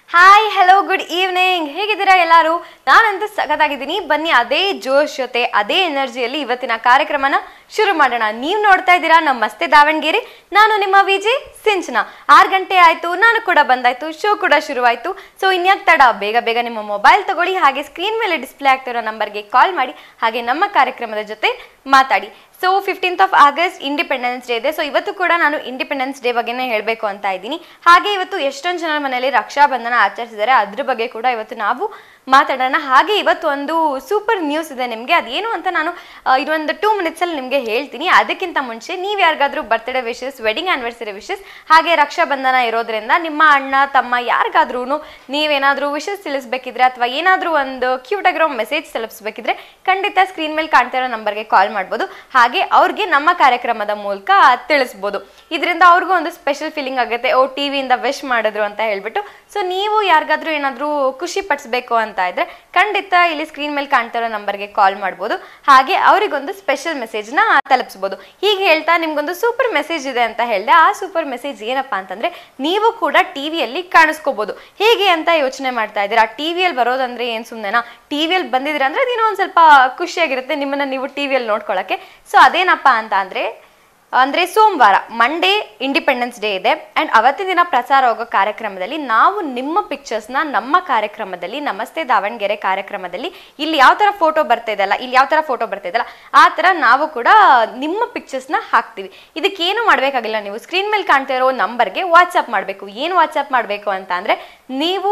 Hi hello good evening ಹೇಗಿದ್ದೀರಾ ಎಲ್ಲರೂ ನಾನಂತೂ ಸಖತ್ತಾಗಿದ್ದೀನಿ ಬನ್ನಿ ಅದೇ ಜೋಶ್ ಜೊತೆ ಅದೇ ಎನರ್ಜಿಯಲ್ಲಿ ಇವತ್ತಿನ ಕಾರ್ಯಕ್ರಮನ ಶುರು ಮಾಡೋಣ ನೀವು ನೋಡ್ತಾ ಇದ್ದೀರಾ ನಮ್ಮ ಮಸ್ತೆ ದಾವಣಗೆರೆ ನಾನು ನಿಮ್ಮ ವಿಜಿ ಸಿಂಚನ ಆರು ಗಂಟೆ ಆಯ್ತು ನಾನು ಕೂಡ ಬಂದಾಯ್ತು ಶೋ ಕೂಡ ಶುರುವಾಯ್ತು ಸೊ ಇನ್ಯಾಕ್ ತಡ ಬೇಗ ಬೇಗ ನಿಮ್ಮ ಮೊಬೈಲ್ ತಗೊಳ್ಳಿ ಹಾಗೆ ಸ್ಕ್ರೀನ್ ಮೇಲೆ ಡಿಸ್ಪ್ಲೇ ಆಗ್ತಿರೋ ನಂಬರ್ಗೆ ಕಾಲ್ ಮಾಡಿ ಹಾಗೆ ನಮ್ಮ ಕಾರ್ಯಕ್ರಮದ ಜೊತೆ ಮಾತಾಡಿ so fifteenth of August Independence day ಇದೆ ಸೊ ಇವತ್ತು ಕೂಡ ನಾನು ಇಂಡಿಪೆಂಡೆನ್ಸ್ ಡೇ ಬಗ್ಗೆನೇ ಹೇಳಬೇಕು ಅಂತ ಇದ್ದೀನಿ ಹಾಗೆ ಇವತ್ತು ಎಷ್ಟೊಂದು ಜನರ ಮನೆಯಲ್ಲಿ ರಕ್ಷಾಬಂಧನ ಆಚರಿಸಿದ್ದಾರೆ ಅದ್ರ ಬಗ್ಗೆ ಕೂಡ ಇವತ್ತು ನಾವು ಮಾತಾಡೋಣ ಹಾಗೆ ಇವತ್ತು ಒಂದು ಸೂಪರ್ ನ್ಯೂಸ್ ಇದೆ ನಿಮಗೆ ಅದೇನು ಅಂತ ನಾನು ಆ, ಇದೊಂದು ಟೂ ಮಿನಿಟ್ಸಲ್ಲಿ ನಿಮಗೆ ಹೇಳ್ತೀನಿ ಅದಕ್ಕಿಂತ ಮುಂಚೆ ನೀವು ಯಾರಿಗಾದ್ರೂ birthday wishes wedding anniversary wishes ಹಾಗೆ ರಕ್ಷಾಬಂಧನ ಇರೋದ್ರಿಂದ ನಿಮ್ಮ ಅಣ್ಣ ತಮ್ಮ ಯಾರಿಗಾದ್ರೂ ನೀವೇನಾದರೂ ವಿಶಸ್ ತಿಳಿಸ್ಬೇಕಿದ್ರೆ ಅಥವಾ ಏನಾದರೂ ಒಂದು ಕ್ಯೂಟ್ ಆಗಿರೋ ಮೆಸೇಜ್ ತಲುಪಿಸ್ಬೇಕಿದ್ರೆ ಖಂಡಿತ ಸ್ಕ್ರೀನ್ ಮೇಲೆ ಕಾಣ್ತಾ ಇರೋ ನಂಬರ್ಗೆ ಕಾಲ್ ಮಾಡ್ಬೋದು ಹಾಗೆ ಅವ್ರಿಗೆ ನಮ್ಮ ಕಾರ್ಯಕ್ರಮದ ಮೂಲಕ ತಿಳಿಸ್ಬೋದು ಇದರಿಂದ ಅವ್ರಿಗೂ ಒಂದು ಸ್ಪೆಷಲ್ ಫೀಲಿಂಗ್ ಆಗುತ್ತೆ ಓ ಟಿ ವಿಯಿಂದ ವಿಶ್ ಮಾಡಿದ್ರು ಅಂತ ಹೇಳ್ಬಿಟ್ಟು ಸೊ ನೀವು ಯಾರಿಗಾದ್ರೂ ಏನಾದರೂ ಖುಷಿ ಪಡಿಸ್ಬೇಕು ಅಂತ ಇದ್ರೆ ಖಂಡಿತ ಇಲ್ಲಿ ಸ್ಕ್ರೀನ್ ಮೇಲೆ ಕಾಣ್ತಾ ಇರೋ ನಂಬರ್ಗೆ ಕಾಲ್ ಮಾಡ್ಬೋದು ಹಾಗೆ ಅವರಿಗೊಂದು ಸ್ಪೆಷಲ್ ಮೆಸೇಜ್ನ ತಲುಪಿಸ್ಬೋದು ಹೀಗೆ ಹೇಳ್ತಾ ನಿಮ್ಗೊಂದು ಸೂಪರ್ ಮೆಸೇಜ್ ಇದೆ ಅಂತ ಹೇಳಿದೆ ಆ ಸೂಪರ್ ಮೆಸೇಜ್ ಏನಪ್ಪಾ ಅಂತಂದ್ರೆ ನೀವು ಕೂಡ ಟಿವಿಯಲ್ಲಿ ಕಾಣಿಸ್ಕೋಬಹುದು ಹೇಗೆ ಅಂತ ಯೋಚನೆ ಮಾಡ್ತಾ ಇದ್ದೀರಾ ಟಿವಿಯಲ್ಲಿ ಬರೋದಂದ್ರೆ ಏನ್ ಸುಮ್ಮನೆನಾ ಟಿವಿಯಲ್ಲಿ ಬಂದಿದ್ದೀರಾ ಅಂದ್ರೆ ಅದೇನೋ ಒಂದ್ ಸ್ವಲ್ಪ ಖುಷಿಯಾಗಿರುತ್ತೆ ನಿಮ್ಮನ್ನ ನೀವು ಟಿವಿಯಲ್ಲಿ ನೋಡ್ಕೊಳ್ಳೋಕೆ ಸೊ ಅದೇನಪ್ಪಾ ಅಂತ ಅಂದ್ರೆ ಅಂದ್ರೆ ಸೋಮವಾರ ಮಂಡೇ ಇಂಡಿಪೆಂಡೆನ್ಸ್ ಡೇ ಇದೆ ಅಂಡ್ ಅವತ್ತಿನ ದಿನ ಪ್ರಸಾರ ಹೋಗೋ ಕಾರ್ಯಕ್ರಮದಲ್ಲಿ ನಾವು ನಿಮ್ಮ ಪಿಕ್ಚರ್ಸ್ನ ನಮ್ಮ ಕಾರ್ಯಕ್ರಮದಲ್ಲಿ ನಮಸ್ತೆ ದಾವಣಗೆರೆ ಕಾರ್ಯಕ್ರಮದಲ್ಲಿ ಇಲ್ಲಿ ಯಾವ ತರ ಫೋಟೋ ಬರ್ತಾ ಇದೆಯಲ್ಲ ಇಲ್ಲಿ ಯಾವ ತರ ಫೋಟೋ ಬರ್ತಾ ಇದೆಯಲ್ಲ ಆ ತರ ನಾವು ಕೂಡ ನಿಮ್ಮ ಪಿಕ್ಚರ್ಸ್ನ ಹಾಕ್ತೀವಿ ಇದಕ್ಕೇನು ಮಾಡಬೇಕಾಗಿಲ್ಲ ನೀವು ಸ್ಕ್ರೀನ್ ಮೇಲೆ ಕಾಣ್ತಾ ಇರೋ ನಂಬರ್ಗೆ ವಾಟ್ಸಪ್ ಮಾಡಬೇಕು ಏನು ವಾಟ್ಸಪ್ ಮಾಡಬೇಕು ಅಂತ ಅಂದ್ರೆ ನೀವು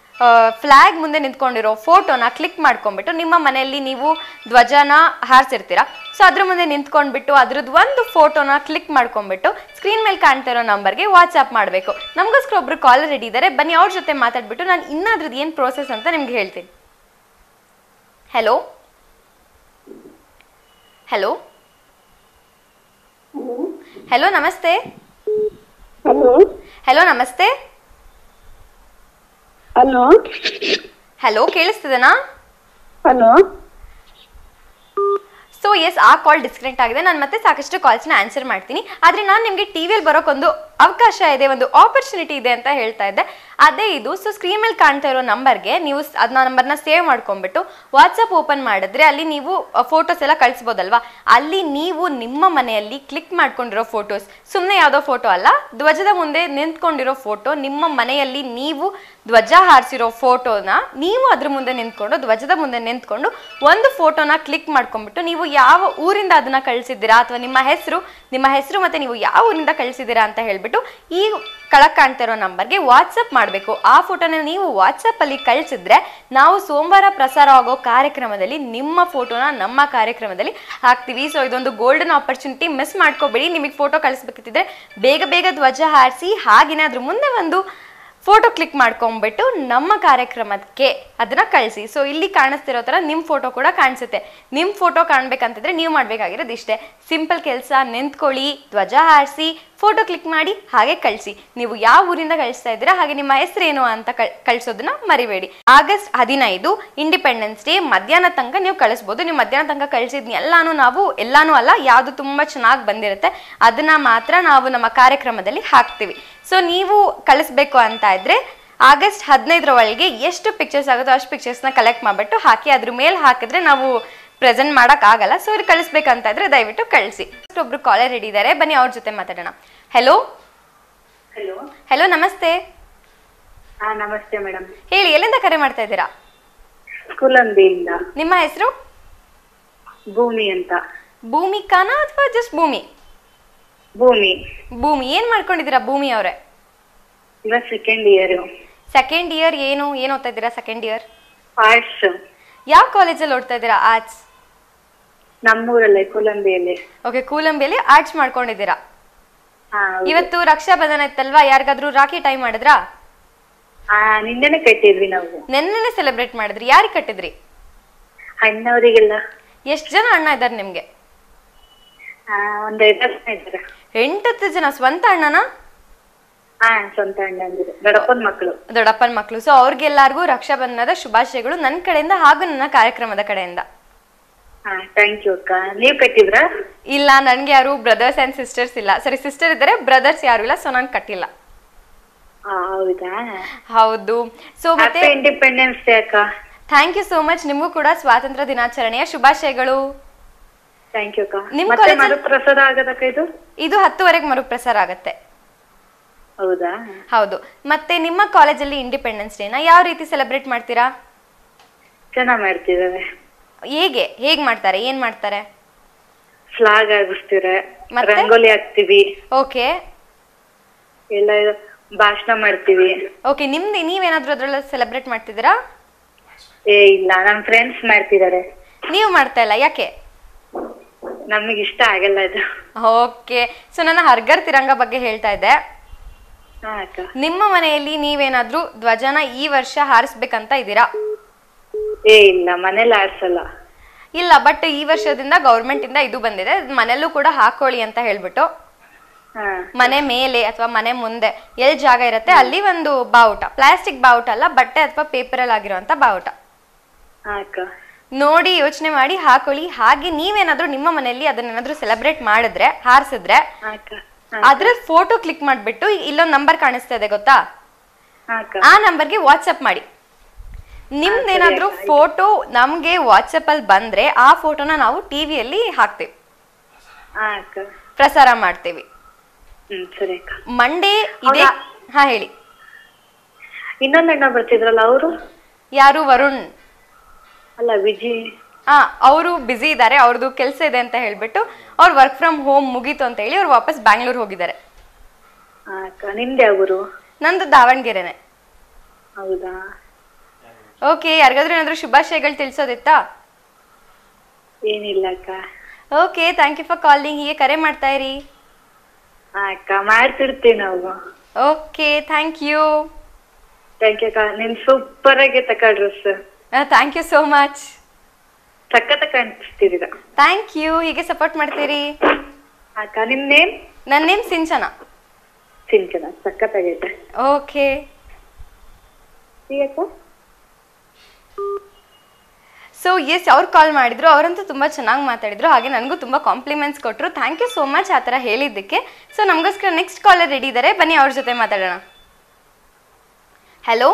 ಫ್ಲಾಗ್ ಮುಂದೆ ನಿಂತ್ಕೊಂಡಿರೋ ಫೋಟೋನ ಕ್ಲಿಕ್ ಮಾಡ್ಕೊಂಡ್ಬಿಟ್ಟು ನಿಮ್ಮ ಮನೆಯಲ್ಲಿ ನೀವು ಧ್ವಜನ ಹಾರಿಸಿರ್ತೀರಾ ಸೊ ಅದ್ರ ಮುಂದೆ ನಿಂತ್ಕೊಂಡ್ಬಿಟ್ಟು ಅದ್ರದ್ದು ಒಂದು ಫೋಟೋನ ಕ್ಲಿಕ್ ಮಾಡ್ಕೊಂಡ್ಬಿಟ್ಟು ಸ್ಕ್ರೀನ್ ಮೇಲೆ ಕಾಣ್ತಾ ಇರೋ ನಂಬರ್ಗೆ ವಾಟ್ಸಪ್ ಮಾಡಬೇಕು ನಮಗೋಸ್ಕರ ಒಬ್ರು ಕಾಲರ್ ರೆಡಿ ಇದ್ದಾರೆ ಬನ್ನಿ ಅವ್ರ ಜೊತೆ ಮಾತಾಡ್ಬಿಟ್ಟು ನಾನು ಇನ್ನಾದ್ರದ್ದು ಏನು ಪ್ರೋಸೆಸ್ ಅಂತ ನಿಮ್ಗೆ ಹೇಳ್ತೀನಿ ಹಲೋ ಹಲೋ ಹಲೋ ನಮಸ್ತೆ ಹಲೋ ಹಲೋ ನಮಸ್ತೆ ಹಲೋ ಹಲೋ ಕೇಳಿಸ್ತಿದೆನಾ ಹಲೋ ಸೊ ಎಸ್ ಆ ಕಾಲ್ ಡಿಸ್ಕನೆಕ್ಟ್ ಆಗಿದೆ ನಾನು ಮತ್ತೆ ಸಾಕಷ್ಟು ಕಾಲ್ಸ್ನ ಆನ್ಸರ್ ಮಾಡ್ತೀನಿ ಆದರೆ ನಾನು ನಿಮಗೆ ಟಿ ವಿಯಲ್ಲಿ ಬರೋಕ್ಕೊಂದು ಅವಕಾಶ ಇದೆ ಒಂದು ಆಪರ್ಚುನಿಟಿ ಇದೆ ಅಂತ ಹೇಳ್ತಾ ಇದ್ದೆ ಅದೇ ಇದು ಸೊ ಸ್ಕ್ರೀನ್ ಮೇಲೆ ಕಾಣ್ತಾ ಇರೋ ನಂಬರ್ಗೆ ನೀವು ಸ್- ಅದನ್ನ ನಂಬರ್ನ ಸೇವ್ ಮಾಡ್ಕೊಂಡ್ಬಿಟ್ಟು ವಾಟ್ಸಪ್ ಓಪನ್ ಮಾಡಿದ್ರೆ ಅಲ್ಲಿ ನೀವು ಫೋಟೋಸ್ ಎಲ್ಲ ಕಳಿಸ್ಬೋದಲ್ವಾ ಅಲ್ಲಿ ನೀವು ನಿಮ್ಮ ಮನೆಯಲ್ಲಿ ಕ್ಲಿಕ್ ಮಾಡ್ಕೊಂಡಿರೋ ಫೋಟೋಸ್ ಸುಮ್ಮನೆ ಯಾವುದೋ ಫೋಟೋ ಅಲ್ಲ ಧ್ವಜದ ಮುಂದೆ ನಿಂತ್ಕೊಂಡಿರೋ ಫೋಟೋ ನಿಮ್ಮ ಮನೆಯಲ್ಲಿ ನೀವು ಧ್ವಜ ಹಾರಿಸಿರೋ ಫೋಟೋನ ನೀವು ಅದ್ರ ಮುಂದೆ ನಿಂತ್ಕೊಂಡು ಧ್ವಜದ ಮುಂದೆ ನಿಂತ್ಕೊಂಡು ಒಂದು ಫೋಟೋನ ಕ್ಲಿಕ್ ಮಾಡ್ಕೊಂಡ್ಬಿಟ್ಟು ನೀವು ಯಾವ ಊರಿಂದ ಅದನ್ನ ಕಳಿಸಿದ್ದೀರಾ ಅಥವಾ ನಿಮ್ಮ ಹೆಸರು ನಿಮ್ಮ ಹೆಸರು ಮತ್ತೆ ನೀವು ಯಾವ ಊರಿಂದ ಕಳಿಸಿದ್ದೀರಾ ಅಂತ ಹೇಳ್ಬಿಟ್ಟು ಈ ಕೆಳಗ್ ಕಾಣ್ತಾ ಇರೋ ನಂಬರ್ಗೆ ವಾಟ್ಸಪ್ ಮಾಡಬೇಕು ಆ ಫೋಟೋನ ನೀವು ವಾಟ್ಸಪ್ ಅಲ್ಲಿ ಕಳಿಸಿದ್ರೆ ನಾವು ಸೋಮವಾರ ಪ್ರಸಾರ ಆಗೋ ಕಾರ್ಯಕ್ರಮದಲ್ಲಿ ನಿಮ್ಮ ಫೋಟೋನ ನಮ್ಮ ಕಾರ್ಯಕ್ರಮದಲ್ಲಿ ಹಾಕ್ತೀವಿ ಸೊ ಇದೊಂದು ಗೋಲ್ಡನ್ ಆಪರ್ಚುನಿಟಿ ಮಿಸ್ ಮಾಡ್ಕೋಬೇಡಿ ನಿಮಗೆ ಫೋಟೋ ಕಳಿಸ್ಬೇಕಿದ್ರೆ ಬೇಗ ಬೇಗ ಧ್ವಜ ಹಾರಿಸಿ ಹಾಗೇನೆ ಅದ್ರ ಮುಂದೆ ಒಂದು ಫೋಟೋ ಕ್ಲಿಕ್ ಮಾಡ್ಕೊಂಡ್ಬಿಟ್ಟು ನಮ್ಮ ಕಾರ್ಯಕ್ರಮಕ್ಕೆ ಅದನ್ನ ಕಳಿಸಿ ಸೊ ಇಲ್ಲಿ ಕಾಣಿಸ್ತಿರೋ ಥರ ನಿಮ್ಮ ಫೋಟೋ ಕೂಡ ಕಾಣಿಸುತ್ತೆ ನಿಮ್ಮ ಫೋಟೋ ಕಾಣ್ಬೇಕಂತಿದ್ರೆ ನೀವು ಮಾಡಬೇಕಾಗಿರೋದು ಇಷ್ಟೇ ಸಿಂಪಲ್ ಕೆಲಸ ನಿಂತ್ಕೊಳ್ಳಿ ಧ್ವಜ ಹಾರಿಸಿ ಫೋಟೋ ಕ್ಲಿಕ್ ಮಾಡಿ ಹಾಗೆ ಕಳಿಸಿ ನೀವು ಯಾವ ಊರಿಂದ ಕಳಿಸ್ತಾ ಇದ್ದೀರಾ ಹಾಗೆ ನಿಮ್ಮ ಹೆಸರೇನು ಅಂತ ಕಳ್- ಕಳ್ಸೋದನ್ನ ಮರಿಬೇಡಿ ಆಗಸ್ಟ್ ಹದಿನೈದು ಇಂಡಿಪೆಂಡೆನ್ಸ್ ಡೇ ಮಧ್ಯಾಹ್ನ ತನಕ ನೀವು ಕಳಿಸ್ಬೋದು ನೀವು ಮಧ್ಯಾಹ್ನ ತನಕ ಕಳಿಸಿದ್ನ ಎಲ್ಲಾನು ನಾವು ಎಲ್ಲಾನು ಅಲ್ಲ ಯಾವುದು ತುಂಬಾ ಚೆನ್ನಾಗಿ ಬಂದಿರುತ್ತೆ ಅದನ್ನ ಮಾತ್ರ ನಾವು ನಮ್ಮ ಕಾರ್ಯಕ್ರಮದಲ್ಲಿ ಹಾಕ್ತೀವಿ ಸೊ ನೀವು ಕಳಿಸ್ಬೇಕು ಅಂತ ಇದ್ರೆ ಆಗಸ್ಟ್ ಹದಿನೈದರ ಒಳಗೆ ಎಷ್ಟು ಪಿಕ್ಚರ್ಸ್ ಆಗುತ್ತೋ ಅಷ್ಟು ಪಿಕ್ಚರ್ಸ್ನ ಕಲೆಕ್ಟ್ ಮಾಡಿಬಿಟ್ಟು ಹಾಕಿ ಅದ್ರ ಮೇಲೆ ಹಾಕಿದ್ರೆ ನಾವು ಪ್ರೆಸೆಂಟ್ ಮಾಡಕ್ ಆಗಲ್ಲ ಸೊ ಇದು ಕಳಿಸ್ಬೇಕಂತ ಇದ್ರೆ ದಯವಿಟ್ಟು ಕಳಿಸಿ ಒಬ್ರು ಕಾಲರ್ ರೆಡಿ ಇದ್ದಾರೆ ಬನ್ನಿ ಅವ್ರ ಜೊತೆ ಮಾತಾಡೋಣ ಹೆಲೋ ಹಲೋ ಹೆಲೋ ನಮಸ್ತೆ ಹಾ ನಮಸ್ತೆ ಮೇಡಮ್ ಹೇಳಿ ಎಲ್ಲಿಂದ ಕರೆ ಮಾಡ್ತಾ ಇದ್ದೀರಾ ಕುಲಂಬಿಯಿಂದ ನಿಮ್ಮ ಹೆಸರು ಭೂಮಿ ಅಂತ ಭೂಮಿಕಾನ ಅಥವಾ ಜಸ್ಟ್ ಭೂಮಿ ಭೂಮಿ ಭೂಮಿ ಏನ್ ಮಾಡ್ಕೊಂಡಿದ್ದೀರಾ ಭೂಮಿ ಅವರೇ ಇವಾಗ ಸೆಕೆಂಡ್ ಇಯರ್ ಸೆಕೆಂಡ್ ಇಯರ್ ಏನು ಏನು ಓದ್ತಾ ಇದ್ದೀರಾ ಸೆಕೆಂಡ್ ಇಯರ್ ಆರ್ಟ್ಸ್ ಯಾವ ಕಾಲೇಜಲ್ಲಿ ಓದ್ತಾ ಇದ್ದೀರಾ ಆರ್ಟ್ಸ್ ನಮ್ಮೂರಲ್ಲೇ ಕುಲಂಬಿಯಲ್ಲಿ ಓಕೆ ಕೂಲಂಬಿಯಲ್ಲಿ ಆರ್ಟ್ಸ್ ಮಾಡ್ಕೊಂಡಿದ್ದೀರಾ ಹಾ ಹೌದು. ಇವತ್ತು ರಕ್ಷಾಬಂಧನ ಇತ್ತಲ್ವಾ ಯಾರಿಗಾದ್ರೂ ರಾಖಿ ಟೈಮ್ ಮಾಡಿದ್ರಾ ಆ ನಿನ್ನೆನೆ ಕಟ್ಟಿದ್ವಿ ನಾವು ನೆನ್ನೆನೆ ಸೆಲೆಬ್ರೇಟ್ ಮಾಡಿದ್ರಿ ಯಾರಿಗೆ ಕಟ್ಟಿದ್ರಿ ಅಣ್ಣವರಿಗೆಲ್ಲ ಎಷ್ಟು ಜನ ಅಣ್ಣ ಇದ್ದಾರೆ ನಿಮ್ಗೆ ಆ ಒಂದ್ ಐದಾರು ಜನ ಇದ್ದಾರೆ ಎಂಟತ್ತು ಜನ ಸ್ವಂತ ಅಣ್ಣನ ಹಾ ಸ್ವಂತ ಅಣ್ಣಂದಿರು ದೊಡ್ಡಪ್ಪನ ಮಕ್ಕಳು ದೊಡ್ಡಪ್ಪನ ಮಕ್ಕಳು ಸೊ ಅವ್ರಿಗೆಲ್ಲರಿಗೂ ರಕ್ಷಾಬಂಧನದ ಶುಭಾಶಯಗಳು ನನ್ನ ಕಡೆಯಿಂದ ಹಾಗೂ ನನ್ನ ಕಾರ್ಯಕ್ರಮದ ಕಡೆಯಿಂದ ಹಾ ಥ್ಯಾಂಕ್ ಯು ಅಕ್ಕ ನೀವ್ ಕಟ್ಟಿದ್ರಾ ಇಲ್ಲ ನನ್ಗೆ ಯಾರು ಬ್ರದರ್ಸ್ ಅಂಡ್ ಸಿಸ್ಟರ್ಸ್ ಇಲ್ಲ ಸರಿ ಸಿಸ್ಟರ್ ಇದ್ದಾರೆ ಬ್ರದರ್ಸ್ ಯಾರು ಇಲ್ಲ ಸೊ ನಾನು ಕಟ್ಟಿಲ್ಲ ಆ, ಹೌದಾ ಹೌದು ಸೊ ಮತ್ತೆ ಹ್ಯಾಪಿ ಇಂಡಿಪೆಂಡೆನ್ಸ್ ಡೇ ಅಕ್ಕ ಥ್ಯಾಂಕ್ ಯು ಸೋ ಮಚ್ ನಿಮಗೂ ಕೂಡ ಸ್ವಾತಂತ್ರ್ಯ ದಿನಾಚರಣೆಯ ಶುಭಾಶಯಗಳು ಥ್ಯಾಂಕ್ ಯು ಅಕ್ಕ ನಿಮ್ ಮತ್ತೆ college- ಮರುಪ್ರಸಾದ ಆಗದಕ್ಕ ಇದು ಇದು ಹತ್ತುವರೆಗೆ ಮರುಪ್ರಸಾರ ಆಗುತ್ತೆ ಹೌದಾ ಹೌದು ಮತ್ತೆ ನಿಮ್ಮ ಕಾಲೇಜಲ್ಲಿ ಇಂಡಿಪೆಂಡೆನ್ಸ್ ಡೇನ ಯಾವ ರೀತಿ ಸೆಲೆಬ್ರೇಟ್ ಮಾಡ್ತೀರಾ ಚೆನ್ನಾಗ್ ಮಾಡ್ತಿದಾವೆ ಹೇಗೆ ಹೇಗ್ ಮಾಡ್ತಾರೆ ಏನ್ ಮಾಡ್ತಾರೆ ಫ್ಲಾಗ್ ಆಗಿಸ್ತೀರ ಮತ್ತೆ? ರಂಗೋಲಿ ಹಾಕ್ತಿವಿ ಓಕೆ ಎಲ್ಲ ಭಾಷಣ ಮಾಡ್ತೀವಿ ಓಕೆ ನಿಮ್ದು ನೀವೇನಾದ್ರೂ ಅದ್ರಲ್ಲಿ ಸೆಲೆಬ್ರೇಟ್ ಮಾಡ್ತಿದ್ದೀರಾ ಏ ಇಲ್ಲ ನಮ್ ಫ್ರೆಂಡ್ಸ್ ಮಾಡ್ತಿದಾರೆ ನೀವು ಮಾಡ್ತಾ ಇಲ್ಲ ಯಾಕೆ ನಮಗ್ ಇಷ್ಟ ಆಗಲ್ಲ ಇದು ಓಕೆ ಸೊ ನನ್ನ ಹರ್ಗರ್ ತಿರಂಗ ಬಗ್ಗೆ ಹೇಳ್ತಾ ಇದ್ದೆ ಹಾ ಅಕ್ಕ ನಿಮ್ಮ ಮನೆಯಲ್ಲಿ ನೀವೇನಾದ್ರೂ ಧ್ವಜನ ಈ ವರ್ಷ ಹಾರಿಸ್ಬೇಕಂತ ಇದ್ದೀರಾ ಏ ಇಲ್ಲ ಮನೇಲಿ ಆಡ್ಸಲ್ಲ ಇಲ್ಲ ಬಟ್ ಈ ವರ್ಷದಿಂದ ಗೌರ್ಮೆಂಟ್ ಇಂದ ಇದು ಬಂದಿದೆ ಮನೆಯಲ್ಲೂ ಕೂಡ ಹಾಕೊಳ್ಳಿ ಅಂತ ಹೇಳ್ಬಿಟ್ಟು ಹಾ ಮನೆ ಮೇಲೆ ಅಥವಾ ಮನೆ ಮುಂದೆ ಎಲ್ಲಿ ಜಾಗ ಇರುತ್ತೆ ಅಲ್ಲಿ ಒಂದು ಬಾವುಟ ಪ್ಲಾಸ್ಟಿಕ್ ಬಾವುಟ ಅಲ್ಲ ಬಟ್ಟೆ ಅಥವಾ ಪೇಪರಲ್ಲಿ ಆಗಿರುವಂತ ಬಾವುಟ ಹಾ ಅಕ್ಕ ನೋಡಿ ಯೋಚನೆ ಮಾಡಿ ಹಾಕೊಳ್ಳಿ ಹಾಗೆ ನೀವೇನಾದ್ರೂ ನಿಮ್ಮ ಮನೆಯಲ್ಲಿ ಅದನ್ನೇನಾದ್ರೂ ಸೆಲೆಬ್ರೇಟ್ ಮಾಡಿದ್ರೆ ಹಾರಿಸಿದ್ರೆ ಹಾ ಅಕ್ಕ ಹಾ ಅದ್ರ ಫೋಟೋ ಕ್ಲಿಕ್ ಮಾಡ್ಬಿಟ್ಟು ಇಲ್ಲೊಂದು ನಂಬರ್ ಕಾಣಿಸ್ತಾ ಇದೆ ಗೊತ್ತಾ ಹಾ ಅಕ್ಕ ಆ ನಂಬರ್ಗೆ ವಾಟ್ಸಪ್ ಮಾಡಿ ನಿಮ್ದೇನಾದ್ರೂ ಫೋಟೋ ನಮ್ಗೆ ವಾಟ್ಸಪ್ ಅಲ್ಲಿ ಬಂದ್ರೆ ಆ ಫೋಟೋನ ನಾವು ಟಿವಿಯಲ್ಲಿ ಹಾಕ್ತೇವೆ ಹಾ ಅಕ್ಕ ಪ್ರಸಾರ ಮಾಡ್ತೇವೆ ಹ್ಮ್ ಸರಿ ಅಕ್ಕ ಮಂಡೇ ಇದೆ ಹೌದಾ? ಹಾ ಹೇಳಿ ಇನ್ನೊಂದ್ ಅಣ್ಣ ಬರ್ತಿದ್ರಲ್ಲ ಅವರು ಯಾರು ವರುಣ್ ಅಲ್ಲ ವಿಜಿ ಹಾ ಅವರು ಬ್ಯುಸಿ ಇದ್ದಾರೆ ಅವ್ರದ್ದು ಕೆಲಸ ಇದೆ ಅಂತ ಹೇಳ್ಬಿಟ್ಟು ಅವ್ರು ವರ್ಕ್ ಫ್ರಮ್ ಹೋಮ್ ಮುಗೀತು ಅಂತ ಹೇಳಿ ಅವ್ರು ವಾಪಸ್ ಬ್ಯಾಂಗ್ಳೂರ್ ಹೋಗಿದ್ದಾರೆ ಹಾ ಅಕ್ಕ ನಿಮ್ದು ಯಾವ ಊರು ನಂದು ದಾವಣಗೆರೆನೆ ಹೌದಾ ಓಕೆ ಯಾರಿಗಾದ್ರೂ ಏನಾದ್ರೂ ಶುಭಾಶಯಗಳು ತಿಳಿಸೋದಿತ್ತಾ ಏನಿಲ್ಲ ಅಕ್ಕ okay thank you for calling ಹೀಗೆ ಕರೆ ಮಾಡ್ತಾ ಇರಿ ಹಾ ಅಕ್ಕ ಮಾಡ್ತಿರ್ತೀವಿ ನಾವು okay thank you thank you ಅಕ್ಕ ನಿನ್ ಸೂಪರ್ ಆಗೈತೆ ಅಕ್ಕ dress thank you so much ಸಖತ್ ಕಾಣಿಸ್ತಿದ್ದೀರ ಥ್ಯಾಂಕ್ ಯು ಹೀಗೆ ಸಪೋರ್ಟ್ ಮಾಡ್ತೀರಿ ಅಕ್ಕ ನಿಮ್ ನೇಮ್ ನನ್ನ ನೇಮ್ ಸಿಂಚನ ಸಿಂಚನ ಸಖತ್ ಆಗೈತೆ ಓಕೆ ಈ ಅಕ್ಕ ಸೊ ಎಸ್ ಅವ್ರು ಕಾಲ್ ಮಾಡಿದ್ರು ಅವರಂತೂ ತುಂಬ ಚೆನ್ನಾಗಿ ಮಾತಾಡಿದ್ರು ಹಾಗೆ ನನಗೂ ತುಂಬ ಕಾಂಪ್ಲಿಮೆಂಟ್ಸ್ ಕೊಟ್ಟರು ಥ್ಯಾಂಕ್ ಯು ಸೋ ಮಚ್ ಆ ಥರ ಹೇಳಿದ್ದಕ್ಕೆ ಸೊ ನಮಗೋಸ್ಕರ ನೆಕ್ಸ್ಟ್ ಕಾಲರ್ ರೆಡಿ ಇದ್ದಾರೆ ಬನ್ನಿ ಅವ್ರ ಜೊತೆ ಮಾತಾಡೋಣ ಹಲೋ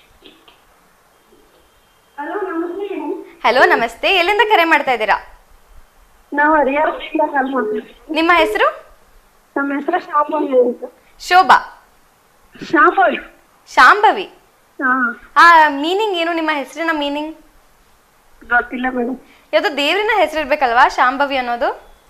ಹಲೋ ನಮಸ್ತೆ ಎಲ್ಲಿಂದ ಕರೆ ಮಾಡ್ತಾ ಇದ್ದೀರಾ ನಾವು ಹರಿಹರದಿಂದ ಕಾಲ್ ಮಾಡ್ತೀವಿ ನಿಮ್ಮ ಹೆಸರು ನಮ್ಮ ಹೆಸರು ಶಾಂಭವಿ ಅಂತ ಶೋಭಾ ಶಾಂಭವಿ ಶಾಂಭವಿ ಹಾ ಆ ಮೀನಿಂಗ್ ಏನು ನಿಮ್ಮ ಹೆಸರಿನ ಮೀನಿಂಗ್ ಗೊತ್ತಿಲ್ಲ ಮೇಡಮ್ ಯಾವುದು ದೇವ್ರಿನ ಹೆಸರು ಇರ್ಬೇಕಲ್ವಾ ಶಾಂಭವಿ ಅನ್ನೋದು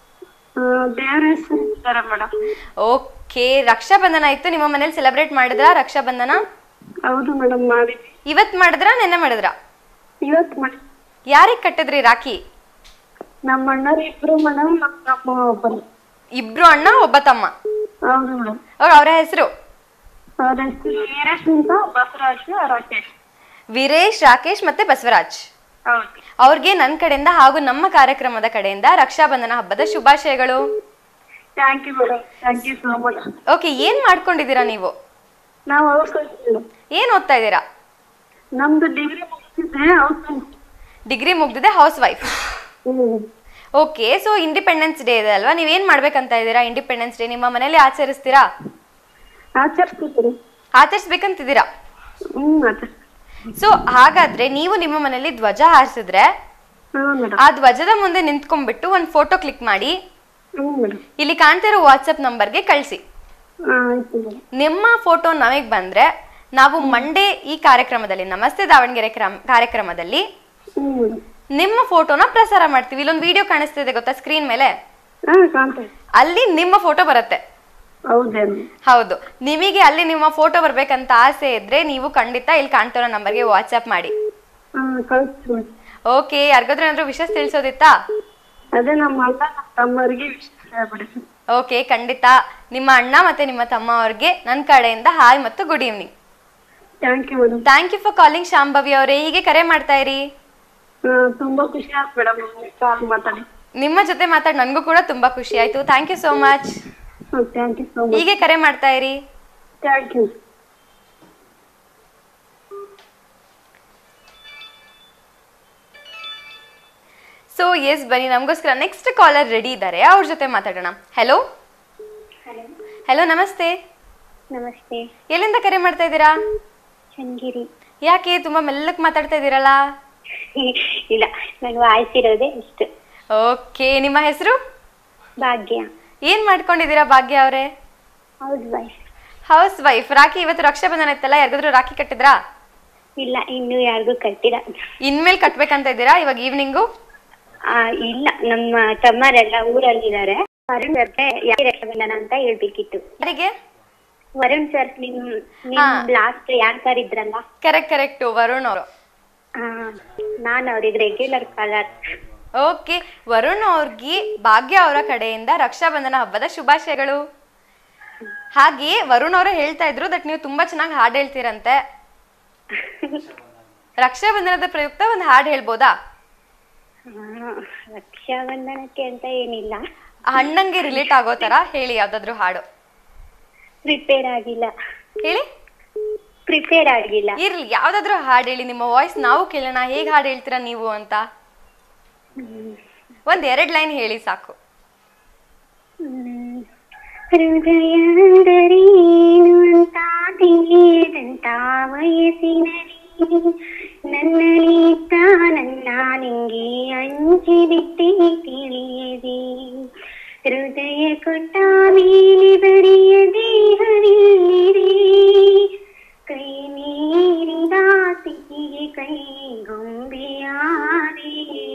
ದೇವ್ರ ಹೆಸರು ಇದ್ದಾರೆ ಮೇಡಮ್ ಓಕೆ ರಕ್ಷಾಬಂಧನ ಇತ್ತು ನಿಮ್ಮ ಮನೇಲಿ ಸೆಲೆಬ್ರೇಟ್ ಮಾಡಿದ್ರಾ ರಕ್ಷಾಬಂಧನ ಹೌದು ಮೇಡಮ್ ಮಾಡಿದ್ವಿ ಇವತ್ ಮಾಡಿದ್ರಾ ನೆನ್ನೆ ಮಾಡಿದ್ರಾ ಇವತ್ತು ಮಾಡಿ ಯಾರಿಗೆ ಕಟ್ಟಿದ್ರಿ ರಾಖಿ ನಮ್ಮ ಅಣ್ಣರು ಇಬ್ರು ಮೇಡಮ್ ನಮ್ಮ ತಮ್ಮ ಒಬ್ಬರು ಇಬ್ರು ಅಣ್ಣ ಒಬ್ಬ ತಮ್ಮ ಹೌದು ಮೇಡಮ್ ಅವ್ರ ಅವರ ಹೆಸರು ಅವ್ರ ಹೆಸರು ವೀರೇಶ್ ಅಂತ ಬಸವರಾಜ್ ರಾಕೇಶ್ ವೀರೇಶ್ ರಾಕೇಶ್ ಮತ್ತೆ ಬಸವರಾಜ್ ಹೌದು ಅವ್ರಿಗೆ ನನ್ನ ಕಡೆಯಿಂದ ಹಾಗೂ ನಮ್ಮ ಕಾರ್ಯಕ್ರಮದ ಕಡೆಯಿಂದ ರಕ್ಷಾಬಂಧನ ಹಬ್ಬದ ಶುಭಾಶಯಗಳು thank you madam thank you so much okay ಏನ್ ಮಾಡ್ಕೊಂಡಿದ್ದೀರಾ ನೀವು ನಾವು ಹೌಸ್ ಮೇಡಮ್ ಏನ್ ಓದ್ತಾ ಇದ್ದೀರಾ ನಮ್ದು ಡಿಗ್ರಿ ಮುಗಿಸಿದ್ದೆ ಹೌಸ್ ಡಿಗ್ರಿ ಮುಗ್ದಿದೆ housewife hmm okay so independence day ಇದೆ ಅಲ್ವಾ ನೀವೇನ್ ಮಾಡ್ಬೇಕಂತ ಇದ್ದೀರಾ ಇಂಡಿಪೆಂಡೆನ್ಸ್ ಡೇ ನಿಮ್ಮ ಮನೇಲಿ ಆಚರಿಸ್ತೀರಾ ಆಚರಿಸ್ತೀರಿ ಆಚರಿಸ್ಬೇಕಂತಿದ್ದೀರಾ ಹ್ಮ್ ಆಚರಿಸ್ತೀವಿ ಸೊ ಹಾಗಾದ್ರೆ ನೀವು ನಿಮ್ಮ ಮನೇಲಿ ಧ್ವಜ ಹಾರಿಸಿದ್ರೆ ಹಾ ಮೇಡಮ್ ಆ ಧ್ವಜದ ಮುಂದೆ ನಿಂತ್ಕೊಂಡ್ಬಿಟ್ಟು ಒಂದು ಫೋಟೋ ಕ್ಲಿಕ್ ಮಾಡಿ ಹ್ಞೂ ಮೇಡಮ್ ಇಲ್ಲಿ ಕಾಣ್ತಿರೋ ವಾಟ್ಸಪ್ ನಂಬರ್ಗೆ ಕಳಿಸಿ ಹಾಂ ಆಯ್ತು ಮೇಡಮ್ ನಿಮ್ಮ ಫೋಟೋ ನಮಗೆ ಬಂದ್ರೆ ನಾವು ಮಂಡೇ ಈ ಕಾರ್ಯಕ್ರಮದಲ್ಲಿ ನಮಸ್ತೆ ದಾವಣಗೆರೆ ಕ್ರಮ ಕಾರ್ಯಕ್ರಮದಲ್ಲಿ ಹ್ಞೂ ಮೇಡಮ್ ನಿಮ್ಮ ಫೋಟೋನ ಪ್ರಸಾರ ಮಾಡ್ತೀವಿ ಇಲ್ಲೊಂದು ವಿಡಿಯೋ ಕಾಣಿಸ್ತಿದೆ ಗೊತ್ತಾ ಸ್ಕ್ರೀನ್ ಮೇಲೆ ಹಾಂ ಕಾಣ್ತಾ ಇದೆ ಅಲ್ಲಿ ನಿಮ್ಮ ಫೋಟೋ ಬರುತ್ತೆ ಹೌದೇನು ಹೌದು ನಿಮಗೆ ಅಲ್ಲಿ ನಿಮ್ಮ ಫೋಟೋ ಬರ್ಬೇಕಂತ ಆಸೆ ಇದ್ರೆ ನೀವು ಖಂಡಿತ ಇಲ್ಲಿ ಕಾಣ್ತಿರೋ ನಂಬರ್ಗೆ ವಾಟ್ಸಪ್ ಮಾಡಿ ಹಾಂ ಕಳಿಸ್ತೀವಿ ಮೇಡಮ್ ಓಕೆ ಯಾರಿಗಾದ್ರೂ ಏನಾದ್ರು ವಿಷಯ ತಿಳಿಸೋದಿತ್ತಾ ಅದೇ ನಮ್ಮ ಅಣ್ಣ ನಮ್ಮ ತಮ್ಮರಿಗೆ ವಿಷಯ ಹೇಳ್ಬಿಡಿ ಓಕೆ ಖಂಡಿತ ನಿಮ್ಮ ಅಣ್ಣ ಮತ್ತೆ ನಿಮ್ಮ ತಮ್ಮ ಅವ್ರಿಗೆ ನನ್ನ ಕಡೆಯಿಂದ ಹಾಯ್ ಮತ್ತು good evening thank you madam thank you for calling Shambhavi ಅವರೇ ಹೀಗೆ ಕರೆ ಮಾಡ್ತಾ ಇರಿ ತುಂಬಾ ಖುಷಿ ಆಯ್ತು ಮೇಡಮ್ ಕಾಲ್ ಮಾತಾಡಿ ನಿಮ್ಮ ಜೊತೆ ಮಾತಾಡಿ ನನಗೂ ಕೂಡ ತುಂಬಾ ಖುಷಿ ಆಯ್ತು thank you so much thank you so much ಹೀಗೆ ಕರೆ ಮಾಡ್ತಾ ಇರಿ ಥ್ಯಾಂಕ್ ಯು ಸೊ ಎಸ್ ಬನ್ನಿ ನಮಗೋಸ್ಕರ ನೆಕ್ಸ್ಟ್ ಕಾಲರ್ ರೆಡಿ ಇದ್ದಾರೆ ಅವ್ರ ಜೊತೆ ಮಾತಾಡೋಣ ಹೆಲೋ ಹೆಲೋ ನಮಸ್ತೆ ನಮಸ್ತೆ ಎಲ್ಲಿಂದ ಕರೆ ಮಾಡ್ತಾ ಇದ್ದೀರಾ ಚನ್ನಗಿರಿ ಯಾಕೆ ತುಂಬಾ ಮೆಲ್ಲಕ್ ಮಾತಾಡ್ತಾ ಇದ್ದೀರಲ್ಲ ಇಲ್ಲ ನಾನು ವಾಯ್ಸಿರೋದೇ ಇಷ್ಟು ಓಕೆ ನಿಮ್ಮ ಹೆಸರು ಭಾಗ್ಯ ಏನ್ ಮಾಡ್ಕೊಂಡಿದ್ದೀರಾ ಭಾಗ್ಯ ಅವರೇ house wife house wife rakhi ಇವತ್ತು ರಕ್ಷಾಬಂಧನ ಇತ್ತಲ್ಲ ಯಾರಿಗಾದ್ರೂ ರಾಖಿ ಕಟ್ಟಿದ್ರಾ ಇಲ್ಲ ಇನ್ನೂ ಯಾರಿಗೂ ಕಟ್ಟಿಲ್ಲ ಇನ್ಮೇಲ್ ಕಟ್ಬೇಕಂತ ಇದ್ದೀರಾ ಇವಾಗ ಈವ್ನಿಂಗು ಆ, ಇಲ್ಲ ನಮ್ಮ ತಮ್ಮರೆಲ್ಲ ಊರಲ್ಲಿದ್ದಾರೆ ವರುಣ್ ಸರ್ಗೆ ಯಾಕೆ ರಕ್ಷಾಬಂಧನ ಅಂತ ಹೇಳ್ಬೇಕಿತ್ತು ಯಾರಿಗೆ ವರುಣ್ ಸರ್ ನಿಮ್ ನಿಮ್ ಹಾ. ಲಾಸ್ಟ್ ಯಾರ್ ಕರಿದ್ರಲ್ಲ ಕರೆಕ್ಟ್ ಕರೆಕ್ಟ್ ವರುಣ್ ಅವರು ಆ, ನಾನ್ ಅವ್ರಿಗೆ ರೆಗ್ಯುಲರ್ ಕಾಲರ್ ಓಕೆ ವರುಣ್ ಅವ್ರಿಗೆ ಭಾಗ್ಯ ಅವರ ಕಡೆಯಿಂದ ರಕ್ಷಾಬಂಧನ ಹಬ್ಬದ ಶುಭಾಶಯಗಳು ಹಾಗೆ ವರುಣ್ ಅವರು ಹೇಳ್ತಾ ಇದ್ರು ದಟ್ ನೀವು ತುಂಬಾ ಚೆನ್ನಾಗಿ ಹಾಡು ಹೇಳ್ತೀರಂತೆ ರಕ್ಷಾಬಂಧನದ ಪ್ರಯುಕ್ತ ಒಂದು ಹಾಡು ಹೇಳ್ಬೋದಾ ರಕ್ಷಾಬಂಧನಕ್ಕೆ ಅಂತ ಏನಿಲ್ಲ ಅಣ್ಣಂಗೆ ರಿಲೇಟ್ ಆಗೋ ತರ ಹೇಳಿ ಯಾವ್ದಾದ್ರು ಹಾಡು ಪ್ರಿಪೇರ್ ಆಗಿಲ್ಲ ಹೇಳಿ ಪ್ರಿಪೇರ್ ಆಗಿಲ್ಲ ಇರ್ಲಿ ಯಾವ್ದಾದ್ರು ಹಾಡು ಹೇಳಿ ನಿಮ್ಮ ವಾಯ್ಸ್ ನಾವು ಕೇಳೋಣ ಹೇಗ್ ಹಾಡು ಹೇಳ್ತೀರಾ ನೀವು ಅಂತ ಒಂದ್ ಎರಡ್ ಲೈನ್ ಹೇಳಿ ಸಾಕು ಹ್ಮ್. ಹೃದಯಂದರೇನು ಅಂತ ತಿಳಿಯದಂತ ವಯಸ್ಸಿನಲ್ಲಿ ನನ್ನಲ್ಲಿದ್ದ ನನ್ನ ನಿಂಗೆ ಹಂಚಿಬಿಟ್ಟೆ ತಿಳಿಯದೆ ಹೃದಯ ಕೊಟ್ಟ ಮೇಲೆ ಬರೆಯದೆ ಹರಿಯಿರಿ ಕೈ ಮೀರಿದ ಸಿಹಿಗೆ ಕೈ ಗೊಂಬೆಯಾರಿ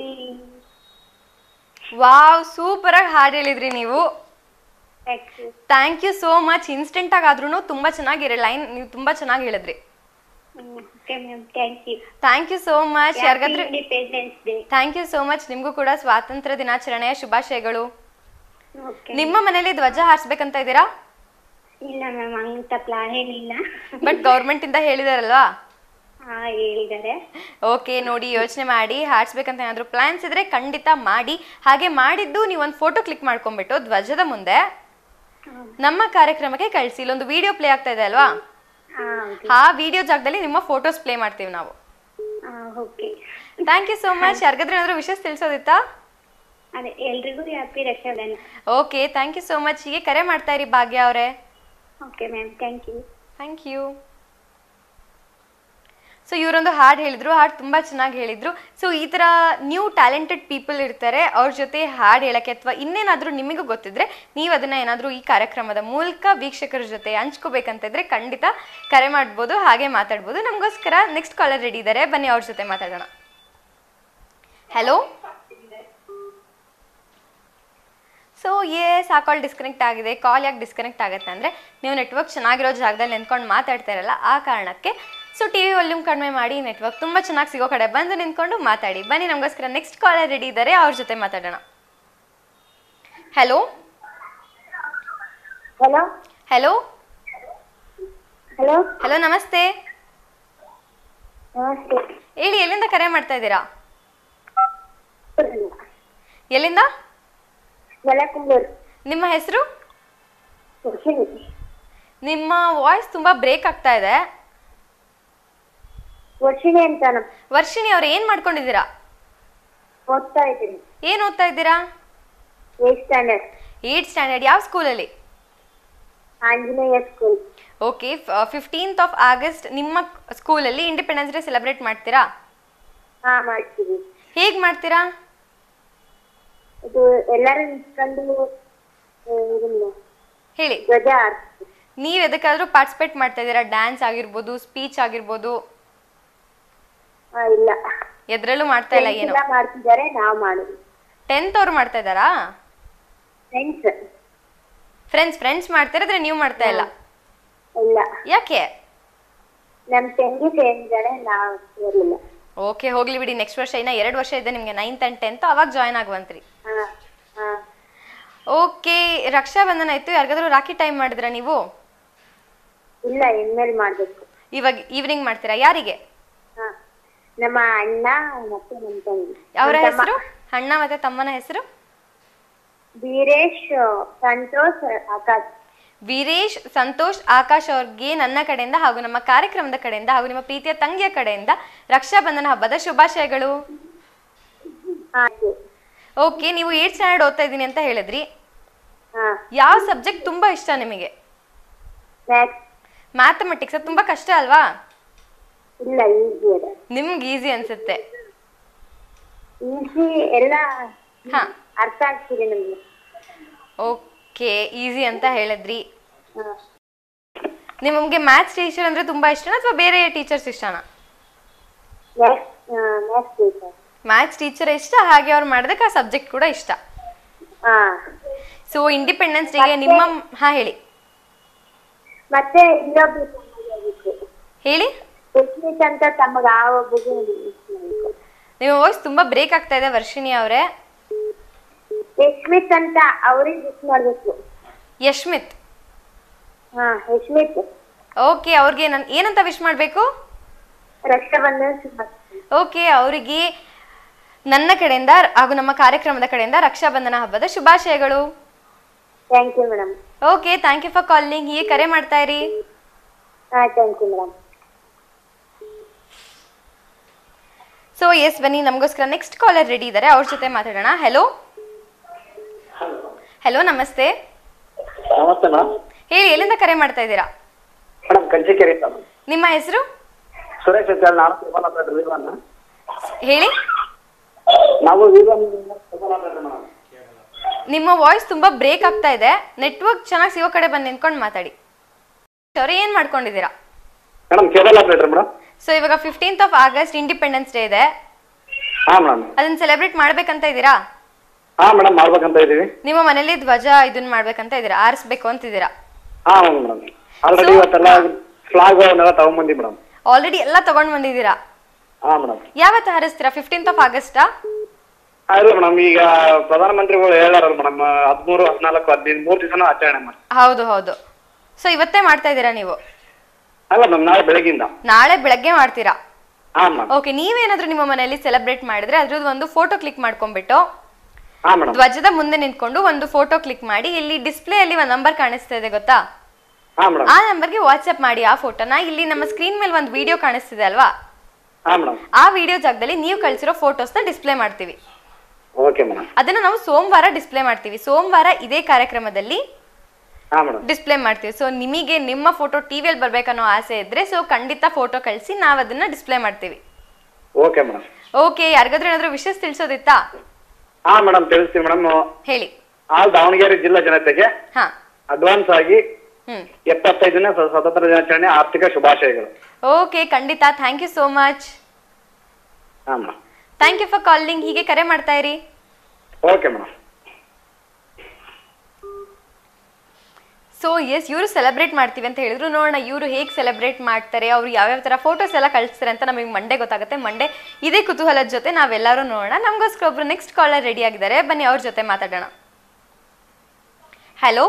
ವಾವ್ ಸೂಪರ್ ಆಗಿ ಹಾಡು ಹೇಳಿದ್ರಿ ನೀವು Thank you. Thank you so much instant ಆಗಿ ಆದ್ರೂ ತುಂಬಾ ಚೆನ್ನಾಗಿರೋ ಲೈನ್ ನೀವು ತುಂಬಾ ಚೆನ್ನಾಗಿ ಹೇಳಿದ್ರಿ ಹ್ಮ್. Okay, ma'am. Thank you. Thank you so much Happy ಯಾರಿಗಾದ್ರೂ Independence Day. Thank you so much ನಿಮ್ಗೂ ಕೂಡ ಸ್ವಾತಂತ್ರ್ಯ ದಿನಾಚರಣೆಯ ಶುಭಾಶಯಗಳು Okay. ನಿಮ್ಮ ಮನೇಲಿ ಧ್ವಜ ಹಾರಿಸ್ಬೇಕಂತ ಇದ್ದೀರಾ ಇಲ್ಲ ಮ್ಯಾಮ್ ಅಂತ ಪ್ಲಾನ್ ಏನಿಲ್ಲ ಬಟ್ ಗೌರ್ಮೆಂಟ್ ಇಂದ ಹೇಳಿದಾರಲ್ವಾ ಹಾ ಹೇಳಿದ್ದಾರೆ ಓಕೆ ನೋಡಿ ಯೋಚನೆ ಮಾಡಿ ಹಾರಿಸ್ಬೇಕಂತ ಏನಾದ್ರು ಪ್ಲಾನ್ಸ್ ಇದ್ರೆ ಖಂಡಿತ ಮಾಡಿ ಹಾಗೆ ಮಾಡಿದ್ದು ನೀವು ಒಂದು ಫೋಟೋ ಕ್ಲಿಕ್ ಮಾಡ್ಕೊಂಡ್ಬಿಟ್ಟು ಧ್ವಜದ ಮುಂದೆ ನಮ್ಮ ಕಾರ್ಯಕ್ರಮಕ್ಕೆ ಕಳಿಸಿ ಇಲ್ಲೊಂದು ವಿಡಿಯೋ ಪ್ಲೇ ಆಗ್ತಾ ಇದೆ ಅಲ್ವಾ ಹಾ ಹೌದು ಆ ವಿಡಿಯೋ ಜಾಗದಲ್ಲಿ ನಿಮ್ಮ ಫೋಟೋಸ್ ಪ್ಲೇ ಮಾಡ್ತೀವಿ ನಾವು ಹಾ okay thank you so much ಯಾರಿಗಾದ್ರೂ ಏನಾದ್ರು ವಿಷಯ ತಿಳಿಸೋದಿತ್ತಾ ಅದೇ ಎಲ್ರಿಗೂ happy Raksha Bandhan okay thank you so much ಹೀಗೆ ಕರೆ ಮಾಡ್ತಾ ಇರಿ ಭಾಗ್ಯ ಅವರೇ okay ma'am thank you thank you so ಇವರೊಂದು ಹಾಡು ಹೇಳಿದ್ರು ಹಾಡು ತುಂಬ ಚೆನ್ನಾಗಿ ಹೇಳಿದ್ರು ಸೊ ಈ ಥರ ನ್ಯೂ ಟ್ಯಾಲೆಂಟೆಡ್ ಪೀಪಲ್ ಇರ್ತಾರೆ ಅವ್ರ ಜೊತೆ ಹಾಡು ಹೇಳಕ್ಕೆ ಅಥವಾ ಇನ್ನೇನಾದರೂ ನಿಮಗೂ ಗೊತ್ತಿದ್ರೆ ನೀವು ಅದನ್ನ ಏನಾದರೂ ಈ ಕಾರ್ಯಕ್ರಮದ ಮೂಲಕ ವೀಕ್ಷಕರ ಜೊತೆ ಹಂಚ್ಕೋಬೇಕಂತಿದ್ರೆ ಖಂಡಿತ ಕರೆ ಮಾಡ್ಬೋದು ಹಾಗೆ ಮಾತಾಡ್ಬೋದು ನಮಗೋಸ್ಕರ ನೆಕ್ಸ್ಟ್ ಕಾಲರ್ ರೆಡಿ ಇದ್ದಾರೆ ಬನ್ನಿ ಅವ್ರ ಜೊತೆ ಮಾತಾಡೋಣ ಹಲೋ ಸೊ ಎಸ್ ಆ ಕಾಲ್ ಡಿಸ್ಕನೆಕ್ಟ್ ಆಗಿದೆ ಕಾಲ್ ಯಾಕೆ ಡಿಸ್ಕನೆಕ್ಟ್ ಆಗುತ್ತೆ ಅಂದರೆ ನೀವು ನೆಟ್ವರ್ಕ್ ಚೆನ್ನಾಗಿರೋ ಜಾಗದಲ್ಲಿ ನಿಂತ್ಕೊಂಡು ಮಾತಾಡ್ತಾ ಇರಲ್ಲ ಆ ಕಾರಣಕ್ಕೆ ಸೊ ಟಿ ವಿ ವಾಲ್ಯೂಮ್ ಕಡಿಮೆ ಮಾಡಿ ನೆಟ್ವರ್ಕ್ ತುಂಬ ಚೆನ್ನಾಗಿ ಸಿಗೋ ಕಡೆ ಬಂದು ನಿಂತ್ಕೊಂಡು ಮಾತಾಡಿ ಬನ್ನಿ ನಮಗೋಸ್ಕರ ನೆಕ್ಸ್ಟ್ ಕಾಲರ್ ರೆಡಿ ಇದ್ದಾರೆ ಅವ್ರ ಜೊತೆ ಮಾತಾಡೋಣ hello hello hello hello hello ನಮಸ್ತೆ ನಮಸ್ತೆ ಹೇಳಿ ಎಲ್ಲಿಂದ ಕರೆ ಮಾಡ್ತಾ ಇದ್ದೀರಾ ಎಲ್ಲಿಂದ ನೆಲಕುಂಬೂರು ನಿಮ್ಮ ಹೆಸರು ವರ್ಷಿಣಿ ನಿಮ್ಮ ವಾಯ್ಸ್ ತುಂಬ ಬ್ರೇಕ್ ಆಗ್ತಾ ಇದೆ ವರ್ಷಿಣಿ ಅಂತ ನಾನು ವರ್ಷಿಣಿ ಅವ್ರು ಏನು ಮಾಡ್ಕೊಂಡಿದ್ದೀರಾ ಓದ್ತಾ ಇದ್ದೀನಿ ಏನು ಓದ್ತಾ ಇದ್ದೀರಾ ಏಟ್ ಸ್ಟ್ಯಾಂಡರ್ಡ್ ಏಯ್ಟ್ ಸ್ಟ್ಯಾಂಡರ್ಡ್ ಯಾವ ಸ್ಕೂಲಲ್ಲಿ Anjaneya school okay fifteenth of August ನಿಮ್ಮ ಸ್ಕೂಲಲ್ಲಿ ಇಂಡಿಪೆಂಡೆನ್ಸ್ ಡೇ ಸೆಲೆಬ್ರೇಟ್ ಮಾಡ್ತೀರಾ ಹಾ ಮಾಡ್ತೀವಿ ಹೇಗೆ ಮಾಡ್ತೀರಾ ಇದು ಎಲ್ಲರೂ ನಿಂತ್ಕೊಂಡು ಆ, ಇದನ್ನ ಹೇಳಿ ಧ್ವಜ ಹಾರಿಸ್ತೀವಿ ನೀವು ಎದಕ್ಕಾದ್ರೂ ಪಾರ್ಟಿಸಿಪೇಟ್ ಮಾಡ್ತಾ ಇದ್ದೀರಾ ಡ್ಯಾನ್ಸ್ ಆಗಿರ್ಬೋದು ಸ್ಪೀಚ್ ಆಗಿರ್ಬೋದು ಹಾ ಇಲ್ಲ ಎದ್ರಲ್ಲೂ ಮಾಡ್ತಾ ಇಲ್ಲ Friends ಏನು ಎಲ್ಲ ಮಾಡ್ತಿದ್ದಾರೆ ನಾವು ಮಾಡುದು ಟೆಂತ್ ಅವ್ರು ಮಾಡ್ತಾ ಇದ್ದಾರಾ ಫ್ರೆಂಡ್ಸ್ ಫ್ರೆಂಡ್ಸ್ ಫ್ರೆಂಡ್ಸ್ ಮಾಡ್ತಾರೆ ಆದ್ರೆ ನೀವು ಮಾಡ್ತಾ ಇಲ್ಲ ಇಲ್ಲ ಯಾಕೆ ನಮ್ ತಂಗಿ ಸೇರಿದ್ದಾರೆ ನಾವು ಸೇರಿಲ್ಲ ಓಕೆ ಹೋಗ್ಲಿ ಬಿಡಿ ನೆಕ್ಸ್ಟ್ ವರ್ಷ ಇನ್ನ ಎರಡು ವರ್ಷ ಇದೆ ನಿಮಗೆ ನೈನ್ತ್ ಆ್ಯಂಡ್ ಟೆಂತ್ ಅವಾಗ ಜಾಯ್ನ್ ಆಗುವಂತ್ರಿ ಹಾ ಹಾ ಓಕೆ ರಕ್ಷಾಬಂಧನ ಆಯ್ತು ಯಾರಿಗಾದ್ರೂ ರಾಖಿ ಟೈಮ್ ಮಾಡಿದ್ರಾ ನೀವು ಇಲ್ಲ ಇನ್ಮೇಲೆ ಮಾಡ್ಬೇಕು ಇವಾಗ ಈವ್ನಿಂಗ್ ಮಾಡ್ತೀರಾ ಯಾರಿಗೆ ಹಾ ನಮ್ಮ ಅಣ್ಣ ಮತ್ತೆ ನಮ್ಮ ತಂಗಿ ಅವರ ನಮ್ಮ ತಮ್ಮ. ಹೆಸರು ಅಣ್ಣ ಮತ್ತೆ ತಮ್ಮನ ಹೆಸರು ವೀರೇಶ್ ಸಂತೋಷ್ ಆಕಾಶ್ ವೀರೇಶ್ ಸಂತೋಷ್ ಆಕಾಶ್ ಅವ್ರಿಗೆ ನನ್ನ ಕಡೆಯಿಂದ ಹಾಗೂ ನಮ್ಮ ಕಾರ್ಯಕ್ರಮದ ಕಡೆಯಿಂದ ಹಾಗೂ ನಿಮ್ಮ ಪ್ರೀತಿಯ ತಂಗಿಯ ಕಡೆಯಿಂದ ರಕ್ಷಾಬಂಧನ ಹಬ್ಬದ ಶುಭಾಶಯಗಳು ಆಯ್ತು ಓಕೆ ನೀವು ಏಟ್ ಸ್ಟ್ಯಾಂಡರ್ಡ್ ಓದ್ತಾ ಇದ್ದೀನಿ ಅಂತ ಹೇಳಿದ್ರಿ ಹಾ ಯಾವ ಸಬ್ಜೆಕ್ಟ್ ತುಂಬಾ ಇಷ್ಟ ನಿಮಗೆ ಮ್ಯಾಥ್ಸ್ ಮ್ಯಾಥಮೆಟಿಕ್ಸ್ ಅದು ತುಂಬಾ ಕಷ್ಟ ಅಲ್ವಾ ಇಲ್ಲ ಈಸಿ ಅದ ನಿಮ್ಗೆ ಈಸಿ ಅನ್ಸುತ್ತೆ ಈಸಿ ಎಲ್ಲ ಹಾ ಅರ್ಥ ಆಗ್ತಿದೆ ನಮ್ಗೆ ಓಕೆ ಈಸಿ ಅಂತ ಹೇಳಿದ್ರಿ ಹಾ. ನಿಮಗೆ ಮ್ಯಾಥ್ಸ್ ಟೀಚರ್ ಅಂದ್ರೆ ತುಂಬಾ ಇಷ್ಟನಾ ಅಥವಾ ಬೇರೆ ಟೀಚರ್ಸ್ ಇಷ್ಟನಾ maths maths teacher maths teacher ಇಷ್ಟ ಹಾಗೆ ಅವ್ರು ಮಾಡೋದಕ್ಕೆ ಆ ಸಬ್ಜೆಕ್ಟ್ ಕೂಡ ಇಷ್ಟ ಹಾ ಸೊ ಇಂಡಿಪೆಂಡೆನ್ಸ್ ಡೇಗೆ ನಿಮ್ಮ ಹಾ ಹೇಳಿ ಮತ್ತೆ ಇನ್ನೊಬ್ರು ತಮ್ಮಗಾಗಿತ್ತು ಹೇಳಿ ಟೆಕ್ನಿಕ್ ಅಂತ ತಮಗ ಆ ಒಬ್ಬಗೆ ಮಾಡ್ಬೇಕು ನಿಮ್ಮ ವಾಯ್ಸ್ ತುಂಬಾ ಬ್ರೇಕ್ ಆಗ್ತಾ ಇದೆ ವರ್ಷಿಣಿ ಅವರೇ ಯಶ್ಮಿತ್ ಅಂತ ಅವ್ರಿಗೆ ವಿಶ್ ಮಾಡ್ಬೇಕು ಯಶ್ಮಿತ್ ಹಾ ಯಶ್ಮಿತ್ ಓಕೆ ಅವ್ರಿಗೆ ನನ್ ಏನಂತ ವಿಶ್ ಮಾಡಬೇಕು ರಕ್ಷಾಬಂಧನ ಶುಭಾಶಯ ಓಕೆ ಅವರಿಗೆ ನನ್ನ ಕಡೆಯಿಂದ ಹಾಗೂ ನಮ್ಮ ಕಾರ್ಯಕ್ರಮದ ಕಡೆಯಿಂದ ರಕ್ಷಾಬಂಧನ ಹಬ್ಬದ ಶುಭಾಶಯಗಳು thank you madam okay thank you for calling ಹೀಗೆ ಕರೆ ಮಾಡ್ತಾ ಇರಿ ಹಾ thank you madam so yes ಬನ್ನಿ ನಮಗೋಸ್ಕರ ನೆಕ್ಸ್ಟ್ ಕಾಲರ್ ರೆಡಿ ಇದ್ದಾರೆ ಅವ್ರ ಜೊತೆ ಮಾತಾಡೋಣ ಹೆಲೋ ಹೆಲೋ ನಮಸ್ತೆ ನಮಸ್ತೆ ಮೇಡಮ್ ಹೇಳಿ ಎಲ್ಲಿಂದ ಕರೆ ಮಾಡ್ತಾ ಇದ್ದೀರಾ ಮೇಡಮ್ ಕಂಚಿಕೆರೆ ಅಂತ ನಿಮ್ಮ ಹೆಸರು ಸುರೇಶ್ ಅಂತ ಹೇಳಿ ನಾನು ತಿರುಮಲ ಪೇಟೆ ವಿವನ್ ಹೇಳಿ ನಾವು ವಿವನ್ ತಿರುಮಲ ಪೇಟೆ ಮೇಡಮ್ ನಿಮ್ಮ ವಾಯ್ಸ್ ತುಂಬಾ ಬ್ರೇಕ್ ಆಗ್ತಾ ಇದೆ ನೆಟ್ವರ್ಕ್ ಚೆನ್ನಾಗಿ ಸಿಗೋ ಕಡೆ ಬಂದು ನಿಂತ್ಕೊಂಡು ಮಾತಾಡಿ ಅವ್ರು ಏನ್ ಮಾಡ್ಕೊಂಡಿದ್ದೀರಾ madam cable operator madam so ಇವಾಗ fifteenth of August Independence day ಇದೆ ಹಾ ಮೇಡಮ್ ಅದನ್ನ ಸೆಲೆಬ್ರೇಟ್ ಮಾಡ್ಬೇಕಂತ ಇದ್ದೀರಾ ಹಾ ಮೇಡಮ್ ಮಾಡ್ಬೇಕಂತ ಇದೀವಿ ನಿಮ್ಮ ಮನೇಲಿ ಧ್ವಜ ಇದನ್ನ ಮಾಡ್ಬೇಕಂತ ಇದ್ದೀರಾ ಆರಿಸ್ಬೇಕು ಅಂತಿದ್ದೀರಾ ಹಾ ಮೇಡಮ್ ಆಲ್ರೆಡಿ So- ಇವತ್ತೆಲ್ಲ ಫ್ಲಾಗ್ ಅವನ್ನೆಲ್ಲ ತಗೊಂಡ್ಬಂದಿ ಮೇಡಮ್ ಆಲ್ರೆಡಿ ಎಲ್ಲ ತಗೊಂಡ್ ಬಂದಿದ್ದೀರಾ ಹಾ ಮೇಡಮ್ ಯಾವತ್ತು ಹಾರಿಸ್ತೀರಾ ಫಿಫ್ಟೀನ್ತ್ ಆಫ್ ಆಗಸ್ಟಾ ಇಲ್ಲ ಮೇಡಮ್ ಈಗ ಪ್ರಧಾನಮಂತ್ರಿಗಳು ಹೇಳಾರಲ್ಲ ಮೇಡಮ್ ಹದಿಮೂರು ಹದಿನಾಲ್ಕು ಹದಿನೈದು ಮೂರು ದಿವಸನೂ ಆಚರಣೆ ಮಾಡಿ ಹೌದು ಹೌದು ಸೊ ಇವತ್ತೇ ಮಾಡ್ತಾ ಇದ್ದೀರಾ ನೀವು ಅಲ್ಲ ಮ್ಯಾಮ್ ನಾಳೆ ಬೆಳಗ್ಗಿಂದ ನಾಳೆ ಬೆಳಗ್ಗೆ ಮಾಡ್ತೀರಾ ಹಾ ಮೇಡಮ್ ಓಕೆ ನೀವೇನಾದ್ರೂ ನಿಮ್ಮ ಮನೆಯಲ್ಲಿ ಸೆಲೆಬ್ರೇಟ್ ಮಾಡಿದ್ರೆ ಅದ್ರದ್ದು ಒಂದು ಫೋಟೋ ಕ್ಲಿಕ್ ಮಾಡ್ಕೊಂಡ್ಬಿಟ್ಟು ಹಾ ಮೇಡಮ್ ಧ್ವಜದ ಮುಂದೆ ನಿಂತ್ಕೊಂಡು ಒಂದು ಫೋಟೋ ಕ್ಲಿಕ್ ಮಾಡಿ ಇಲ್ಲಿ ಡಿಸ್ಪ್ಲೇ ಅಲ್ಲಿ ಒಂದು ನಂಬರ್ ಕಾಣಿಸ್ತಾ ಇದೆ ಗೊತ್ತಾ ಹಾ ಮೇಡಮ್ ಆ ನಂಬರ್ಗೆ ವಾಟ್ಸ್ಆಪ್ ಮಾಡಿ ಆ ಫೋಟೋನ ಇಲ್ಲಿ ನಮ್ಮ ಸ್ಕ್ರೀನ್ ಮೇಲೆ ಒಂದು ವಿಡಿಯೋ ಕಾಣಿಸ್ತಿದೆ ಅಲ್ವಾ ಹಾ ಮೇಡಮ್ ಆ ವಿಡಿಯೋ ಜಾಗದಲ್ಲಿ ನೀವು ಕಳಿಸಿರೋ ಫೋಟೋಸ್ನ ಡಿಸ್ಪ್ಲೇ ಮಾಡ್ತೀವಿ ಓಕೆ ಮೇಡಮ್ ಅದನ್ನ ನಾವು ಸೋಮವಾರ ಡಿಸ್ಪ್ಲೇ ಮಾಡ್ತೀವಿ ಸೋಮವಾರ ಇದೇ ಕಾರ್ಯಕ್ರಮದಲ್ಲಿ ಹಾ ಮೇಡಮ್ ಡಿಸ್ಪ್ಲೇ ಮಾಡ್ತೀವಿ ಸೊ ನಿಮಗೆ ನಿಮ್ಮ ಫೋಟೋ ಟಿವಿಯಲ್ಲಿ ಬರ್ಬೇಕನ್ನೋ ಆಸೆ ಇದ್ರೆ ಸೊ ಖಂಡಿತ ಫೋಟೋ ಕಳಿಸಿ ನಾವು ಅದನ್ನ ಡಿಸ್ಪ್ಲೇ ಮಾಡ್ತೀವಿ ಓಕೆ ಮೇಡಮ್ ಓಕೆ ಯಾರಿಗಾದ್ರೂ ಏನಾದ್ರೂ ವಿಷಯ ತಿಳಿಸೋದಿತ್ತಾ ಹಾ ಮೇಡಮ್ ತಿಳಿಸ್ತೀವಿ ಮೇಡಮ್ ಹೇಳಿ ಆಲ್ ದಾವಣಗೆರೆ ಜಿಲ್ಲಾ ಜನತೆಗೆ ಹಾ ಅಡ್ವಾನ್ಸ್ ಆಗಿ ಹ್ಮ್ ಎಪ್ಪತ್ತೈದನೇ ಸ್ವ- ಸ್ವತಂತ್ರ ದಿನಾಚರಣೆ ಆರ್ಥಿಕ ಶುಭಾಶಯಗಳು ಓಕೆ ಖಂಡಿತ ಥ್ಯಾಂಕ್ ಯು ಸೋ ಮಚ್ ಹಾ madam thank you for calling ಹೀಗೆ ಕರೆ ಮಾಡ್ತಾ ಇರಿ ಓಕೆ ಮೇಡಮ್ ಸೊ ಎಸ್ ಇವರು ಸೆಲೆಬ್ರೇಟ್ ಮಾಡ್ತೀವಿ ಅಂತ ಹೇಳಿದ್ರು ನೋಡೋಣ ಇವರು ಹೇಗೆ ಸೆಲೆಬ್ರೇಟ್ ಮಾಡ್ತಾರೆ ಅವ್ರು ಯಾವ್ಯಾವ ಥರ ಫೋಟೋಸ್ ಎಲ್ಲ ಕಳಿಸ್ತಾರೆ ಅಂತ ನಮಗೆ ಮಂಡೇ ಗೊತ್ತಾಗುತ್ತೆ ಮಂಡೇ ಇದೇ ಕುತೂಹಲದ ಜೊತೆ ನಾವೆಲ್ಲರೂ ನೋಡೋಣ ನಮಗೋಸ್ಕರ ಒಬ್ರು ನೆಕ್ಸ್ಟ್ ಕಾಲರ್ ರೆಡಿ ಆಗಿದ್ದಾರೆ ಬನ್ನಿ ಅವ್ರ ಜೊತೆ ಮಾತಾಡೋಣ ಹಲೋ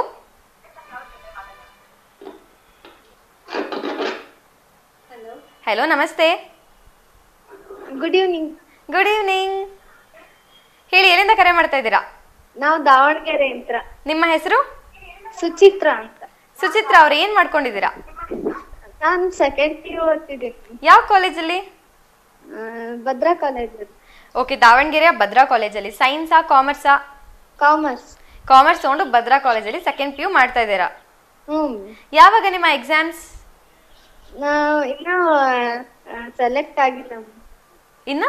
ಹಲೋ ನಮಸ್ತೆ ಗುಡ್ ಈವ್ನಿಂಗ್ ಗುಡ್ ಈವ್ನಿಂಗ್ ಹೇಳಿ ಎಲ್ಲಿಂದ ಕರೆ ಮಾಡ್ತಾ ಇದ್ದೀರಾ ನಾವು ದಾವಣಗೆರೆ ಅಂತ ನಿಮ್ಮ ಹೆಸರು ಸುಚಿತ್ರ ಅಂತ ಸುಚಿತ್ರ ಅವ್ರು ಏನ್ ಮಾಡ್ಕೊಂಡಿದ್ದೀರಾ ನಾನು ಸೆಕೆಂಡ್ ಪಿ ಯು ಓದ್ತಿದ್ದೀನಿ ಯಾವ ಕಾಲೇಜಲ್ಲಿ ಆ, ಭದ್ರಾ ಕಾಲೇಜ್ ಓಕೆ ದಾವಣಗೆರೆಯ ಭದ್ರಾ ಕಾಲೇಜಲ್ಲಿ ಸೈನ್ಸಾ ಕಾಮರ್ಸಾ ಕಾಮರ್ಸ್ ಕಾಮರ್ಸ್ ತಗೊಂಡು ಭದ್ರಾ ಕಾಲೇಜಲ್ಲಿ ಸೆಕೆಂಡ್ ಪಿ ಯು ಮಾಡ್ತಾ ಇದ್ದೀರಾ ಹ್ಮ್ ಯಾವಾಗ ನಿಮ್ಮ ಎಕ್ಸಾಮ್ಸ್ ನಾವು ಇನ್ನೂ ಸೆಲೆಕ್ಟ್ ಆಗಿಲ್ಲ ಇನ್ನ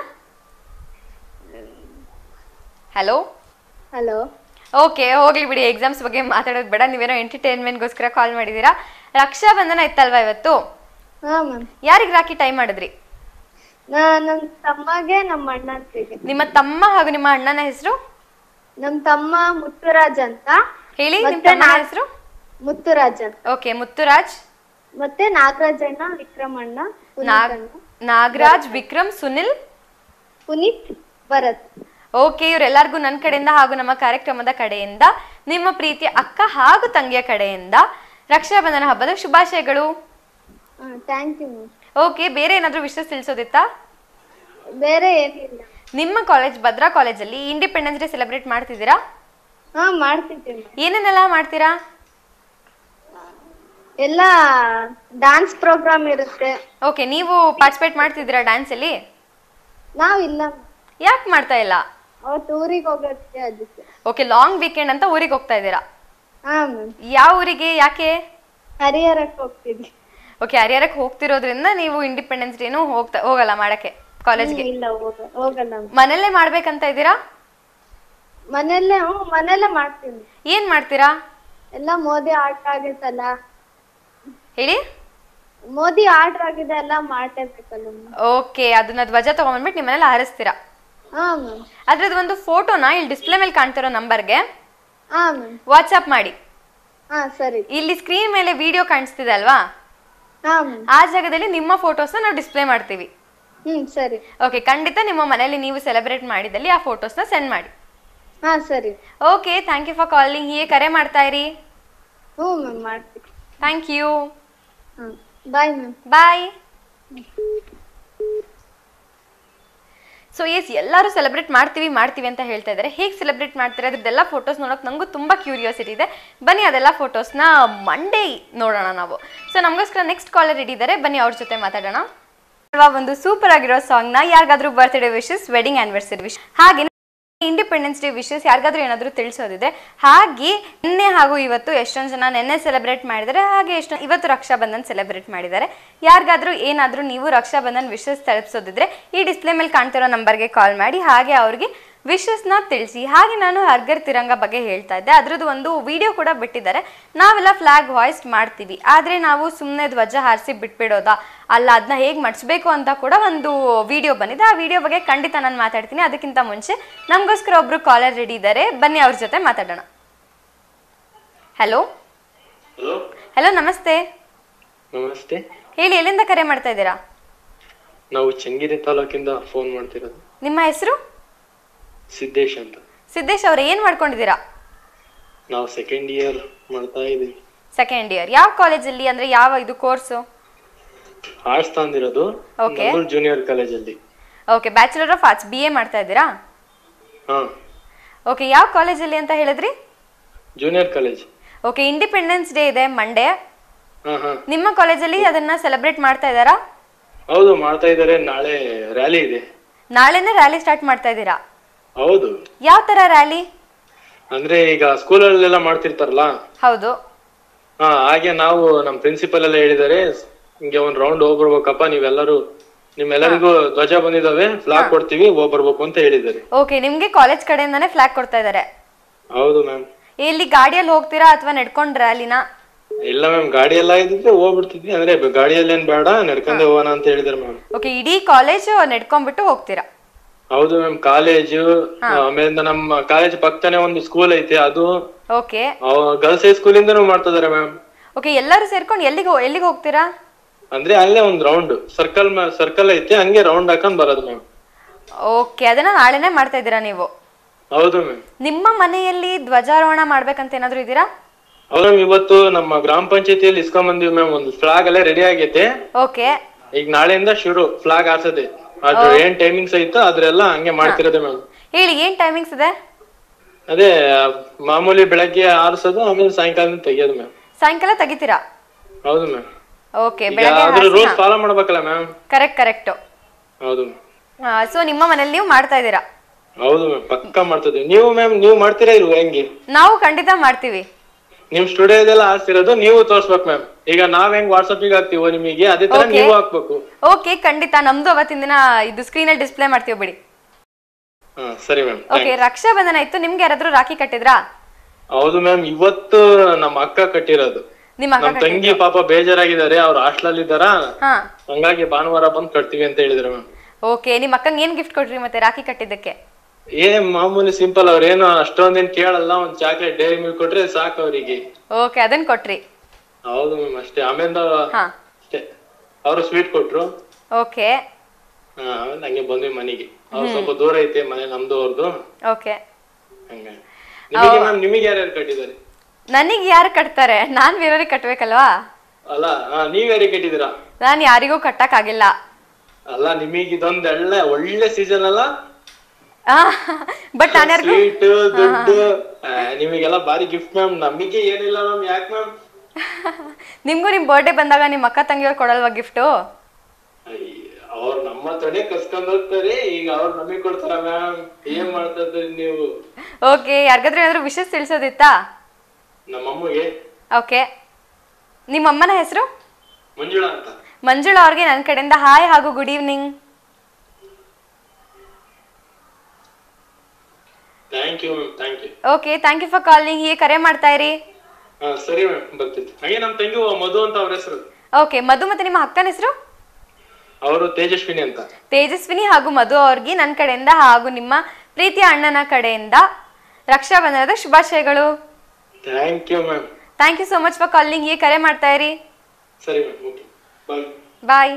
ಹಲೋ ಹಲೋ ಓಕೆ ಹೋಗ್ಲಿ ಬಿಡಿ ಎಕ್ಸಾಮ್ಸ್ ಬಗ್ಗೆ ಮಾತಾಡೋದು ಬೇಡ ನೀವೇನೋ ಎಂಟರ್ಟೈನ್ಮೆಂಟ್ಗೋಸ್ಕರ ಕಾಲ್ ಮಾಡಿದ್ದೀರಾ ರಕ್ಷಾಬಂಧನ ಇತ್ತಲ್ವಾ ಇವತ್ತು ಹಾ ಮ್ಯಾಮ್ ಯಾರಿಗೆ ರಾಕಿ ಟೈಮ್ ಮಾಡಿದ್ರಿ ನಾ ನಮ್ ತಮ್ಮಗೆ ನಮ್ಮ ಅಣ್ಣಂತಿಗೆ ನಿಮ್ಮ ತಮ್ಮ ಹಾಗೂ ನಿಮ್ಮ ಅಣ್ಣನ ಹೆಸರು ನಮ್ ತಮ್ಮ ಮುತ್ತುರಾಜ್ ಅಂತ ಹೇಳಿ ನಿಮ್ಮ ಮತ್ತೆ ತಮ್ಮನ ನಾ- ಹೆಸರು ಮುತ್ತುರಾಜ್ ಅಂತ ಓಕೆ ಮುತ್ತುರಾಜ್ ಮತ್ತೆ ನಾಗರಾಜಣ್ಣ ವಿಕ್ರಮಣ್ಣ ಪುನೀತ್ ನಾಗ್ ಅಣ್ಣ, ನಾಗರಾಜ್ ವಿಕ್ರಮ್ ಸುನಿಲ್ ಪುನೀತ್ ಭರತ್ ಓಕೆ ಇವರೆಲ್ಲರಿಗೂ ನನ್ನ ಕಡೆಯಿಂದ ಹಾಗೂ ನಮ್ಮ ಕಾರ್ಯಕ್ರಮದ ಕಡೆಯಿಂದ ನಿಮ್ಮ ಪ್ರೀತಿಯ ಅಕ್ಕ ಹಾಗೂ ತಂಗಿಯ ಕಡೆಯಿಂದ ರಕ್ಷಾಬಂಧನ ಹಬ್ಬದ ಶುಭಾಶಯಗಳು ಥ್ಯಾಂಕ್ ಯು ಮ್ಯಾಮ್ ಓಕೆ ಬೇರೆ ಏನಾದರೂ ವಿಷಯ ತಿಳಿಸೋದಿತ್ತಾ ಬೇರೆ ಏನಿಲ್ಲ ನಿಮ್ಮ ಕಾಲೇಜ್ ಭದ್ರಾ ಕಾಲೇಜಲ್ಲಿ ಇಂಡಿಪೆಂಡೆನ್ಸ್ ಡೇ ಸೆಲೆಬ್ರೇಟ್ ಮಾಡ್ತಿದ್ದೀರಾ ಹಾ ಮಾಡ್ತಿದ್ದೀನಿ ಏನೇನೆಲ್ಲ ಮಾಡ್ತೀರಾ ಎಲ್ಲ ಡಾನ್ಸ್ ಪ್ರೋಗ್ರಾಮ್ ಇರುತ್ತೆ ಓಕೆ ನೀವು ಪಾರ್ಟಿಸಿಪೇಟ್ ಮಾಡ್ತಿದ್ದೀರಾ ಡ್ಯಾನ್ಸಲ್ಲಿ ನಾವ್ ಇಲ್ಲ ಯಾಕೆ ಮಾಡ್ತಾ ಇಲ್ಲ ಅವತ್ತು ಊರಿಗೆ ಹೋಗೋದಕ್ಕೆ ಅದಕ್ಕೆ ಓಕೆ ಲಾಂಗ್ ವೀಕೆಂಡ್ ಅಂತ ಊರಿಗೆ ಹೋಗ್ತಾ ಇದ್ದೀರಾ ಹಾ ಮ್ಯಾಮ್ ಯಾವ ಊರಿಗೆ ಯಾಕೆ ಹರಿಹರಕ್ಕೆ ಹೋಗ್ತಿದ್ವಿ ಓಕೆ ಹರಿಹರಕ್ಕೆ ಹೋಗ್ತಿರೋದ್ರಿಂದ ನೀವು ಇಂಡಿಪೆಂಡೆನ್ಸ್ ಡೇನು ಹೋಗ್ತಾ ಹೋಗಲ್ಲ ಮಾಡಕ್ಕೆ ಕಾಲೇಜ್ಗೆ ಇಲ್ಲ ಹೋಗ ಹೋಗಲ್ಲ ಮನೆಯಲ್ಲೇ ಮಾಡ್ಬೇಕಂತ ಇದ್ದೀರಾ ಮನೆಯಲ್ಲೇ ಹ್ಞೂ ಮನೆಯಲ್ಲೇ ಮಾಡ್ತೀನಿ ಏನ್ ಮಾಡ್ತೀರಾ ಎಲ್ಲ ಮೋದಿ ಆರ್ಡರ್ ಆಗಿತ್ತಲ್ಲ ಹೇಳಿ ಮೋದಿ ಆರ್ಡರ್ ಆಗಿದೆ ಎಲ್ಲ ಮಾಡ್ಲೇಬೇಕಲ್ಲ ಓಕೆ ಅದನ್ನ ಧ್ವಜ ತಗೊಂಡ್ಬಿಟ್ಟು ನಿಮ್ಮ ಮನೇಲಿ ಹಾರಿಸ್ತೀರಾ ಹಾ ಮ್ಯಾಮ್ ಅದ್ರದ್ದು ಒಂದು ಫೋಟೋನ ಇಲ್ಲಿ ಡಿಸ್ಪ್ಲೇ ಮೇಲೆ ಕಾಣ್ತಿರೋ ನಂಬರ್ಗೆ ಹಾ ಮ್ಯಾಮ್ ವಾಟ್ಸ್ಆಪ್ ಮಾಡಿ ಹಾ ಸರಿ ಇಲ್ಲಿ ಸ್ಕ್ರೀನ್ ಮೇಲೆ ವಿಡಿಯೋ ಕಾಣಿಸ್ತಿದೆ ಅಲ್ವಾ ಹಾ ಮ್ಯಾಮ್ ಆ ಜಾಗದಲ್ಲಿ ನಿಮ್ಮ ಫೋಟೋಸ್ನ ನಾವು ಡಿಸ್ಪ್ಲೇ ಮಾಡ್ತೀವಿ ಹ್ಮ್ ಸರಿ ಓಕೆ ಖಂಡಿತ ನಿಮ್ಮ ಮನೆಯಲ್ಲಿ ನೀವು ಸೆಲೆಬ್ರೇಟ್ ಮಾಡಿದಲ್ಲಿ ಆ ಫೋಟೋಸ್ನ ಸೆಂಡ್ ಮಾಡಿ ಹಾ ಸರಿ okay thank you for calling ಹೀಗೆ ಕರೆ ಮಾಡ್ತಾ ಇರಿ ಹ್ಞೂ ಮ್ಯಾಮ್ ಮಾಡ್ತೀನಿ ಥ್ಯಾಂಕ್ ಯು ಹಾ bye ma'am bye so yes ಎಲ್ಲರೂ ಸೆಲೆಬ್ರೇಟ್ ಮಾಡ್ತೀವಿ ಮಾಡ್ತೀವಿ ಅಂತ ಹೇಳ್ತಾ ಇದ್ದಾರೆ ಹೇಗೆ ಸೆಲೆಬ್ರೇಟ್ ಮಾಡ್ತಾರೆ ಅದ್ರದ್ದೆಲ್ಲ ಫೋಟೋಸ್ ನೋಡೋಕೆ ನನಗೂ ತುಂಬ ಕ್ಯೂರಿಯಾಸಿಟಿ ಇದೆ ಬನ್ನಿ ಅದೆಲ್ಲ ಫೋಟೋಸ್ನ ಮಂಡೇ ನೋಡೋಣ ನಾವು ಸೊ ನಮಗೋಸ್ಕರ ನೆಕ್ಸ್ಟ್ ಕಾಲರ್ ರೆಡಿ ಇದ್ದಾರೆ ಬನ್ನಿ ಅವ್ರ ಜೊತೆ ಮಾತಾಡೋಣ ಅಲ್ವಾ ಒಂದು ಸೂಪರ್ ಆಗಿರೋ ಸಾಂಗ್ನ ಯಾರಿಗಾದ್ರೂ birthday wishes wedding anniversary wish ಹಾಗೆ ಇಂಡಿಪೆಂಡೆನ್ಸ್ ಡೇ ವಿಶಸ್ ಯಾರಿಗಾದ್ರೂ ಏನಾದರೂ ತಿಳಿಸೋದಿದ್ರೆ ಹಾಗೆ ನಿನ್ನೆ ಹಾಗೂ ಇವತ್ತು ಎಷ್ಟೊಂದು ಜನ ನಿನ್ನೆ ಸೆಲೆಬ್ರೇಟ್ ಮಾಡಿದ್ದಾರೆ ಹಾಗೆ ಎಷ್ಟೊಂದು ಇವತ್ತು ರಕ್ಷಾಬಂಧನ್ ಸೆಲೆಬ್ರೇಟ್ ಮಾಡಿದ್ದಾರೆ ಯಾರಿಗಾದ್ರೂ ಏನಾದರೂ ನೀವು ರಕ್ಷಾಬಂಧನ್ ವಿಶಸ್ ತಲುಪಿಸೋದಿದ್ರೆ ಈ ಡಿಸ್ಪ್ಲೇ ಮೇಲೆ ಕಾಣ್ತಿರೋ ನಂಬರ್ಗೆ ಕಾಲ್ ಮಾಡಿ ಹಾಗೆ ಅವ್ರಿಗೆ ವಿಶಸ್ನ ತಿಳಿಸಿ ಹಾಗೆ ನಾನು ಹರ್ಗರ್ ತಿರಂಗ ಬಗ್ಗೆ ಹೇಳ್ತಾ ಇದ್ದೆ ಅದ್ರದ್ದು ಒಂದು ವಿಡಿಯೋ ಕೂಡ ಬಿಟ್ಟಿದ್ದಾರೆ ನಾವೆಲ್ಲ ಫ್ಲಾಗ್ ವಾಯ್ಸ್ಟ್ ಮಾಡ್ತೀವಿ ಆದರೆ ನಾವು ಸುಮ್ಮನೆ ಧ್ವಜ ಹಾರಿಸಿ ಬಿಟ್ಬಿಡೋದಾ ಅಲ್ಲ ಅದನ್ನ ಹೇಗೆ ಮಡ್ಸ್ಬೇಕು ಅಂತ ಕೂಡ ಒಂದು ವಿಡಿಯೋ ಬಂದಿದೆ ಆ ವಿಡಿಯೋ ಬಗ್ಗೆ ಖಂಡಿತ ನಾನು ಮಾತಾಡ್ತೀನಿ ಅದಕ್ಕಿಂತ ಮುಂಚೆ ನಮಗೋಸ್ಕರ ಒಬ್ರು ಕಾಲರ್ ರೆಡಿ ಇದ್ದಾರೆ ಬನ್ನಿ ಅವ್ರ ಜೊತೆ ಮಾತಾಡೋಣ ಹಲೋ ಹಲೋ ಹಲೋ ನಮಸ್ತೆ ನಮಸ್ತೆ ಹೇಳಿ ಎಲ್ಲಿಂದ ಕರೆ ಮಾಡ್ತಾ ಇದ್ದೀರಾ ನಾವು ಚಂಗಿರಿ ತಾಲೂಕಿಂದ ಫೋನ್ ಮಾಡ್ತಿರೋದು ನಿಮ್ಮ ಹೆಸರು ಸಿದ್ದೇಶ್ ಅಂತ ಸಿದ್ದೇಶ್ ಅವ್ರೆ ಏನು ಮಾಡ್ಕೊಂಡಿದ್ದೀರಾ ನಾವು ಸೆಕೆಂಡ್ ಇಯರ್ ಮಾಡ್ತಾ ಇದೀವಿ ಸೆಕೆಂಡ್ ಇಯರ್ ಯಾವ ಕಾಲೇಜಲ್ಲಿ ಅಂದರೆ ಯಾವ ಇದು ಕೋರ್ಸು ಆರ್ಟ್ಸ್ ತಂದಿರೋದು Okay. ಜೂನಿಯರ್ ಕಾಲೇಜಲ್ಲಿ okay bachelor of arts B A ಮಾಡ್ತಾ ಇದ್ದೀರಾ ಹಾ ಓಕೆ ಯಾವ ಕಾಲೇಜಲ್ಲಿ ಅಂತ ಹೇಳಿದ್ರಿ junior college okay independence day ಇದೆ ಮಂಡೇ ಹಾ ಹಾ ನಿಮ್ಮ ಕಾಲೇಜಲ್ಲಿ ಅದನ್ನ ಸೆಲೆಬ್ರೇಟ್ ಮಾಡ್ತಾ ಇದ್ದಾರಾ ಹೌದು ಮಾಡ್ತಾ ಇದಾರೆ ನಾಳೆ ರ್ಯಾಲಿ ಇದೆ ನಾಳೆನೇ ರ್ಯಾಲಿ ಸ್ಟಾರ್ಟ್ ಮಾಡ್ತಾ ಇದ್ದೀರಾ ಹೌದು ಯಾವ ತರ ರ್ಯಾಲಿ ಅಂದ್ರೆ ಈಗ ಸ್ಕೂಲಲ್ಲೆಲ್ಲ ಮಾಡ್ತಿರ್ತಾರಲ್ಲ ಹೌದು ಹಾ ಹಾಗೆ ನಾವು ನಮ್ ಪ್ರಿನ್ಸಿಪಲ್ ಎಲ್ಲ ಹೇಳಿದ್ದಾರೆ ಹಿಂಗೆ ಒಂದ್ ರೌಂಡ್ ಹೋಗ್ಬರ್ಬೇಕಪ್ಪ ನೀವೆಲ್ಲರೂ ನಿಮ್ಮೆಲ್ಲರಿಗೂ ಧ್ವಜ ಬಂದಿದಾವೆ ಫ್ಲಾಗ್ ಕೊಡ್ತೀವಿ ಹೋಗ್ಬರ್ಬೇಕು ಅಂತ ಹೇಳಿದ್ದಾರೆ ಓಕೆ ನಿಮ್ಗೆ ಕಾಲೇಜ್ ಕಡೆಯಿಂದಾನೇ ಫ್ಲಾಗ್ ಕೊಡ್ತಾ ಇದ್ದಾರೆ ಹೌದು ಮ್ಯಾಮ್ ಎಲ್ಲಿ ಗಾಡಿಯಲ್ಲಿ ಹೋಗ್ತೀರಾ ಅಥವಾ ನಡ್ಕೊಂಡ್ ರ್ಯಾಲಿನ ಇಲ್ಲ ಮ್ಯಾಮ್ ಗಾಡಿ ಎಲ್ಲ ಇದ್ದಿದ್ರೆ ಹೋಗ್ಬಿಡ್ತಿದ್ವಿ ಅಂದ್ರೆ ಬ- ಗಾಡಿಯಲ್ಲಿ ಏನ್ ಬೇಡ ನಡ್ಕೊಂಡೆ ಹೋಗೋಣ ಅಂತ ಹೇಳಿದಾರೆ ಮ್ಯಾಮ್ ಓಕೆ ಇಡೀ ಕಾಲೇಜ್ ನಡ್ಕೊಂಡ್ಬಿಟ್ಟು ಹೋಗ್ತೀರಾ ಹೌದು ಮ್ಯಾಮ್ ಕಾಲೇಜು ಆಮೇಲೆ ನಮ್ಮ ಕಾಲೇಜ್ ಪಕ್ಕನೆ ಒಂದು ಸ್ಕೂಲ್ ಐತೆ ಅದು ಓಕೆ ಗರ್ಲ್ಸ್ ಹೈ ಸ್ಕೂಲ್ ಇಂದನೂ ಮಾಡ್ತಿದಾರೆ ಮ್ಯಾಮ್ ಓಕೆ ಎಲ್ಲರೂ ಸೇರ್ಕೊಂಡು ಎಲ್ಲಿಗೆ ಹೋ- ಎಲ್ಲಿಗೆ ಹೋಗ್ತೀರಾ ಅಂದ್ರೆ ಅಲ್ಲೇ ಒಂದ್ ರೌಂಡ್ ಸರ್ಕಲ್ ಸರ್ಕಲ್ ಐತೆ ಹಂಗೆ ರೌಂಡ್ ಹಾಕೊಂಡ್ ಬರೋದು ಮ್ಯಾಮ್ ಓಕೆ ಅದನ್ನ ನಾಳೆನೇ ಮಾಡ್ತಾ ಇದ್ದೀರಾ ನೀವು ಹೌದು ಮ್ಯಾಮ್ ನಿಮ್ಮ ಮನೆಯಲ್ಲಿ ಧ್ವಜಾರೋಹಣ ಮಾಡ್ಬೇಕಂತ ಏನಾದ್ರು ಇದ್ದೀರಾ ಹೌದು ಮ್ಯಾಮ್ ಇವತ್ತು ನಮ್ಮ ಗ್ರಾಮ ಪಂಚಾಯತಿಯಲ್ಲಿ ಇಸ್ಕೊಂಡ್ ಬಂದಿವಿ ಮ್ಯಾಮ್ ಒಂದು ಫ್ಲಾಗ್ ಎಲ್ಲ ರೆಡಿ ಆಗೈತೆ ಓಕೆ ಈಗ ನಾಳೆಯಿಂದ ಶುರು ಫ್ಲಾಗ್ ಹಾರ್ಸದೆ ಅದ್ರ ಏನ್ ಟೈಮಿಂಗ್ಸ್ ಐತೋ ಅದ್ರೆಲ್ಲ ಹಂಗೆ ಮಾಡ್ತಿರೋದೆ ಮ್ಯಾಮ್ ಹೇಳಿ ಏನ್ ಟೈಮಿಂಗ್ಸ್ ಇದೆ ಅದೇ ಮಾಮೂಲಿ ಬೆಳಗ್ಗೆ ಆರಿಸೋದು ಆಮೇಲೆ ಸಾಯಂಕಾಲ ತೆಗಿಯೋದು ಮ್ಯಾಮ್ ಸಾಯಂಕಾಲ ತೆಗಿತೀರಾ ಹೌದು ಮ್ಯಾಮ್ ಓಕೆ ಈಗ ಬೆಳಗ್ಗೆ ಅದ್ರ ರೂಲ್ಸ್ ಫಾಲೋ ಮಾಡ್ಬೇಕಲ್ಲ ಮ್ಯಾಮ್ ಕರೆಕ್ಟ್ ಕರೆಕ್ಟ್ ಹೌದು ಸೊ ನಿಮ್ಮ ಮನೇಲಿ ನೀವು ಮಾಡ್ತಾ ಇದ್ದೀರಾ ಹೌದು ಮ್ಯಾಮ್ ಪಕ್ಕ ಮಾಡ್ತಿದ್ವಿ ನೀವು ಮ್ಯಾಮ್ ನೀವು ಮಾಡ್ತೀರಾ ಇಲ್ವಾ ಹೆಂಗೆ ನಾವು ಖಂಡಿತ ಮಾಡ್ತೀವಿ ನಿಮ್ ಸ್ಟುಡಿಯೋದೆಲ್ಲ ಹಾಕ್ತಿರೋದು ನೀವು ತೋರ್ಸ್ಬೇಕು ಮ್ಯಾಮ್ ಈಗ ನಾವ್ ಹೆಂಗ್ ವಾಟ್ಸಪ್ ಗೆ ಹಾಕ್ತಿವೋ ನಿಮಗೆ ಅದೇ ತರ Okay. ನೀವು ಹಾಕ್ಬೇಕು ಓಕೆ ಖಂಡಿತ ನಮ್ದು ಅವತ್ತಿನ ದಿನ ಇದು ಸ್ಕ್ರೀನಲ್ಲಿ ಡಿಸ್ಪ್ಲೇ ಮಾಡ್ತೀವಿ ಬಿಡಿ ಹಾ ಸರಿ ಮ್ಯಾಮ್ ಓಕೆ ರಕ್ಷಾಬಂಧನ ಇತ್ತು ನಿಮ್ಗೆ ಯಾರಾದ್ರೂ ರಾಖಿ ಕಟ್ಟಿದ್ರಾ ಹೌದು ಮ್ಯಾಮ್ ಇವತ್ತು ನಮ್ಮ ಅಕ್ಕ ಕಟ್ಟಿರೋದು ನಿಮ್ಮ ಅಕ್ಕ ನಮ್ ತಂಗಿ ಪಾಪ ಬೇಜಾರಾಗಿದ್ದಾರೆ ಅವ್ರು ಹಾಸ್ಟೆಲ್ ಇದ್ದಾರಾ ಹಾ ಹಂಗಾಗಿ ಭಾನುವಾರ ಬಂದ್ ಕಟ್ತೀವಿ ಅಂತ ಹೇಳಿದ್ರು ಮ್ಯಾಮ್ ಓಕೆ ನಿಮ್ಮ ಅಕ್ಕಂಗೆ ಏನ್ ಗಿಫ್ಟ್ ಕೊಟ್ರಿ ಮತ್ತೆ ರಾಖಿ ಕಟ್ಟಿದ್ದಕ್ಕೆ ಏನ್ ಮಾಮೂಲಿ ಸಿಂಪಲ್ ಅವ್ರೇನು ಅಷ್ಟೊಂದೇನ್ ಕೇಳಲ್ಲ ಒಂದ್ ಚಾಕ್ಲೇಟ್ ಡೈರಿ ಮಿಲ್ಕ್ ಕೊಟ್ರೆ ಸಾಕು ಅವರಿಗೆ ಓಕೆ ಅದನ್ನ ಕೊಟ್ರಿ ಹೌದು ಮ್ಯಾಮ್ ಅಷ್ಟೇ ಆಮೇಲೆ ಹಾ ಅಷ್ಟೇ ಅವರು ಸ್ವೀಟ್ ಕೊಟ್ರು ಓಕೆ ಹಾ ಆಮೇಲೆ ಹಂಗೆ ಬಂದ್ವಿ ಮನೆಗೆ ಅವ್ರು ಸ್ವಲ್ಪ ದೂರ ಐತೆ ಮನೆ ನಮ್ದು ಅವ್ರದ್ದು ಓಕೆ ಹಂಗ ನಿಮಗೆ ಮ್ಯಾಮ್ ನಿಮಗೆ ಯಾರ್ಯಾರು ಕಟ್ಟಿದ್ದಾರೆ ನನಗೆ ಯಾರು ಕಟ್ತಾರೆ ನಾನ್ ಬೇರೆಯವ್ರಿಗೆ ಕಟ್ಬೇಕಲ್ವಾ ಅಲ್ಲ ಹಾ ನೀವ್ ಯಾರಿಗೆ ಕಟ್ಟಿದ್ದೀರಾ ನಾನು ಯಾರಿಗೂ ಕಟ್ಟಕ್ಕಾಗಿಲ್ಲ ಅಲ್ಲ ನಿಮಗೆ ಇದೊಂದ್ ಒಳ್ಳೆ ಒಳ್ಳೆ ಸೀಸನ್ ಅಲ್ಲ ಬಟ್ ನಾನು ಯಾರಿಗೂ ಸ್ವೀಟ್ ದುಡ್ಡು ಆ, ನಿಮಗೆಲ್ಲ ಬಾರಿ ಗಿಫ್ಟ್ ಮ್ಯಾಮ್ ನಮಗೆ ಏನಿಲ್ಲ ಮ್ಯಾಮ್ ಯಾಕೆ ಮ್ಯಾಮ್ ನಿಮ್ಗೂ ನಿಮ್ ಬರ್ಡೇ ಬಂದಾಗ ನಿಮ್ಮ ಅಕ್ಕ ತಂಗಿಯವ್ರು ಕೊಡಲ್ವಾ ಗಿಫ್ಟು ಅವ್ರು ನಮ್ಮ ಹತ್ರನೇ ಕಸ್ಕೊಂಡ್ ಹೋಗ್ತಾರೆ ಈಗ ಅವ್ರು ನಮಗೆ ಕೊಡ್ತಾರ ಮ್ಯಾಮ್ ಏನ್ ಮಾಡ್ತಾ ಇದ್ದೀರಿ ನೀವು ಓಕೆ ಯಾರಿಗಾದ್ರೂ ಏನಾದ್ರು ವಿಶೇಷ ತಿಳಿಸೋದಿತ್ತಾ ನಮ್ಮ ಅಮ್ಮಗೆ ಓಕೆ ನಿಮ್ಮ ಅಮ್ಮನ ಹೆಸರು ಮಂಜುಳಾ ಅಂತ ಮಂಜುಳಾ ಅವ್ರಿಗೆ ನನ್ನ ಕಡೆಯಿಂದ ಹಾಯ್ ಹಾಗೂ good evening thank you ma'am thank you okay thank you for calling ಹೀಗೆ ಕರೆ ಮಾಡ್ತಾ ಇರಿ ಹಾ ಸರಿ ಮ್ಯಾಮ್ ಬರ್ತಿತ್ತು ಹಾಗೆ ನಮ್ಮ ತಂಗಿ ಮಧು ಅಂತ ಅವ್ರ ಹೆಸರು ಓಕೆ ಮಧು ಮತ್ತೆ ನಿಮ್ಮ ಅಕ್ಕನ ಹೆಸರು ಅವರು ತೇಜಸ್ವಿನಿ ಅಂತ ತೇಜಸ್ವಿನಿ ಹಾಗೂ ಮಧು ಅವ್ರಿಗೆ ನನ್ನ ಕಡೆಯಿಂದ ಹಾಗೂ ನಿಮ್ಮ ಪ್ರೀತಿಯ ಅಣ್ಣನ ಕಡೆಯಿಂದ ರಕ್ಷಾಬಂಧನದ ಶುಭಾಶಯಗಳು thank you ma'am thank you so much for calling ಹೀಗೆ ಕರೆ ಮಾಡ್ತಾ ಇರಿ ಸರಿ ma'am okay bye bye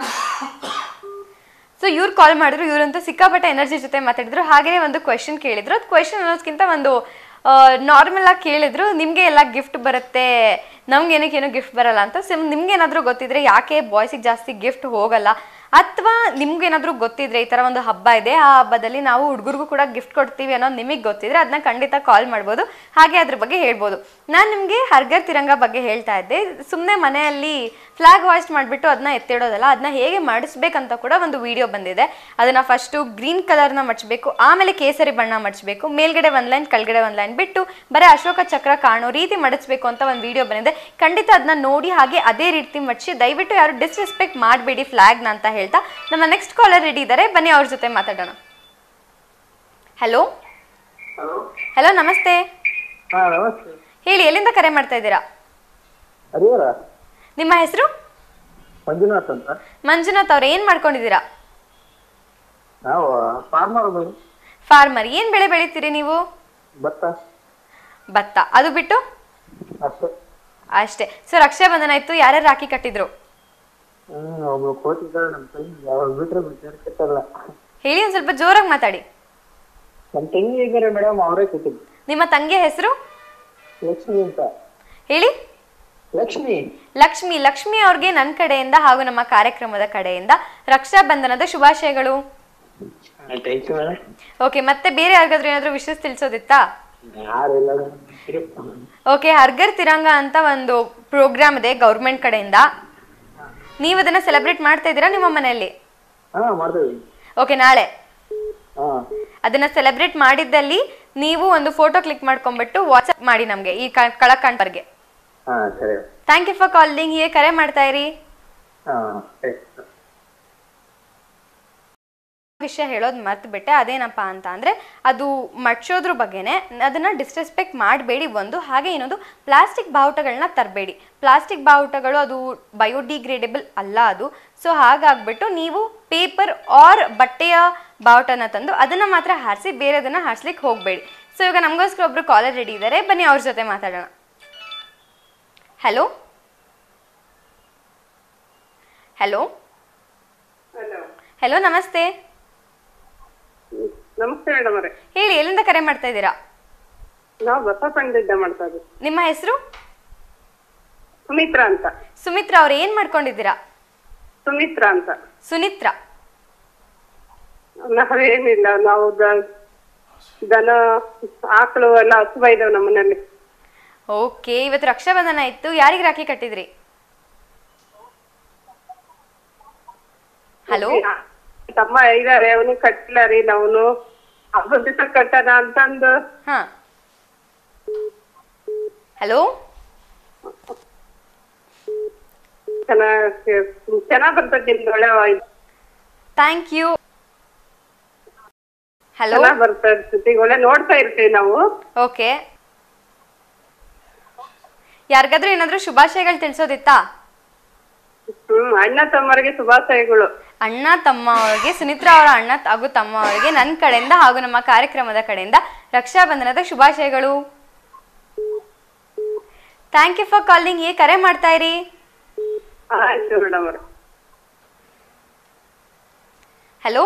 so ಇವ್ರು ಕಾಲ್ ಮಾಡಿದ್ರು ಇವ್ರಂತೂ ಸಿಕ್ಕಾಪಟ್ಟೆ ಎನರ್ಜಿ ಜೊತೆ ಮಾತಾಡಿದ್ರು ಹಾಗೇನೆ ಒಂದು ಕ್ವೆಶನ್ ಕೇಳಿದ್ರು ಅದು ಕ್ವೆಶನ್ ಅನ್ನೋದಕ್ಕಿಂತ ಒಂದು ನಾರ್ಮಲ್ ಆಗಿ ಕೇಳಿದ್ರು ನಿಮಗೆ ಎಲ್ಲ ಗಿಫ್ಟ್ ಬರುತ್ತೆ ನಮ್ಗೆ ಏನಕ್ಕೆ ಏನೋ ಗಿಫ್ಟ್ ಬರಲ್ಲ ಅಂತ ಸಿಮ್ ನಿಮ್ಗೆ ಏನಾದರೂ ಗೊತ್ತಿದ್ರೆ ಯಾಕೆ ಬಾಯ್ಸಿಗೆ ಜಾಸ್ತಿ ಗಿಫ್ಟ್ ಹೋಗಲ್ಲ ಅಥವಾ ನಿಮ್ಗೇನಾದ್ರೂ ಗೊತ್ತಿದ್ರೆ ಈ ಥರ ಒಂದು ಹಬ್ಬ ಇದೆ ಆ ಹಬ್ಬದಲ್ಲಿ ನಾವು ಹುಡುಗರಿಗೂ ಕೂಡ ಗಿಫ್ಟ್ ಕೊಡ್ತೀವಿ ಅನ್ನೋದು ನಿಮಗೆ ಗೊತ್ತಿದ್ರೆ ಅದನ್ನ ಖಂಡಿತ ಕಾಲ್ ಮಾಡ್ಬೋದು ಹಾಗೆ ಅದ್ರ ಬಗ್ಗೆ ಹೇಳ್ಬೋದು ನಾನು ನಿಮಗೆ ಹರ್ಗರ್ ತಿರಂಗ ಬಗ್ಗೆ ಹೇಳ್ತಾ ಇದ್ದೆ ಸುಮ್ಮನೆ ಮನೆಯಲ್ಲಿ ಫ್ಲಾಗ್ ಹಾಸ್ಟ್ ಮಾಡಿಬಿಟ್ಟು ಅದನ್ನ ಎತ್ತಿಡೋದಲ್ಲ ಅದನ್ನ ಹೇಗೆ ಮಾಡಿಸ್ಬೇಕಂತ ಕೂಡ ಒಂದು ವಿಡಿಯೋ ಬಂದಿದೆ ಅದನ್ನ ಫಸ್ಟು ಗ್ರೀನ್ ಕಲರ್ನ ಮಡ್ಚಬೇಕು ಆಮೇಲೆ ಕೇಸರಿ ಬಣ್ಣ ಮಡ್ಚಬೇಕು ಮೇಲ್ಗಡೆ ಒಂದು ಲೈನ್ ಕೆಳಗಡೆ ಒಂದು ಲೈನ್ ಬಿಟ್ಟು ಬರೀ ಅಶೋಕ ಚಕ್ರ ಕಾಣೋ ರೀತಿ ಮಡಿಸ್ಬೇಕು ಅಂತ ಒಂದು ವಿಡಿಯೋ ಬಂದಿದೆ ಖಂಡಿತ ಅದನ್ನ ನೋಡಿ ಹಾಗೆ ಅದೇ ರೀತಿ ಮಡ್ಚಿ ದಯವಿಟ್ಟು ಯಾರು ಡಿಸ್ರೆಸ್ಪೆಕ್ಟ್ ಮಾಡಬೇಡಿ ಫ್ಲಾಗ್ನ ಅಂತ ಹೇಳ್ತಾ ನಮ್ಮ ನೆಕ್ಸ್ಟ್ ಕಾಲರ್ ರೆಡಿ ಇದ್ದಾರೆ ಬನ್ನಿ ಅವ್ರ ಜೊತೆ ಮಾತಾಡೋಣ ಹಲೋ ಹಲೋ ನಮಸ್ತೆ ಹಾ ನಮಸ್ತೆ ಹೇಳಿ ಎಲ್ಲಿಂದ ಕರೆ ಮಾಡ್ತಾ ಇದ್ದೀರಾ ಹರಿಹರ ನಿಮ್ಮ ಹೆಸರು ಮಂಜುನಾಥ್ ಅಂತ ಮಂಜುನಾಥ್ ಅವ್ರು ಏನ್ ಮಾಡ್ಕೊಂಡಿದ್ದೀರಾ ನಾವು ಫಾರ್ಮರ್ ಫಾರ್ಮರ್ ಏನ್ ಬೆಳೆ ಬೆಳಿತೀರಿ ನೀವು ಭತ್ತ ಭತ್ತ ಅದು ಬಿಟ್ಟು ಅಷ್ಟೇ ಅಷ್ಟೇ ಸೊ ರಕ್ಷಾಬಂಧನ ಇತ್ತು ಯಾರ್ಯಾರು ರಾಖಿ ಕಟ್ಟಿದ್ರು ಹ್ಮ್ ಒಬ್ರು ಕೋಚ್ ಇದ್ದಾರೆ ನಮ್ಮ ತಂಗಿ ಯಾವಾಗ ಬಿಟ್ರೆ ಬಿಟ್ಟಾರೆ ಕಟ್ಟಲ್ಲ ಹೇಳಿ ಒಂದ್ ಸ್ವಲ್ಪ ಜೋರಾಗಿ ಮಾತಾಡಿ ನಮ್ಮ ತಂಗಿ ಇದ್ದಾರೆ ಮೇಡಮ್ ಅವರೇ ಕೊಟ್ಟಿದ್ದು ನಿಮ್ಮ ತಂಗಿಯ ಹೆಸರು ಲಕ್ಷ್ಮಿ ಅಂತ ಹೇಳಿ ಲಕ್ಷ್ಮಿ ಲಕ್ಷ್ಮಿ ಲಕ್ಷ್ಮಿ ಅವ್ರಿಗೆ ನನ್ನ ಕಡೆಯಿಂದ ಹಾಗೂ ನಮ್ಮ ಕಾರ್ಯಕ್ರಮದ ಕಡೆಯಿಂದ ರಕ್ಷಾಬಂಧನದ ಶುಭಾಶಯಗಳು ಥ್ಯಾಂಕ್ ಯು ಮೇಡಮ್ ಓಕೆ ಮತ್ತೆ ಬೇರೆ ಯಾರಿಗಾದ್ರೂ ಏನಾದ್ರೂ ವಿಷಯ ತಿಳಿಸೋದಿತ್ತಾ ಯಾರಿಲ್ಲ ಓಕೆ ಹರ್ಗರ್ ತಿರಂಗ ಅಂತ ಒಂದು ಪ್ರೋಗ್ರಾಮ್ ಇದೆ ಗೌರ್ಮೆಂಟ್ ಕಡೆಯಿಂದ ನೀವು ಅದನ್ನ ಸೆಲೆಬ್ರೇಟ್ ಮಾಡ್ತಾ ಇದ್ದೀರಾ ನಿಮ್ಮ ಮನೆಯಲ್ಲಿ ಹಾ ಮಾಡ್ತೇವೆ ಓಕೆ ನಾಳೆ ಹಾ ಅದನ್ನ ಸೆಲೆಬ್ರೇಟ್ ಮಾಡಿದ್ದಲ್ಲಿ ನೀವು ಒಂದು ಫೋಟೋ ಕ್ಲಿಕ್ ಮಾಡ್ಕೊಂಡ್ಬಿಟ್ಟು ವಾಟ್ಸ್ಆಪ್ ಮಾಡಿ ನಮಗೆ ಈ ಕಳಕಂಡ್ ಬರ್ಗೆ ಹಾ ಸರಿ ಥ್ಯಾಂಕ್ ಯು ಫಾರ್ ಕಾಲಿಂಗ್ ಹೀಗೆ ಕರೆ ಮಾಡ್ತಾ ಇರಿ ಹಾ ಸರಿ ವಿಷಯ ಹೇಳೋದು ಮರ್ತು ಬಿಟ್ಟೆ ಅದೇನಪ್ಪ ಅಂತ ಅಂದರೆ ಅದು ಮಡ್ಚೋದ್ರ ಬಗ್ಗೆನೇ ಅದನ್ನು ಡಿಸ್ರೆಸ್ಪೆಕ್ಟ್ ಮಾಡಬೇಡಿ ಒಂದು ಹಾಗೆ ಇನ್ನೊಂದು ಪ್ಲಾಸ್ಟಿಕ್ ಬಾವುಟಗಳನ್ನ ತರಬೇಡಿ ಪ್ಲಾಸ್ಟಿಕ್ ಬಾವುಟಗಳು ಅದು ಬಯೋಡಿಗ್ರೇಡೇಬಲ್ ಅಲ್ಲ ಅದು ಸೊ ಹಾಗಾಗ್ಬಿಟ್ಟು ನೀವು ಪೇಪರ್ ಆರ್ ಬಟ್ಟೆಯ ಬಾವುಟನ ತಂದು ಅದನ್ನು ಮಾತ್ರ ಹಾರಿಸಿ ಬೇರೆದನ್ನು ಹಾರಿಸ್ಲಿಕ್ಕೆ ಹೋಗಬೇಡಿ ಸೊ ಇವಾಗ ನಮಗೋಸ್ಕರ ಒಬ್ರು ಕಾಲರ್ ರೆಡಿ ಇದ್ದಾರೆ ಬನ್ನಿ ಅವ್ರ ಜೊತೆ ಮಾತಾಡೋಣ ಹಲೋ ಹಲೋ ಹಲೋ ನಮಸ್ತೆ ನಮಸ್ತೆ ಮೇಡಮ್ ಅವರೇ ಹೇಳಿ ಎಲ್ಲಿಂದ ಕರೆ ಮಾಡ್ತಾ ಇದ್ದೀರಾ ನಾವು ಬಸವಪಂಡಿದ್ದ ಮಾಡ್ತಾ ಇದ್ದೀವಿ ನಿಮ್ಮ ಹೆಸರು ಸುಮಿತ್ರ ಅಂತ ಸುಮಿತ್ರ ಅವ್ರು ಏನ್ ಮಾಡ್ಕೊಂಡಿದ್ದೀರಾ ಸುಮಿತ್ರ ಅಂತ ಸುನಿತ್ರ ನಾವೇನಿಲ್ಲ ನಾವು ದ- ದನ ಆಕಳು ಎಲ್ಲ ಹಸುವ ಇದಾವೆ ನಮ್ಮ ಮನೆಯಲ್ಲಿ ಓಕೆ ಇವತ್ತು ರಕ್ಷಾಬಂಧನ ಇತ್ತು ಯಾರಿಗೆ ರಾಖಿ ಕಟ್ಟಿದ್ರಿ ಹಲೋ ತಮ್ಮ ಇದಾರೆ ಅವನು ಕಟ್ಟಿಲ್ಲ ರೀ ನಾವು ಹಬ್ಬದ ದಿವಸ ಕಟ್ಟಣ ಅಂತಂದು ಹಾ ಹಲೋ ಚೆನ್ನಾಗ್ ಚೆನ್ನಾಗ್ ಬರ್ತದೆ ನಿಮ್ದು ಒಳ್ಳೆ ಥ್ಯಾಂಕ್ ಯು ಹಲೋ ಚೆನ್ನಾಗ್ ಬರ್ತಾ ಇರ್ತೈತಿ ಒಳ್ಳೆ ನೋಡ್ತಾ ಇರ್ತೀವಿ ನಾವು ಓಕೆ ಯಾರಿಗಾದ್ರೂ ಏನಾದ್ರೂ ಶುಭಾಶಯಗಳು ತಿಳಿಸೋದಿತ್ತಾ ಹ್ಮ್ ಅಣ್ಣ ತಮ್ಮರಿಗೆ ಶುಭಾಶಯಗಳು ಅಣ್ಣ ತಮ್ಮ ಅವರಿಗೆ ಸುನಿತ್ರಾ ಅವರ ಅಣ್ಣ ಹಾಗೂ ತಮ್ಮ ಅವರಿಗೆ ನನ್ನ ಕಡೆಯಿಂದ ಹಾಗೂ ನಮ್ಮ ಕಾರ್ಯಕ್ರಮದ ಕಡೆಯಿಂದ ರಕ್ಷಾಬಂಧನದ ಶುಭಾಶಯಗಳು ಥ್ಯಾಂಕ್ ಯು ಫಾರ್ ಕಾಲಿಂಗ್ ಹೀಗೆ ಕರೆ ಮಾಡ್ತಾ ಇರಿ ಆಯ್ತು ಮೇಡಮ್ ಅವ್ರೆ ಹಲೋ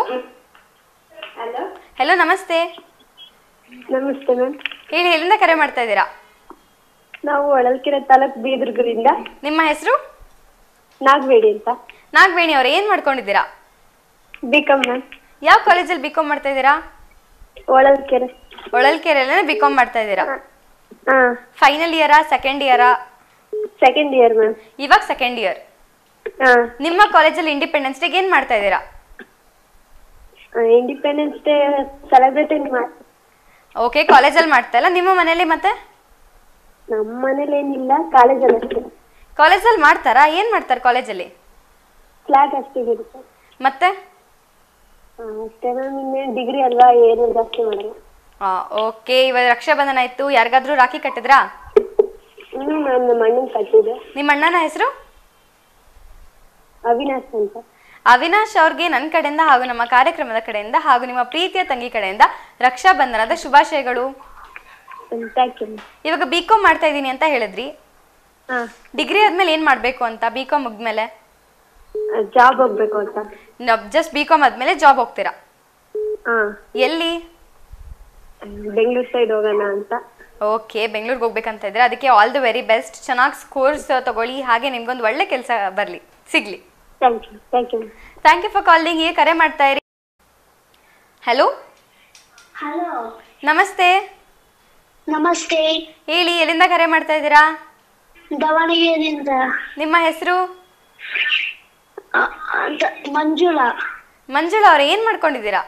ಹಲೋ ನಮಸ್ತೆ ನಮಸ್ತೆ ಮ್ಯಾಮ್ ಹೇಳಿ ಎಲ್ಲಿಂದ ಕರೆ ಮಾಡ್ತಾ ಇದ್ದೀರಾ ನಾವು ಹೊಳಲ್ಕೆರೆ ತಾಲೂಕ್ ಬೀದರ್ಗದಿಂದ ನಿಮ್ಮ ಹೆಸರು ನಾಗವೇಡಿ ಅಂತ ನಾಗವೇಣಿ ಅವ್ರು ಏನ್ ಮಾಡ್ಕೊಂಡಿದ್ದೀರಾ ಬಿಕಾಮ್ ಮ್ಯಾಮ್ ಯಾವ ಕಾಲೇಜಲ್ಲಿ ಬಿ ಕಾಮ್ ಮಾಡ್ತಾ ಇದ್ದೀರಾ ಹೊಳಲ್ಕೆರೆ ಹೊಳಲ್ಕೆರೆಲ್ಲೇ ಬಿ ಕಾಮ್ ಮಾಡ್ತಾ ಇದ್ದೀರಾ ಹಾ ಫೈನಲ್ ಇಯರಾ ಸೆಕೆಂಡ್ ಇಯರಾ ಸೆಕೆಂಡ್ ಇಯರ್ ಮ್ಯಾಮ್ ಇವಾಗ ಸೆಕೆಂಡ್ ಇಯರ್ ಹಾ ನಿಮ್ಮ ಕಾಲೇಜಲ್ಲಿ ಇಂಡಿಪೆಂಡೆನ್ಸ್ ಡೇಗೆ ಏನ್ ಮಾಡ್ತಾ ಇದ್ದೀರಾ ಇಂಡಿಪೆಂಡೆನ್ಸ್ ಡೇ ಸೆಲೆಬ್ರೇಟ್ ಮಾಡಿ ಓಕೆ ಕಾಲೇಜಲ್ಲಿ ಮಾಡ್ತಾ ಇಲ್ಲ ನಿಮ್ಮ ಮನೇಲಿ ಮತ್ತೆ ನಮ್ಮ ಮನೇಲಿ ಏನಿಲ್ಲ ಕಾಲೇಜಲ್ಲಿ ಅಷ್ಟೇ ಕಾಲೇಜಲ್ಲಿ ಮಾಡ್ತಾರಾ ಏನ್ ಮಾಡ್ತಾರೆ ಕಾಲೇಜಲ್ಲಿ ಫ್ಲಾಗ್ ಅಷ್ಟೇ ಇರುತ್ತೆ ಮತ್ತೆ ಹಾ, ಅಷ್ಟೇ ಮ್ಯಾಮ್ ಇನ್ನೇನು ಡಿಗ್ರಿ ಅಲ್ವಾ ಏನು ಜಾಸ್ತಿ ಮಾಡಲ್ಲ ಓಕೆ ಇವಾಗ ರಕ್ಷಾಬಂಧನ ಇತ್ತು ಯಾರಿಗಾದ್ರೂ ರಾಖಿ ಕಟ್ಟಿದ್ರಾ ಹ್ಞೂ ಮ್ಯಾಮ್ ನಮ್ಮ ಅಣ್ಣನ ಕಟ್ಟಿದೆ ನಿಮ್ಮ ಅಣ್ಣನ ಹೆಸರು ಅವಿನಾಶ್ ಅಂತ ಅವಿನಾಶ್ ಅವ್ರಿಗೆ ನನ್ನ ಕಡೆಯಿಂದ ಹಾಗೂ ನಮ್ಮ ಕಾರ್ಯಕ್ರಮದ ಕಡೆಯಿಂದ ಹಾಗೂ ನಿಮ್ಮ ಪ್ರೀತಿಯ ತಂಗಿ ಕಡೆಯಿಂದ ರಕ್ಷಾಬಂಧನದ ಶುಭಾಶಯಗಳು ಥ್ಯಾಂಕ್ ಯು ಇವಾಗ ಬಿ ಕಾಮ್ ಮಾಡ್ತಾ ಇದ್ದೀನಿ ಅಂತ ಹೇಳಿದ್ರಿ ಹಾಂ ಡಿಗ್ರಿ ಆದ್ಮೇಲೆ ಏನ್ ಮಾಡ್ಬೇಕು ಅಂತ ಬಿ ಕಾಮ್ ಮುಗ್ದ್ಮೇಲೆ ಜಾಬ್ ಹೋಗ್ಬೇಕು ಅಂತ ಜಸ್ಟ್ ಬಿ ಕಾಮ್ ಆದ್ಮೇಲೆ ಜಾಬ್ ಹೋಗ್ತೀರಾ ಹಾಂ ಎಲ್ಲಿ ಬೆಂಗಳೂರು ಸೈಡ್ ಹೋಗೋಣ ಅಂತ ಓಕೆ ಬೆಂಗಳೂರಿಗೆ ಹೋಗ್ಬೇಕಂತ ಇದ್ರೆ ಅದಕ್ಕೆ ಆಲ್ ದಿ ವೆರಿ ಬೆಸ್ಟ್ ಚೆನ್ನಾಗಿ ಸ್ಕೋರ್ಸ್ ತಗೊಳ್ಳಿ ಹಾಗೆ ನಿಮ್ಗೊಂದು ಒಳ್ಳೆ ಕೆಲಸ ಬರಲಿ ಸಿಗ್ಲಿ thank you thank you thank you for calling ಹೀಗೆ ಕರೆ ಮಾಡ್ತಾ ಇರಿ ಹಲೋ ಹಲೋ ನಮಸ್ತೆ ನಮಸ್ತೆ ಹೇಳಿ ಎಲ್ಲಿಂದ ಕರೆ ಮಾಡ್ತಾ ಇದ್ದೀರಾ ದಾವಣಗೆರೆಯಿಂದ ನಿಮ್ಮ ಹೆಸರು ಅ- ಅಂತ ಮಂಜುಳಾ ಮಂಜುಳಾ ಅವ್ರೆ ಏನ್ ಮಾಡ್ಕೊಂಡಿದ್ದೀರಾ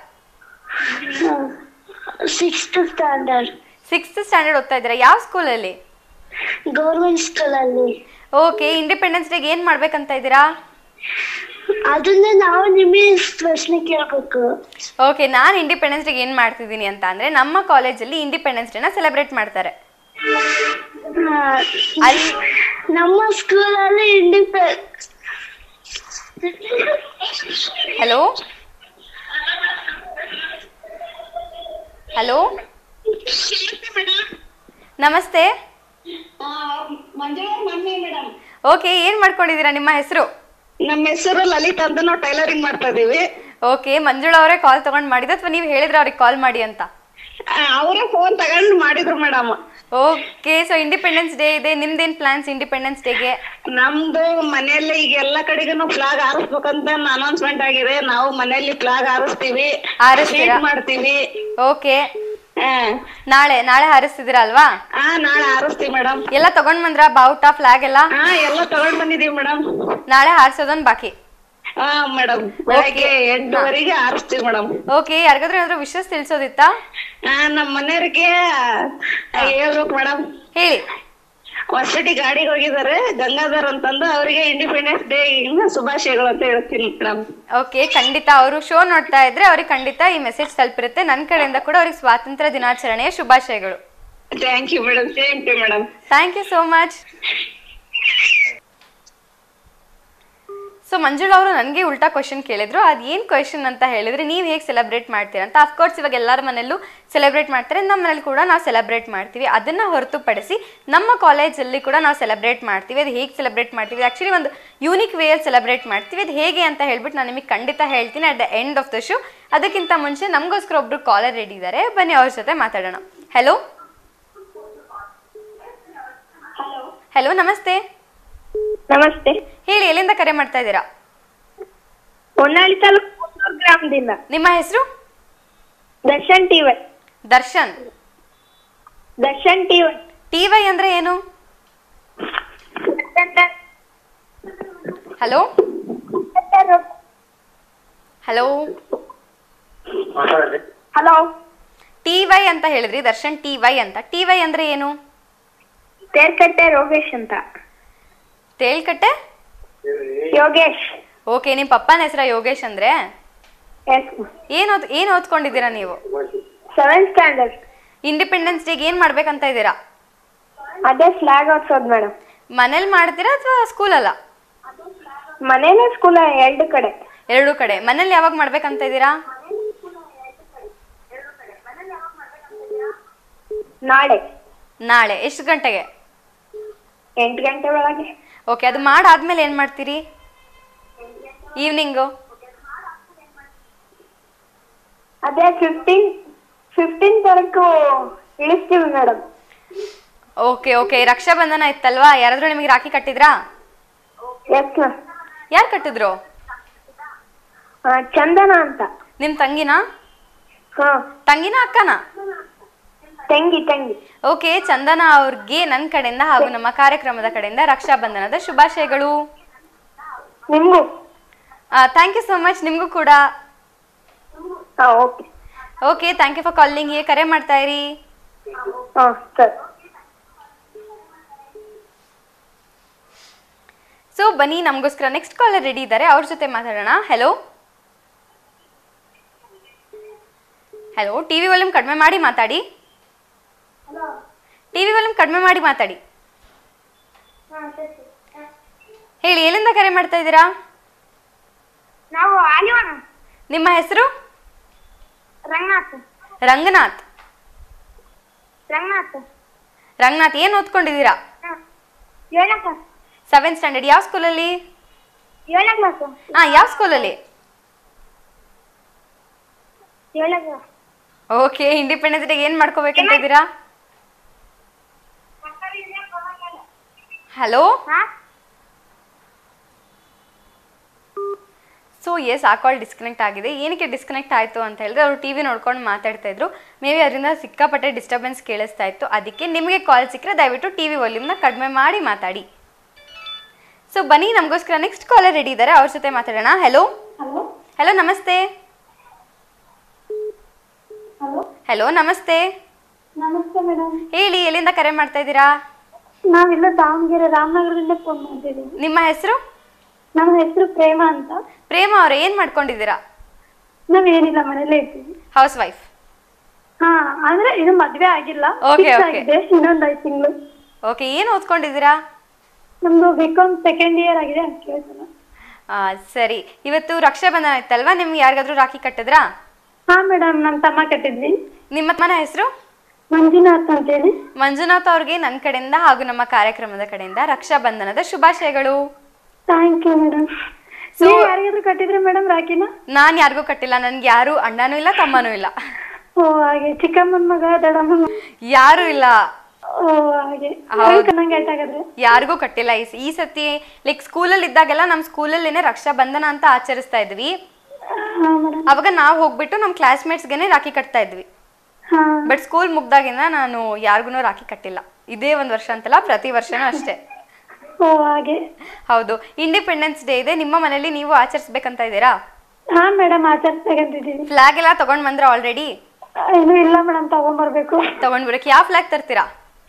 ಸಿಕ್ಸ್ತ್ ಸ್ಟ್ಯಾಂಡರ್ಡ್ ಸಿಕ್ಸ್ತ್ ಸ್ಟ್ಯಾಂಡರ್ಡ್ ಓದ್ತಾ ಇದ್ದೀರಾ ಯಾವ ಸ್ಕೂಲಲ್ಲಿ ಗೌರ್ಮೆಂಟ್ ಸ್ಕೂಲಲ್ಲಿ ಓಕೆ ಇಂಡಿಪೆಂಡೆನ್ಸ್ ಡೇಗೆ ಏನ್ ಮಾಡ್ಬೇಕಂತ ಇದ್ದೀರಾ ಅದನ್ನೇ ನಾವು ನಿಮಗೆ ಪ್ರಶ್ನೆ ಕೇಳಬೇಕು ಓಕೆ ನಾನು ಇಂಡಿಪೆಂಡೆನ್ಸ್ ಡೇಗೆ ಏನು ಮಾಡ್ತಿದ್ದೀನಿ ಅಂತ ಅಂದರೆ ನಮ್ಮ ಕಾಲೇಜಲ್ಲಿ ಇಂಡಿಪೆಂಡೆನ್ಸ್ ಡೇನ ಸೆಲೆಬ್ರೇಟ್ ಮಾಡ್ತಾರೆ ಅಲ್ಲಿ ನಮ್ಮ ಸ್ಕೂಲಲ್ಲಿ ಇಂಡಿಪೆ ಹಲೋ ಹಲೋ ನಮಸ್ತೆ ಓಕೆ ಏನು ಮಾಡ್ಕೊಂಡಿದ್ದೀರಾ ನಿಮ್ಮ ಹೆಸರು ನಮ್ಮ ಹೆಸರು ಲಲಿತ್ ಅಂತ ನಾವು ಟೈಲರಿಂಗ್ ಮಾಡ್ತಾ ಇದೀವಿ ಓಕೆ ಮಂಜುಳಾ ಅವರೇ ಕಾಲ್ ತಗೊಂಡು ಮಾಡಿದ್ದು ಅಥವಾ ನೀವು ಹೇಳಿದ್ರೆ ಅವ್ರಿಗೆ ಕಾಲ್ ಮಾಡಿ ಅಂತ ಅವರೇ ಫೋನ್ ತಗೊಂಡು ಮಾಡಿದ್ರು madam okay so independence day ಇದೆ ನಿಮ್ದೇನು ಪ್ಲಾನ್ಸ್ ಇಂಡಿಪೆಂಡೆನ್ಸ್ ಡೇಗೆ ನಮ್ದು ಮನೆಯಲ್ಲಿ ಈಗ ಎಲ್ಲ ಕಡೆಗೂ ಫ್ಲಾಗ್ ಹಾರಿಸ್ಬೇಕಂತ ಅನೌನ್ಸ್ಮೆಂಟ್ ಆಗಿದೆ ನಾವು ಮನೆಯಲ್ಲಿ ಫ್ಲಾಗ್ ಹಾರಿಸ್ತೀವಿ ಹಾರಿಸ್ತೀರಾ? Sweet ಮಾಡ್ತೀವಿ ಓಕೆ ಆ, ನಾಳೆ ನಾಳೆ ಹಾರಿಸ್ತಿದ್ದೀರಾ ಅಲ್ವಾ ಆ ನಾಳೆ ಹಾರಿಸ್ತೀವಿ ಮೇಡಮ್ ಎಲ್ಲ ತಗೊಂಡ್ ಬಂದ್ರ ಬಾವುಟ ಫ್ಲಾಗ್ ಎಲ್ಲ ಹಾ ಎಲ್ಲ ತಗೊಂಡ್ ಬಂದಿದೀವಿ ಮೇಡಮ್ ನಾಳೆ ಹಾರಿಸೋದೊಂದು ಬಾಕಿ ಹಾ ಮೇಡಮ್ ಬೆಳಗ್ಗೆ ಎಂಟುವರೆಗೆ ಹಾರಿಸ್ತೀವಿ ಮೇಡಮ್ ಓಕೆ ಯಾರಿಗಾದ್ರೂ ಏನಾದ್ರು ವಿಷಸ್ ತಿಳಿಸೋದಿತ್ತಾ ಆ ನಮ್ಮ ಮನೆಯವ್ರಿಗೆ ಹೇಳ್ಬೇಕು ಮೇಡಮ್ ಹೇಳಿ ಹೊಸಟಿ ಗಾಡಿಗೆ ಹೋಗಿದ್ದಾರೆ ಗಂಗಾಧರ್ ಅಂತಂದು ಅವರಿಗೆ ಇಂಡಿಪೆಂಡೆನ್ಸ್ ಡೇ ಶುಭಾಶಯಗಳು ಅಂತ ಹೇಳ್ತೀನಿ ಮೇಡಮ್ ಓಕೆ ಖಂಡಿತ ಅವರು ಶೋ ನೋಡ್ತಾ ಇದ್ರೆ ಅವ್ರಿಗೆ ಖಂಡಿತ ಈ ಮೆಸೇಜ್ ತಲುಪಿರುತ್ತೆ ನನ್ನ ಕಡೆಯಿಂದ ಕೂಡ ಅವ್ರಿಗೆ ಸ್ವಾತಂತ್ರ್ಯ ದಿನಾಚರಣೆಯ ಶುಭಾಶಯಗಳು thank you madam same to madam thank you so much so Manjula ಅವರು ನನಗೆ ಉಲ್ಟಾ ಕ್ವಶನ್ ಕೇಳಿದ್ರು ಅದು ಏನು ಕ್ವಶನ್ ಅಂತ ಹೇಳಿದ್ರೆ ನೀವು ಹೇಗೆ ಸೆಲೆಬ್ರೇಟ್ ಮಾಡ್ತೀರಾ ಅಂತ ಅಫ್ಕೋರ್ಸ್ ಇವಾಗ ಎಲ್ಲರ ಮನೆಯಲ್ಲೂ ಸೆಲೆಬ್ರೇಟ್ ಮಾಡ್ತಾರೆ ನಮ್ಮ ಮನೇಲಿ ಕೂಡ ನಾವು ಸೆಲೆಬ್ರೇಟ್ ಮಾಡ್ತೀವಿ ಅದನ್ನು ಹೊರತುಪಡಿಸಿ ನಮ್ಮ ಕಾಲೇಜಲ್ಲಿ ಕೂಡ ನಾವು ಸೆಲೆಬ್ರೇಟ್ ಮಾಡ್ತೀವಿ ಅದು ಹೇಗೆ ಸೆಲೆಬ್ರೇಟ್ ಮಾಡ್ತೀವಿ ಆ್ಯಕ್ಚುಲಿ ಒಂದು ಯೂನಿಕ್ ವೇಯಲ್ಲಿ ಸೆಲೆಬ್ರೇಟ್ ಮಾಡ್ತೀವಿ ಅದು ಹೇಗೆ ಅಂತ ಹೇಳ್ಬಿಟ್ಟು ನಾನು ನಿಮಗೆ ಖಂಡಿತ ಹೇಳ್ತೀನಿ at the end of the show ಅದಕ್ಕಿಂತ ಮುಂಚೆ ನಮಗೋಸ್ಕರ ಒಬ್ರು ಕಾಲರ್ ರೆಡಿ ಇದ್ದಾರೆ ಬನ್ನಿ ಅವ್ರ ಜೊತೆ ಮಾತಾಡೋಣ ಹೆಲೋ ಹೆಲೋ ನಮಸ್ತೆ ನಮಸ್ತೆ ಹೇಳಿ ಎಲ್ಲಿಂದ ಕರೆ ಮಾಡ್ತಾ ಇದ್ದೀರಾ ಹೊನ್ನಾಳಿ ತಾಲೂಕು ಮುನ್ನೂರು ಗ್ರಾಮದಿಂದ ನಿಮ್ಮ ಹೆಸರು Darshan T Y Darshan Darshan T Y T Y ಅಂದ್ರೆ ಏನು hello hello hello T Y ಅಂತ ಹೇಳಿದ್ರಿ ದರ್ಶನ್ ಟಿ ವೈ ಅಂತ ಟಿ ವೈ ಅಂದ್ರೆ ಏನು ತೇರ್ಕಟ್ಟೆ ರೋಗೇಶ್ ಅಂತ ತೇಳ್ಕಟ್ಟೆ ಯೋಗೇಶ್ ಓಕೆ ನಿಮ್ಮ ಪಪ್ಪನ ಹೆಸರ ಯೋಗೇಶ್ ಅಂದ್ರೆ ಎಸ್ ಏನ್ ಓದ್ ಏನ್ ಓದ್ಕೊಂಡಿದ್ದೀರಾ ನೀವು ಸೆವೆಂತ್ ಸ್ಟ್ಯಾಂಡರ್ಡ್ ಇಂಡಿಪೆಂಡೆನ್ಸ್ ಡೇಗೆ ಏನ್ ಮಾಡ್ಬೇಕಂತ ಇದ್ದೀರಾ ಅದೇ ಫ್ಲಾಗ್ ಹಾಕ್ಸೋದು ಮೇಡಮ್ ಮನೇಲಿ ಮಾಡ್ತೀರಾ ಅಥವಾ ಸ್ಕೂಲಲ್ಲ ಮನೇಲೆ ಸ್ಕೂಲ್ ಎರಡು ಕಡೆ ಎರಡೂ ಕಡೆ ಮನೇಲಿ ಯಾವಾಗ ಮಾಡ್ಬೇಕಂತ ಇದ್ದೀರಾ ನಾಳೆ ನಾಳೆ ಎಷ್ಟು ಗಂಟೆಗೆ ಎಂಟು ಗಂಟೆ ಒಳಗೆ ಓಕೆ ಅದು ಮಾಡಾದ್ಮೇಲೆ ಏನು ಮಾಡ್ತೀರಿ ಈವ್ನಿಂಗು ಅದೇ ಫಿಫ್ಟೀನ್ ಫಿಫ್ಟೀನ್ ತಾರೀಕು ಇಳಿಸ್ತೀವಿ ಮೇಡಮ್ ಓಕೆ ಓಕೆ ರಕ್ಷಾಬಂಧನ ಇತ್ತಲ್ವಾ ಯಾರಾದ್ರೂ ನಿಮಗೆ ರಾಖಿ ಕಟ್ಟಿದ್ರಾ ಎಸ್ ಮ್ಯಾಮ್ ಯಾರು ಕಟ್ಟಿದ್ರು ಚಂದನ ಅಂತ ನಿಮ್ಮ ತಂಗಿನಾ ಹಾ ತಂಗಿನ ಅಕ್ಕನ ತಂಗಿ ತಂಗಿ ಓಕೆ ಚಂದನ ಅವ್ರಿಗೆ ನನ್ನ ಕಡೆಯಿಂದ ಹಾಗೂ ನಮ್ಮ ಕಾರ್ಯಕ್ರಮದ ಕಡೆಯಿಂದ ರಕ್ಷಾಬಂಧನದ ಶುಭಾಶಯಗಳು ನಿಮಗೂ ಥ್ಯಾಂಕ್ ಯು ಸೋ ಮಚ್ ನಿಮಗೂ ಕೂಡ ಹಾ okay okay thank you for calling ಕರೆ ಮಾಡ್ತಾ ಇರಿ ಹಾ ಸರಿ ಸೊ ಬನ್ನಿ ನಮಗೋಸ್ಕರ ನೆಕ್ಸ್ಟ್ ಕಾಲರ್ ರೆಡಿ ಇದ್ದಾರೆ ಅವ್ರ ಜೊತೆ ಮಾತಾಡೋಣ hello hello T V volume ಕಡಿಮೆ ಮಾಡಿ ಮಾತಾಡಿ ಟಿ ವಿ ವಾಲ್ಯೂಮ್ ಕಡಿಮೆ ಮಾಡಿ ಮಾತಾಡಿ ಹೇಳಿ ಎಲ್ಲಿಂದ ಕರೆ ಮಾಡ್ತಾ ಇದ್ದೀರಾ ನಾವು ಆಲಿವಣ ನಿಮ್ಮ ಹೆಸರು ರಂಗನಾಥ್ ರಂಗನಾಥ್ ರಂಗನಾಥ್ ರಂಗನಾಥ್ ಏನು ಓದ್ಕೊಂಡಿದ್ದೀರಾ ಏಳನೇ ಕ್ಲಾಸ್ ಸೆವೆಂತ್ ಸ್ಟ್ಯಾಂಡರ್ಡ್ ಯಾವ ಸ್ಕೂಲಲ್ಲಿ ಏಳನೇ ಕ್ಲಾಸ್ ಹಾಂ ಯಾವ ಸ್ಕೂಲಲ್ಲಿ ಏಳನೇ ಕ್ಲಾಸ್ ಓಕೆ ಇಂಡಿಪೆಂಡೆನ್ಸ್ ಡೇ ಏನು ಮಾಡ್ಕೋಬೇಕಂತ ಇದ್ದೀರಾ ಹಲೋ ಹಾ ಸೊ ಎಸ್ ಆ ಕಾಲ್ ಡಿಸ್ಕನೆಕ್ಟ್ ಆಗಿದೆ ಏನಕ್ಕೆ ಡಿಸ್ಕನೆಕ್ಟ್ ಆಯಿತು ಅಂತ ಹೇಳಿದ್ರೆ ಅವರು ಟಿ ವಿ ನೋಡ್ಕೊಂಡು ಮಾತಾಡ್ತಾ ಇದ್ರು ಮೇ ಬಿ ಅದರಿಂದ ಸಿಕ್ಕಾಪಟ್ಟೆ ಡಿಸ್ಟರ್ಬೆನ್ಸ್ ಕೇಳಿಸ್ತಾ ಇತ್ತು ಅದಕ್ಕೆ ನಿಮಗೆ ಕಾಲ್ ಸಿಕ್ಕರೆ ದಯವಿಟ್ಟು ಟಿ ವಿ ವಾಲ್ಯೂಮ್ನ ಕಡಿಮೆ ಮಾಡಿ ಮಾತಾಡಿ ಸೊ ಬನ್ನಿ ನಮಗೋಸ್ಕರ ನೆಕ್ಸ್ಟ್ ಕಾಲರ್ ರೆಡಿ ಇದ್ದಾರೆ ಅವ್ರ ಜೊತೆ ಮಾತಾಡೋಣ ಹೆಲೋ ಹಲೋ ನಮಸ್ತೆ ಹಲೋ ನಮಸ್ತೆ ನಮಸ್ತೆ ಮೇಡಮ್ ಹೇಳಿ ಎಲ್ಲಿಂದ ಕರೆ ಮಾಡ್ತಾ ಇದ್ದೀರಾ ನಾವಿಲ್ಲ ದಾವಣಗೆರೆ ರಾಮನಗರದಿಂದ ಫೋನ್ ಮಾಡ್ತಿದ್ದೀವಿ ನಿಮ್ಮ ಹೆಸರು ನಮ್ಮ ಹೆಸರು ಪ್ರೇಮ ಅಂತ ಪ್ರೇಮ ಅವ್ರೆ ಏನು ಮಾಡ್ಕೊಂಡಿದ್ದೀರಾ ನಾವೇನಿಲ್ಲ ಮನೇಲೇ ಇರ್ತೀವಿ ಹೌಸ್ ವೈಫ್ ಹಾ ಅಂದ್ರೆ ಇದು ಮದ್ವೆ ಆಗಿಲ್ಲ Okay, Fix okay. ಆಗಿದೆ ಇನ್ನೊಂದ್ ಐದು ತಿಂಗಳು ಓಕೆ ಏನು ಓದ್ಕೊಂಡಿದ್ದೀರಾ ನಮ್ದು ಬಿಕಾಮ್ ಸೆಕೆಂಡ್ ಇಯರ್ ಆಗಿದೆ ಅಂತ ಕೇಳ್ತಾನ ಆ, ಸರಿ ಇವತ್ತು ರಕ್ಷಾಬಂಧನ ಆಯ್ತಲ್ವಾ ನಿಮ್ಗೆ ಯಾರಿಗಾದ್ರೂ ರಾಖಿ ಕಟ್ಟಿದ್ರಾ ಹಾ ಮೇಡಮ್ ನಮ್ ತಮ್ಮ ಕಟ್ಟಿದ್ವಿ ನಿಮ್ಮ ಮನ ಹೆಸರು ಮಂಜುನಾಥ್ ಅಂತ ಹೇಳಿ ಮಂಜುನಾಥ್ ಅವ್ರಿಗೆ ನನ್ನ ಕಡೆಯಿಂದ ಹಾಗೂ ನಮ್ಮ ಕಾರ್ಯಕ್ರಮದ ಕಡೆಯಿಂದ ರಕ್ಷಾಬಂಧನದ ಶುಭಾಶಯಗಳು ಥ್ಯಾಂಕ್ ಯು ಮೇಡಮ್ So- ನೀವು ಯಾರಿಗಾದ್ರೂ ಕಟ್ಟಿದ್ರೆ ಮೇಡಮ್ ರಾಕಿನ ನಾನು ಯಾರಿಗೂ ಕಟ್ಟಿಲ್ಲ ನನ್ಗೆ ಯಾರು ಅಣ್ಣನೂ ಇಲ್ಲ ತಮ್ಮನೂ ಇಲ್ಲ ಓ ಹಾಗೆ ಚಿಕ್ಕಮ್ಮನ ಮಗ ದೊಡ್ಡಮ್ಮನ ಮಗ ಯಾರು ಇಲ್ಲ ಓ ಹಾಗೆ ಹೌದು. ಕಣ್ಣಂಗೆ ಆಯ್ತಾಗಾದ್ರೆ ಯಾರಿಗೂ ಕಟ್ಟಿಲ್ಲ ಈ ಸ- ಈ ಸತಿ ಲೈಕ್ ಸ್ಕೂಲಲ್ಲಿ ಇದ್ದಾಗೆಲ್ಲ ನಮ್ಮ ಸ್ಕೂಲಲ್ಲೇನೆ ರಕ್ಷಾಬಂಧನ ಅಂತ ಆಚರಿಸ್ತಾ ಇದ್ವಿ ಹಾ ಮೇಡಮ್ ಅವಾಗ ನಾವು ಹೋಗ್ಬಿಟ್ಟು ನಮ್ಮ ಕ್ಲಾಸ್ಮೇಟ್ಸ್ಗೆನೆ ರಾಖಿ ಕಟ್ತಾ ಇದ್ವಿ ಹಾ ಬಟ್ ಸ್ಕೂಲ್ ಮುಗ್ದಾಗಿಂದ ನಾನು ಯಾರಿಗೂ ರಾಖಿ ಕಟ್ಟಿಲ್ಲ ಇದೇ ಒಂದು ವರ್ಷ ಅಂತಲ್ಲ ಪ್ರತಿ ವರ್ಷನೂ ಅಷ್ಟೇ ಓ ಹಾಗೆ ಹೌದು ಇಂಡಿಪೆಂಡೆನ್ಸ್ ಡೇ ಇದೆ ನಿಮ್ಮ ಮನೇಲಿ ನೀವು ಆಚರಿಸ್ಬೇಕಂತ ಇದ್ದೀರಾ ಹಾ ಮೇಡಮ್ ಆಚರಿಸ್ಬೇಕಂತಿದ್ದೀವಿ ಫ್ಲಾಗ್ ಎಲ್ಲ ತಗೊಂಡ್ ಬಂದ್ರ ಆಲ್ರೆಡಿ ಇನ್ನು ಇಲ್ಲ ಮೇಡಮ್ ತಗೊಂಬರ್ಬೇಕು ತಗೊಂಡ್ ಬರಕ್ಕೆ ಯಾವ ಫ್ಲಾಗ್ ತರ್ತೀರಾ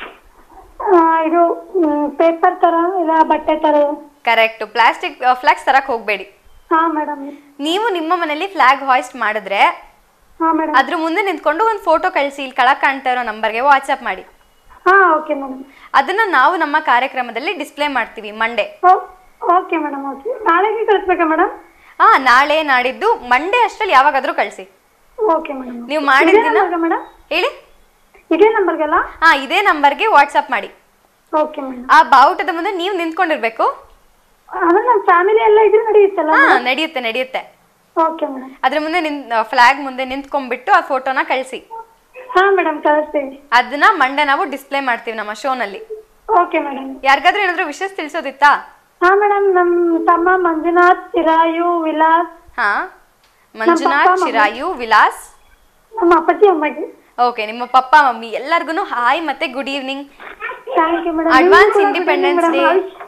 ಆ, ಇದು ಪೇಪರ್ ತರ ಇಲ್ಲ ಬಟ್ಟೆ ತರ ಕರೆಕ್ಟ್ ಪ್ಲಾಸ್ಟಿಕ್ ಫ್ಲಾಗ್ಸ್ ತರಕ್ ಹೋಗ್ಬೇಡಿ ಹಾ ಮೇಡಮ್ ನೀವು ನಿಮ್ಮ ಮನೇಲಿ ಫ್ಲಾಗ್ ಹಾಯ್ಸ್ಟ್ ಮಾಡಿದ್ರೆ ಹಾ ಮೇಡಮ್ ಅದ್ರ ಮುಂದೆ ನಿಂತ್ಕೊಂಡು ಒಂದು ಫೋಟೋ ಕಳಿಸಿ ಇಲ್ಲಿ ಕೆಳಗ್ ಕಾಣ್ತಾ ಇರೋ ನಂಬರ್ಗೆ ವಾಟ್ಸಪ್ ಮಾಡಿ ಹಾ ಓಕೆ ಮೇಡಮ್ ಅದನ್ನ ನಾವು ನಮ್ಮ ಕಾರ್ಯಕ್ರಮದಲ್ಲಿ ಡಿಸ್ಪ್ಲೇ ಮಾಡ್ತೀವಿ ಮಂಡೇ ಓಕೆ ಮೇಡಮ್ ಓಕೆ ನಾಳೆಗೆ ಕಳಿಸ್ಬೇಕಾ ಮೇಡಮ್ ಹಾ ನಾಳೆ ನಾಡಿದ್ದು ಮಂಡೇ ಅಷ್ಟ್ರಲ್ಲಿ ಯಾವಾಗಾದ್ರೂ ಕಳಿಸಿ ಓಕೆ ಮೇಡಮ್ ನೀವು ಮಾಡಿದ ದಿನ ಮೇಡಮ್ ಹೇಳಿ ಇದೇ ನಂಬರ್ಗೆಲ್ಲ ಹಾ ಇದೇ ನಂಬರ್ಗೆ ವಾಟ್ಸಪ್ ಮಾಡಿ ಓಕೆ ಮೇಡಮ್ ಆ ಬಾವುಟದ ಮುಂದೆ ನೀವು ನಿಂತ್ಕೊಂಡಿರ್ಬೇಕು ಅಂದ್ರೆ ನಮ್ಮ ಫ್ಯಾಮಿಲಿ ಎಲ್ಲ ಇದ್ರೆ ನಡೆಯುತ್ತಲ್ಲ ಹಾ ನಡೆಯುತ್ತೆ ನಡೆಯುತ್ತೆ ಓಕೆ ಮೇಡಮ್ ಅದ್ರ ಮುಂದೆ ನಿನ್ ಫ್ಲಾಗ್ ಮುಂದೆ ನಿಂತ್ಕೊಂಡ್ಬಿಟ್ಟು ಆ ಫೋಟೋನ ಕಳಿಸಿ ಹಾ ಮೇಡಮ್ ಕಳಿಸ್ತೀವಿ ಅದನ್ನ ಮಂಡೆ ನಾವು ಡಿಸ್ಪ್ಲೇ ಮಾಡ್ತೀವಿ ನಮ್ಮ ಶೋನಲ್ಲಿ ಓಕೆ ಮೇಡಮ್ ಯಾರಿಗಾದ್ರೂ ಏನಾದ್ರು ವಿಷಯ ತಿಳಿಸೋದಿತ್ತಾ ಹಾ ಮೇಡಮ್ ನಮ್ಮ ತಮ್ಮ ಮಂಜುನಾಥ್ ಚಿರಾಯು ವಿಲಾಸ್ ಹಾ ಮಂಜುನಾಥ್ ಮಮ್ಮಿ. ಚಿರಾಯು ವಿಲಾಸ್ ನಮ್ಮ ಅಪ್ಪಾಜಿ ಅಮ್ಮಗೆ ಓಕೆ ನಿಮ್ಮ ಪಪ್ಪ ಮಮ್ಮಿ ಎಲ್ಲರಿಗೂ ಹಾಯ್ ಮತ್ತೆ good evening thank you madam Advance Independence Day.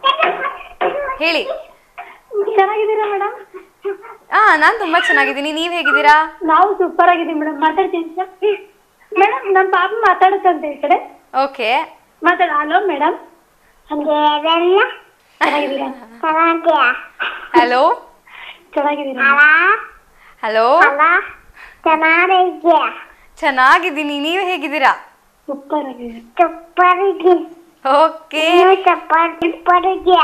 ಹೇಳಿ ಚೆನ್ನಾಗಿದ್ದೀರಾ ಮೇಡಮ್ ಹಾ ನಾನ್ ತುಂಬಾ ಚೆನ್ನಾಗಿದ್ದೀನಿ ನೀವ್ ಹೇಗಿದ್ದೀರಾ ನಾವು ಸೂಪರ್ ಆಗಿದ್ದೀವಿ ಮೇಡಮ್ ಮಾತಾಡ್ತೀನಿ ಸರ್ ಮೇಡಮ್ ನಮ್ಮ ಪಾಪ ಮಾತಾಡುತ್ತಂತೆ ಈ ಕಡೆ ಓಕೆ ಮಾತಾಡ ಹಲೋ ಮೇಡಮ್ ಅಂದ್ರೆ ಅದೆಲ್ಲ ಚೆನ್ನಾಗಿದ್ದೀರಾ ಹಲೋ ಚೆನ್ನಾಗಿದ್ದೀರಾ ಹಲೋ ಚೆನ್ನಾಗಿದ್ಯಾ ಚೆನ್ನಾಗಿದ್ದೀನಿ ನೀವ್ ಹೇಗಿದ್ದೀರಾ ಸೂಪರ್ ಆಗಿದೆ ಸೂಪರ್ ಇದೆಯಾ ಓಕೆ ಸೂಪರ್ ಸೂಪರ್ ಇದೆಯಾ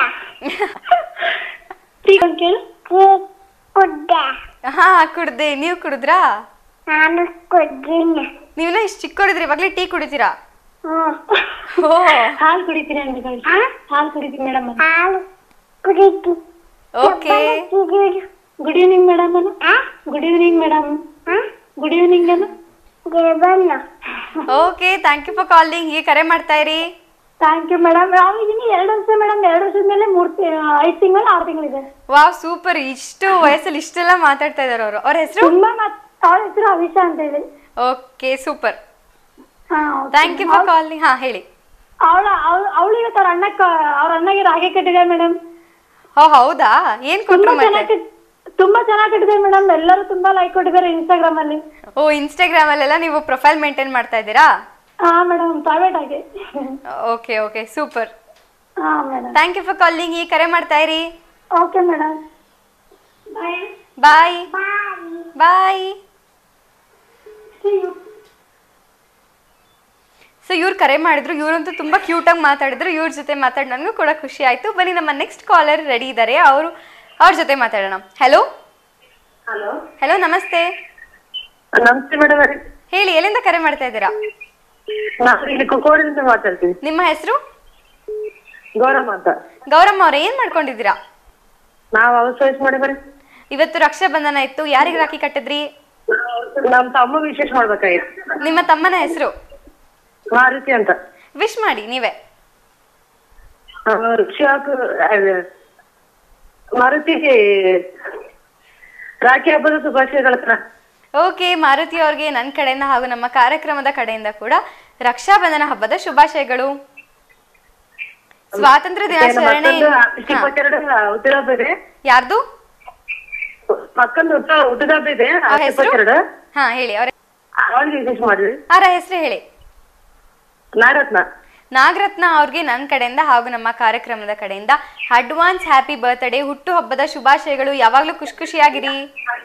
ಟೀ ಒಂದು ಕೇಳು ಕುಡ್ಡ ಹಾ ಕುಡ್ದೆ ನೀವ್ ಕುಡಿದ್ರಾ ನಾನು ಕುಡ್ದಿನ ನೀವೆಲ್ಲ ಇಷ್ಟು ಚಿಕ್ಕವರಿದ್ರಿ ಇವಾಗ್ಲೇ ಟೀ ಕುಡಿತೀರಾ ಹ್ಮ್. ಓ ಹಾಲು ಕುಡಿತೀರಿ ಅಂತ ಕಳ್ಸಿ ಹಾಲು ಕುಡಿತೀವಿ ಮೇಡಮ್ ಹಾಲು ಕುಡಿತು ಓಕೆ ಗುಡ್ ಈವ್ನಿಂಗ್ ಮೇಡಮ್ ಅಲ್ಲ good evening madam good evening ಅಲ್ಲ ಗಿರ್ಬನ್ನ okay thank you for calling ಹೀಗೆ ಕರೆ ಮಾಡ್ತಾ ಇರಿ ಥ್ಯಾಂಕ್ ಯು ಮೇಡಮ್ ನಾವು ಇದೀನಿ ಎರಡು ವರ್ಷ ಮೇಡಮ್ ಎರಡು ವರ್ಷದ ಮೇಲೆ ಮೂರ್ ತಿ- ಐದ್ ತಿಂಗಳು ಆರು ತಿಂಗಳಿದೆ ವಾವ್ ಸೂಪರ್ ಇಷ್ಟು ವಯಸ್ಸಲ್ಲಿ ಇಷ್ಟೆಲ್ಲ ಮಾತಾಡ್ತಾ ಇದಾರೆ ಅವರು ಅವ್ರ ಹೆಸರು ತುಂಬಾ ಮತ್ ಅವಳ ಹೆಸರು ಅವಿಶಾ ಅಂತ ಹೇಳಿ ಓಕೆ ಸೂಪರ್ ಹಾ ಥ್ಯಾಂಕ್ ಯು ಫಾರ್ ಕಾಲಿಂಗ್ ಹಾ ಹೇಳಿ ಅವಳ ಅವಳು ಇವತ್ತು ಅವ್ರ ಅಣ್ಣಕ್ಕ ಅವ್ರ ಅಣ್ಣಗೆ ರಾಗಿ ಕಟ್ಟಿದೆ ಮೇಡಮ್ ಓ ಹೌದಾ ಏನ್ ತುಂಬಾ ಕೊಟ್ರು ಮತ್ತೆ ಚೆನ್ನಾಗಿ ತುಂಬಾ ಚೆನ್ನಾಗಿ ಕಟ್ಟಿದೆ ಮೇಡಮ್ ಎಲ್ಲರೂ ತುಂಬಾ ಲೈಕ್ ಕೊಟ್ಟಿದ್ದಾರೆ ಇನ್ಸ್ಟಾಗ್ರಾಮ್ ಅಲ್ಲಿ ಓ ಇನ್ಸ್ಟಾಗ್ರಾಮ್ ಅಲ್ಲೆಲ್ಲ ನೀವು ಪ್ರೊಫೈಲ್ ಮೇಂಟೈನ್ ಮಾಡ್ತಾ ಇದ್ದೀರಾ ಹಾ ಮೇಡಮ್ ಪ್ರೈವೇಟ್ ಆಗಿ ಓಕೆ ಓಕೆ ಸೂಪರ್ ಹಾ madam thank you for calling ಈ ಕರೆ ಮಾಡ್ತಾ ಇರಿ okay madam bye bye so ಇವ್ರು ಕರೆ ಮಾಡಿದ್ರು ಇವ್ರಂತೂ ತುಂಬ ಕ್ಯೂಟಾಗಿ ಮಾತಾಡಿದ್ರು ಇವ್ರ ಜೊತೆ ಮಾತಾಡಿ ನನಗೂ ಕೂಡ ಖುಷಿ ಆಯಿತು ಬನ್ನಿ ನಮ್ಮ ನೆಕ್ಸ್ಟ್ ಕಾಲರ್ ರೆಡಿ ಇದ್ದಾರೆ ಅವರು ಅವ್ರ ಜೊತೆ ಮಾತಾಡೋಣ ಹೆಲೋ ಹಲೋ ಹೆಲೋ ನಮಸ್ತೆ ನಮಸ್ತೆ ಮೇಡಮ್ ಹೇಳಿ ಎಲ್ಲಿಂದ ಕರೆ ಮಾಡ್ತಾ ಇದ್ದೀರಾ ನಾವು ಇಲ್ಲಿ ಕುಕೋಡಿಂದ ಮಾತಾಡ್ತೀವಿ ನಿಮ್ಮ ಹೆಸರು ಗೌರಮ್ಮ ಅಂತ ಗೌರಮ್ಮ ಅವ್ರೆ ಏನು ಮಾಡ್ಕೊಂಡಿದ್ದೀರಾ ನಾವು ಹೌಸ್ ವೈಫ್ ಮಾಡಿ ಬರ್ರಿ ಇವತ್ತು ರಕ್ಷಾಬಂಧನ ಇತ್ತು ಯಾರಿಗೆ ರಾಖಿ ಕಟ್ಟಿದ್ರಿ ನಮ್ ತಮ್ಮ ವಿಶೇಷ ಮಾಡ್ಬೇಕಾಗಿತ್ತು ನಿಮ್ಮ ತಮ್ಮನ ಹೆಸರು ಮಾರುತಿ ಅಂತ ವಿಶ್ ಮಾಡಿ ನೀವೇ ಋಷಿಯಾಕ್ ಮಾರುತಿಗೆ ರಾಖಿ ಹಬ್ಬದ ಶುಭಾಶಯಗಳ ಹತ್ರ ಓಕೆ ಮಾರುತಿ ಅವ್ರಿಗೆ ನನ್ನ ಕಡೆಯಿಂದ ಹಾಗೂ ನಮ್ಮ ಕಾರ್ಯಕ್ರಮದ ಕಡೆಯಿಂದ ಕೂಡ ರಕ್ಷಾಬಂಧನ ಹಬ್ಬದ ಶುಭಾಶಯಗಳು ಸ್ವಾತಂತ್ರ್ಯ ದಿನಾಚರಣೆ ಹಾ. ಇಪ್ಪತ್ತೆರಡು ಹುಟ್ಟಿದ ಹಬ್ಬ ಇದೆ ಯಾರ್ದು ಮಕ್ಕಂದು ಹುಟ್ಟ ಹುಟ್ಟಿದ ಹಬ್ಬ ಇದೆ ಅವ್ರ ಹೆಸರು ಇಪ್ಪತ್ತೆರಡು ಹಾ ಹೇಳಿ ಅವ್ರ ಅವಳಿಗೆ ವಿಶೇಷ ಮಾಡ್ರಿ ಅವರ ಹೆಸರು ಹೇಳಿ ನಾರತ್ನ ನಾಗರತ್ನ ಅವ್ರಿಗೆ ನನ್ನ ಕಡೆಯಿಂದ ಹಾಗೂ ನಮ್ಮ ಕಾರ್ಯಕ್ರಮದ ಕಡೆಯಿಂದ ಅಡ್ವಾನ್ಸ್ ಹ್ಯಾಪಿ ಬರ್ತ್ಡೇ ಹುಟ್ಟು ಹಬ್ಬದ ಶುಭಾಶಯಗಳು ಯಾವಾಗ್ಲೂ ಖುಷಿ ಖುಷಿಯಾಗಿರಿ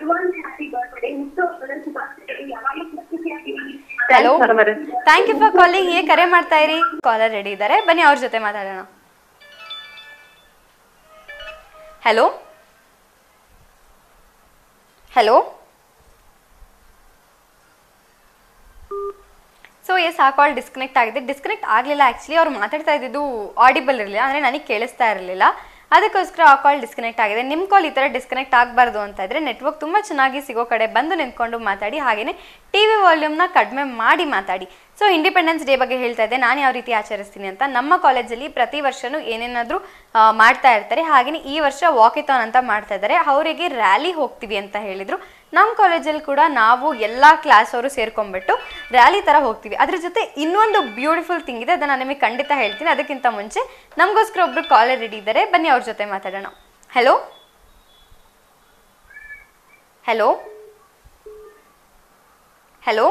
ಹಲೋ ಮೇಡಮ್ ಅವರೇ. ಥ್ಯಾಂಕ್ ಯು ಫಾರ್ ಕಾಲಿಂಗ್ ಏ ಕರೆ ಮಾಡ್ತಾ ಇರಿ ಕಾಲರ್ ರೆಡಿ ಇದ್ದಾರೆ ಬನ್ನಿ ಅವ್ರ ಜೊತೆ ಮಾತಾಡೋಣ ಹಲೋ ಹಲೋ ಸೊ ಎಸ್ ಆ ಕಾಲ್ ಡಿಸ್ಕನೆಕ್ಟ್ ಆಗಿದೆ ಡಿಸ್ಕನೆಕ್ಟ್ ಆಗಲಿಲ್ಲ ಆ್ಯಕ್ಚುಲಿ ಅವ್ರು ಮಾತಾಡ್ತಾ ಇದ್ದಿದ್ದು ಆಡಿಬಲ್ ಇರಲಿಲ್ಲ ಅಂದರೆ ನನಗೆ ಕೇಳಿಸ್ತಾ ಇರಲಿಲ್ಲ ಅದಕ್ಕೋಸ್ಕರ ಆ ಕಾಲ್ ಡಿಸ್ಕನೆಕ್ಟ್ ಆಗಿದೆ ನಿಮ್ಮ ಕಾಲ್ ಈ ಥರ ಡಿಸ್ಕನೆಕ್ಟ್ ಆಗಬಾರ್ದು ಅಂತ ಇದ್ರೆ ನೆಟ್ವರ್ಕ್ ತುಂಬ ಚೆನ್ನಾಗಿ ಸಿಗೋ ಕಡೆ ಬಂದು ನಿಂತ್ಕೊಂಡು ಮಾತಾಡಿ ಹಾಗೆಯೇ ಟಿ ವಿ ವಾಲ್ಯೂಮ್ನ ಕಡಿಮೆ ಮಾಡಿ ಮಾತಾಡಿ ಸೊ ಇಂಡಿಪೆಂಡೆನ್ಸ್ ಡೇ ಬಗ್ಗೆ ಹೇಳ್ತಾ ಇದ್ದೆ ನಾನು ಯಾವ ರೀತಿ ಆಚರಿಸ್ತೀನಿ ಅಂತ ನಮ್ಮ ಕಾಲೇಜಲ್ಲಿ ಪ್ರತಿ ವರ್ಷವೂ ಏನೇನಾದರೂ ಮಾಡ್ತಾ ಇರ್ತಾರೆ ಹಾಗೆಯೇ ಈ ವರ್ಷ ವಾಕಿಥಾನ್ ಅಂತ ಮಾಡ್ತಾ ಇದ್ದಾರೆ ಅವರಿಗೆ ರ್ಯಾಲಿ ಹೋಗ್ತೀವಿ ಅಂತ ಹೇಳಿದರು ನಮ್ಮ ಕಾಲೇಜಲ್ಲಿ ಕೂಡ ನಾವು ಎಲ್ಲ ಕ್ಲಾಸ್ ಅವರು ಸೇರ್ಕೊಂಡ್ಬಿಟ್ಟು ರ್ಯಾಲಿ ಥರ ಹೋಗ್ತೀವಿ ಅದ್ರ ಜೊತೆ ಇನ್ನೊಂದು ಬ್ಯೂಟಿಫುಲ್ ಥಿಂಗ್ ಇದೆ ಅದನ್ನು ನಿಮಗೆ ಖಂಡಿತ ಹೇಳ್ತೀನಿ ಅದಕ್ಕಿಂತ ಮುಂಚೆ ನಮಗೋಸ್ಕರ ಒಬ್ರು ಕಾಲರ್ ರೆಡಿ ಇದ್ದಾರೆ ಬನ್ನಿ ಅವ್ರ ಜೊತೆ ಮಾತಾಡೋಣ ಹಲೋ ಹಲೋ ಹಲೋ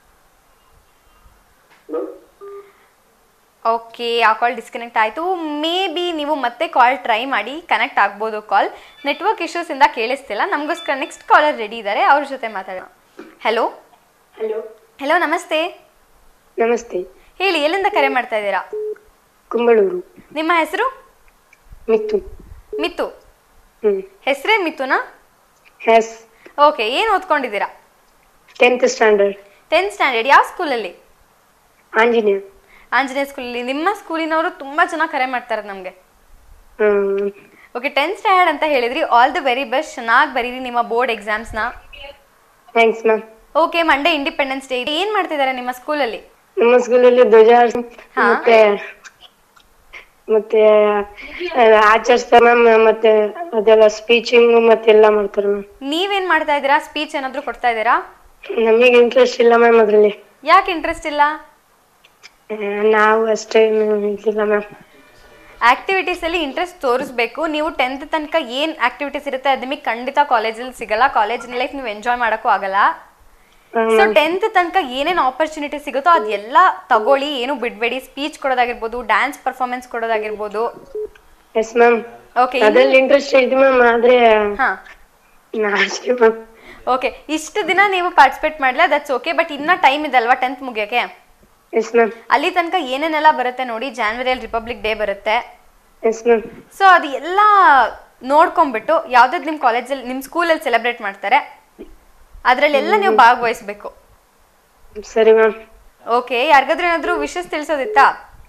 ಓಕೆ ಆ ಕಾಲ್ ಡಿಸ್ಕನೆಕ್ಟ್ ಆಯಿತು ಮೇ ಬಿ ನೀವು ಮತ್ತೆ ಕಾಲ್ ಟ್ರೈ ಮಾಡಿ ಕನೆಕ್ಟ್ ಆಗ್ಬೋದು ಕಾಲ್ ನೆಟ್ವರ್ಕ್ ಇಶ್ಯೂಸಿಂದ ಕೇಳಿಸ್ತಿಲ್ಲ ನಮಗೋಸ್ಕರ ನೆಕ್ಸ್ಟ್ ಕಾಲರ್ ರೆಡಿ ಇದ್ದಾರೆ ಅವ್ರ ಜೊತೆ ಮಾತಾಡೋಣ ಹಲೋ ಹಲೋ ಹಲೋ ನಮಸ್ತೆ ನಮಸ್ತೆ ಹೇಳಿ ಎಲ್ಲಿಂದ ಕರೆ ಮಾಡ್ತಾ ಇದ್ದೀರಾ ಕುಂಬಳೂರು ನಿಮ್ಮ ಹೆಸರು ಮಿತ್ತು ಮಿತ್ತು ಹ್ಮ್ ಹೆಸರೇ ಮಿಥುನಾ ಹ್ಯಾಸ್ ಓಕೆ ಏನು ಓದ್ಕೊಂಡಿದ್ದೀರಾ ಟೆಂತ್ ಸ್ಟ್ಯಾಂಡರ್ಡ್ ಟೆಂತ್ ಸ್ಟ್ಯಾಂಡರ್ಡ್ ಯಾವ ಸ್ಕೂಲಲ್ಲಿ ಆಂಜನೇಯ ಆಂಜನೇಯ ಸ್ಕೂಲಲ್ಲಿ ನಿಮ್ಮ ಸ್ಕೂಲಿನವರು ತುಂಬ ಚೆನ್ನಾಗಿ ಕರೆ ಮಾಡ್ತಾರೆ ನಮಗೆ ಹ್ಮ್ ಓಕೆ ಟೆಂತ್ ಸ್ಟ್ಯಾಂಡರ್ಡ್ ಅಂತ ಹೇಳಿದ್ರಿ ಆಲ್ ದಿ ವೆರಿ ಬೆಸ್ಟ್ ಚೆನ್ನಾಗಿ ಬರೀರಿ ನಿಮ್ಮ ಬೋರ್ಡ್ ಎಕ್ಸಾಮ್ಸ್ನ thanks ma'am okay Monday independence day ಏನು ಮಾಡ್ತಿದ್ದಾರೆ ನಿಮ್ಮ ಸ್ಕೂಲಲ್ಲಿ ನಮ್ಮ ಸ್ಕೂಲಲ್ಲಿ ಧ್ವಜ ಹಾರ್ಸಿ ಹಾ. ಮತ್ತೆ ಮತ್ತೆ ಆ, ಆಚರಿಸ್ತಾರೆ ಮ್ಯಾಮ್ ಮತ್ತೆ ಅದೆಲ್ಲ ಸ್ಪೀಚಿಂಗ್ ಮತ್ತೆಲ್ಲ ಮಾಡ್ತಾರೆ ಮ್ಯಾಮ್ ನೀವೇನ್ ಮಾಡ್ತಾ ಇದ್ದೀರಾ ಸ್ಪೀಚ್ ಏನಾದ್ರು ಕೊಡ್ತಾ ಇದ್ದೀರಾ ನಮಗೆ ಇಂಟ್ರೆಸ್ಟ್ ಇಲ್ಲ ಮ್ಯಾಮ್ ಅದ್ರಲ್ಲಿ ಯಾಕೆ ಇಂಟ್ರೆಸ್ಟ್ ಇಲ್ಲ ಆ, ನಾವು ಅಷ್ಟೇ ಮ್ಯಾಮ್ ಇದಿಲ್ಲ ಮ್ಯಾಮ್ ಆಕ್ಟಿವಿಟೀಸ್ ಅಲ್ಲಿ ಇಂಟ್ರೆಸ್ಟ್ ತೋರಿಸ್ಬೇಕು ನೀವು ಟೆಂತ್ ತನಕ ಏನ್ ಆಕ್ಟಿವಿಟೀಸ್ ಇರುತ್ತೆ ಅದು ನಿಮಗೆ ಖಂಡಿತ ಕಾಲೇಜಲ್ಲಿ ಸಿಗಲ್ಲ ಕಾಲೇಜ್ ಲೈಫ್ ನೀವು ಎಂಜಾಯ್ ಮಾಡೋಕ್ಕೂ ಆಗಲ್ಲ ಸೊ ಟೆಂತ್ ತನಕ ಏನೇನು ಆಪರ್ಚುನಿಟಿ ಸಿಗುತ್ತೋ ಅದೆಲ್ಲ ತಗೊಳ್ಳಿ ಏನು ಬಿಡಬೇಡಿ ಸ್ಪೀಚ್ ಕೊಡೋದಾಗಿರ್ಬೋದು ಡ್ಯಾನ್ಸ್ ಪರ್ಫಾರ್ಮೆನ್ಸ್ ಕೊಡೋದಾಗಿರ್ಬೋದು ಎಸ್ ಮ್ಯಾಮ್ ಓಕೆ ಅದ್ರಲ್ಲಿ ಇಂಟ್ರೆಸ್ಟ್ ಇದೆ ಮ್ಯಾಮ್ ಆದ್ರೆ ಹಾ ನಾ ಅಷ್ಟೇ ಮ್ಯಾಮ್ ಓಕೆ ಇಷ್ಟು ದಿನ ನೀವು ಪಾರ್ಟಿಸಿಪೇಟ್ ಮಾಡಲ್ಲ ದಟ್ಸ್ ಓಕೆ ಬಟ್ ಇನ್ನ ಟೈಮ್ ಇದೆ ಅಲ್ವಾ ಟೆಂತ್ ಮುಗಿಯೋಕೆ ಎಸ್ ಮ್ಯಾಮ್ ಅಲ್ಲಿ ತನಕ ಏನೇನೆಲ್ಲ ಬರುತ್ತೆ ನೋಡಿ ಜಾನ್ವರಿಯಲ್ಲಿ ರಿಪಬ್ಲಿಕ್ ಡೇ ಬರುತ್ತೆ ಎಸ್ ಮ್ಯಾಮ್ ಸೊ ಅದು ಎಲ್ಲ ನೋಡ್ಕೊಂಡ್ಬಿಟ್ಟು ಯಾವ್ದಾದ್ರು ನಿಮ್ಮ ಕಾಲೇಜಲ್ಲಿ ನಿಮ್ಮ ಸ್ಕೂಲಲ್ಲಿ ಸೆಲೆಬ್ರೇಟ್ ಮಾಡ್ತಾರೆ ಅದರಲ್ಲೆಲ್ಲ ನೀವು ಭಾಗವಹಿಸ್ಬೇಕು ಸರಿ ಮ್ಯಾಮ್ ಓಕೆ ಯಾರಿಗಾದ್ರೂ ಏನಾದ್ರು ವಿಶಸ್ ತಿಳಿಸೋದಿತ್ತಾ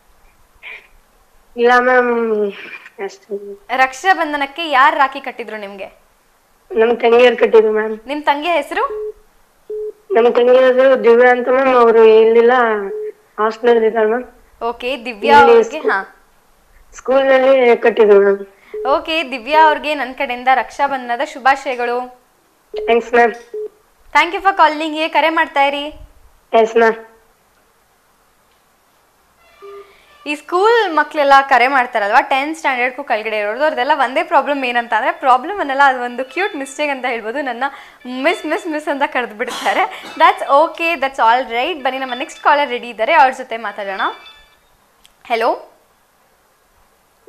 ಇಲ್ಲ ಮ್ಯಾಮ್ ಅಷ್ಟೇ ರಕ್ಷಾಬಂಧನಕ್ಕೆ ಯಾರು ರಾಖಿ ಕಟ್ಟಿದ್ರು ನಿಮ್ಗೆ ನಮ್ ತಂಗಿಯರ್ ಕಟ್ಟಿದ್ರು ಮ್ಯಾಮ್ ನಿಮ್ ತಂಗಿಯ ಹೆಸರು ನಮ್ ತಂಗಿಯರು ದಿವ್ಯಾ ಅಂತ ಮ್ಯಾಮ್ ಅವರು ಇಲ್ಲಿಲ್ಲ ಹಾಸ್ಟೆಲ್ ಇದ್ದಾರೆ ಮ್ಯಾಮ್ ಓಕೆ ದಿವ್ಯಾ ಇಲ್ಲಿ ಅವ್ರಿಗೆ ಹಾ ಸ್ಕೂಲ್ ನಲ್ಲಿ ಕಟ್ಟಿದ್ರು ಮ್ಯಾಮ್ ಓಕೆ ದಿವ್ಯಾ ಅವ್ರಿಗೆ ನನ್ನ ಕಡೆಯಿಂದ ರಕ್ಷಾಬಂಧನದ ಶುಭಾಶಯಗಳು thanks ma'am thank you for calling ಹೇ ಕರೆ ಮಾಡ್ತಾ ಇರಿ ಎಸ್ ಮ್ಯಾಮ್ ಈ ಸ್ಕೂಲ್ ಮಕ್ಕಳೆಲ್ಲ ಕರೆ ಮಾಡ್ತಾರಲ್ವಾ ಟೆಂತ್ ಸ್ಟ್ಯಾಂಡರ್ಡ್ಗೂ ಕೆಳಗಡೆ ಇರೋದು ಅವ್ರದ್ದೆಲ್ಲ ಒಂದೇ ಪ್ರಾಬ್ಲಮ್ ಏನಂತ ಅಂದರೆ ಪ್ರಾಬ್ಲಮ್ ಅನ್ನಲ್ಲ ಅದು ಒಂದು ಕ್ಯೂಟ್ ಮಿಸ್ಟೇಕ್ ಅಂತ ಹೇಳ್ಬೋದು ನನ್ನ ಮಿಸ್ ಮಿಸ್ ಮಿಸ್ ಅಂತ ಕರೆದು ಬಿಡ್ತಾರೆ that's okay that's all right ಬನ್ನಿ ನಮ್ಮ ನೆಕ್ಸ್ಟ್ ಕಾಲರ್ ರೆಡಿ ಇದ್ದಾರೆ ಅವ್ರ ಜೊತೆ ಮಾತಾಡೋಣ ಹೆಲೋ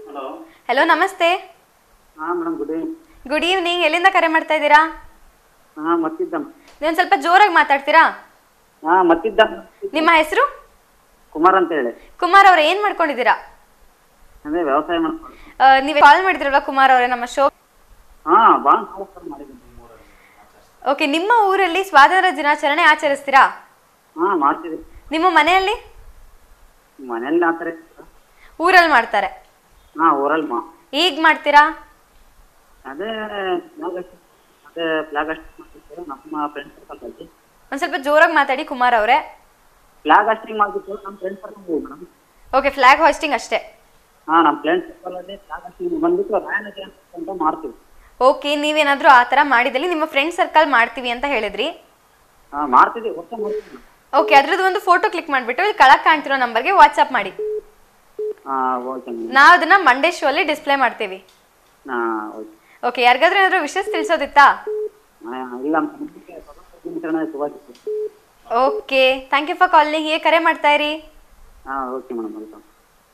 ಹಲೋ ನಮಸ್ತೆ ಹಾ madam good evening good evening ಎಲ್ಲಿಂದ ಕರೆ ಮಾಡ್ತಾ ಇದ್ದೀರಾ ಹಾ ಮತ್ತಿದ್ದ ನೀವು ಸ್ವಲ್ಪ ಜೋರಾಗಿ ಮಾತಾಡ್ತೀರಾ ಹಾ ಮತ್ತಿದ್ದ ನಿಮ್ಮ ಹೆಸರು ಕುಮಾರ್ ಅಂತ ಹೇಳಿ ಕುಮಾರ್ ಅವ್ರೆ ಏನ್ ಮಾಡ್ಕೊಂಡಿದ್ದೀರಾ ಅದೇ ವ್ಯವಸಾಯ ಮಾಡ್ಕೊಂಡು ಆ, ನೀವ್ ಕಾಲ್ ಮಾಡಿದ್ರಲ್ವಾ ಕುಮಾರ್ ಅವರೇ ನಮ್ಮ ಶೋ ಹಾ ಬಾ ಮಾಡಿದ್ದೀನಿ ಓಕೆ ನಿಮ್ಮ ಊರಲ್ಲಿ ಸ್ವಾತಂತ್ರ್ಯ ದಿನಾಚರಣೆ ಆಚರಿಸ್ತೀರಾ ಹಾ ಮಾಡ್ತೀವಿ ನಿಮ್ಮ ಮನೆಯಲ್ಲಿ ಮನೇಲಿ ಆ ಥರ ಇತ್ತು. ಊರಲ್ಲಿ ಮಾಡ್ತಾರೆ ಹಾ ಊರಲ್ಲಿ ಮಾ ಈಗ ಮಾಡ್ತೀರಾ ಅದೇ ಫ್ಲಾಗ್ ಅಷ್ಟು ಅದೇ ಫ್ಲಾಗ್ ಅಷ್ಟು ಮಾಡ್ತಿತ್ತು ನಮ್ಮ ಫ್ರೆಂಡ್ ಸರ್ಕಲ್ ಒಂದ್ ಸ್ವಲ್ಪ ಜೋರಾಗಿ ಮಾತಾಡಿ ಕುಮಾರ್ ಅವರೇ ಫ್ಲಾಗ್ ಅಷ್ಟಿಂಗ್ ಮಾಡ್ತಿತ್ತು ನಮ್ಮ friend circle madam okay flag hoisting ಅಷ್ಟೇ ಹಾ ನಮ್ಮ ಫ್ರೆಂಡ್ ಸರ್ಕಲ್ ಅಲ್ಲಿ ಫ್ಲಾಗ್ ಅಷ್ಟಿಂಗ್ ಬಂದ್ಬಿಟ್ಟು ರಾಯನ್ ಅಂತ ಮಾಡ್ತೀವಿ ಓಕೆ ನೀವೇನಾದ್ರೂ ಆ ಥರ ಮಾಡಿದಲ್ಲಿ ನಿಮ್ಮ ಫ್ರೆಂಡ್ ಸರ್ಕಲ್ ಮಾಡ್ತೀವಿ ಅಂತ ಹೇಳಿದ್ರಿ ಹಾ ಮಾಡ್ತಿದ್ವಿ ಒಟ್ಟು ಮಾಡ್ತೀವಿ ಓಕೆ ಅದ್ರದ್ದು ಒಂದು ಫೋಟೋ ಕ್ಲಿಕ್ ಮಾಡಿಬಿಟ್ಟು ಇಲ್ಲಿ ಕೆಳಗೆ ಕಾಣ್ತಿರೋ ನಂಬರ್ಗೆ ವಾಟ್ಸಪ್ ಮಾಡಿ ಹಾ ಓಕೆ ಮೇಡಮ್ ನಾವು ಅದನ್ನ ಮಂಡೇ ಶೋ ಅಲ್ಲಿ ಡಿಸ್ಪ್ಲೇ ಮಾಡ್ತೀವಿ ಹಾ ಓಕೆ ಓಕೆ ಯಾರಿಗಾದ್ರೂ ಏನಾದ್ರು ವಿಷಯ ತಿಳಿಸೋದಿತ್ತಾ ಹಾ, ಇಲ್ಲ ಮುಂದಕ್ಕೆ ಸ್ವತಂತ್ರ ದಿನಾಚರಣೆ ಶುಭಾಶಯ okay thank you for calling ಹೀಗೆ ಕರೆ ಮಾಡ್ತಾ ಇರಿ ಹಾ ಓಕೆ ಮೇಡಮ್ ವೆಲ್ಕಮ್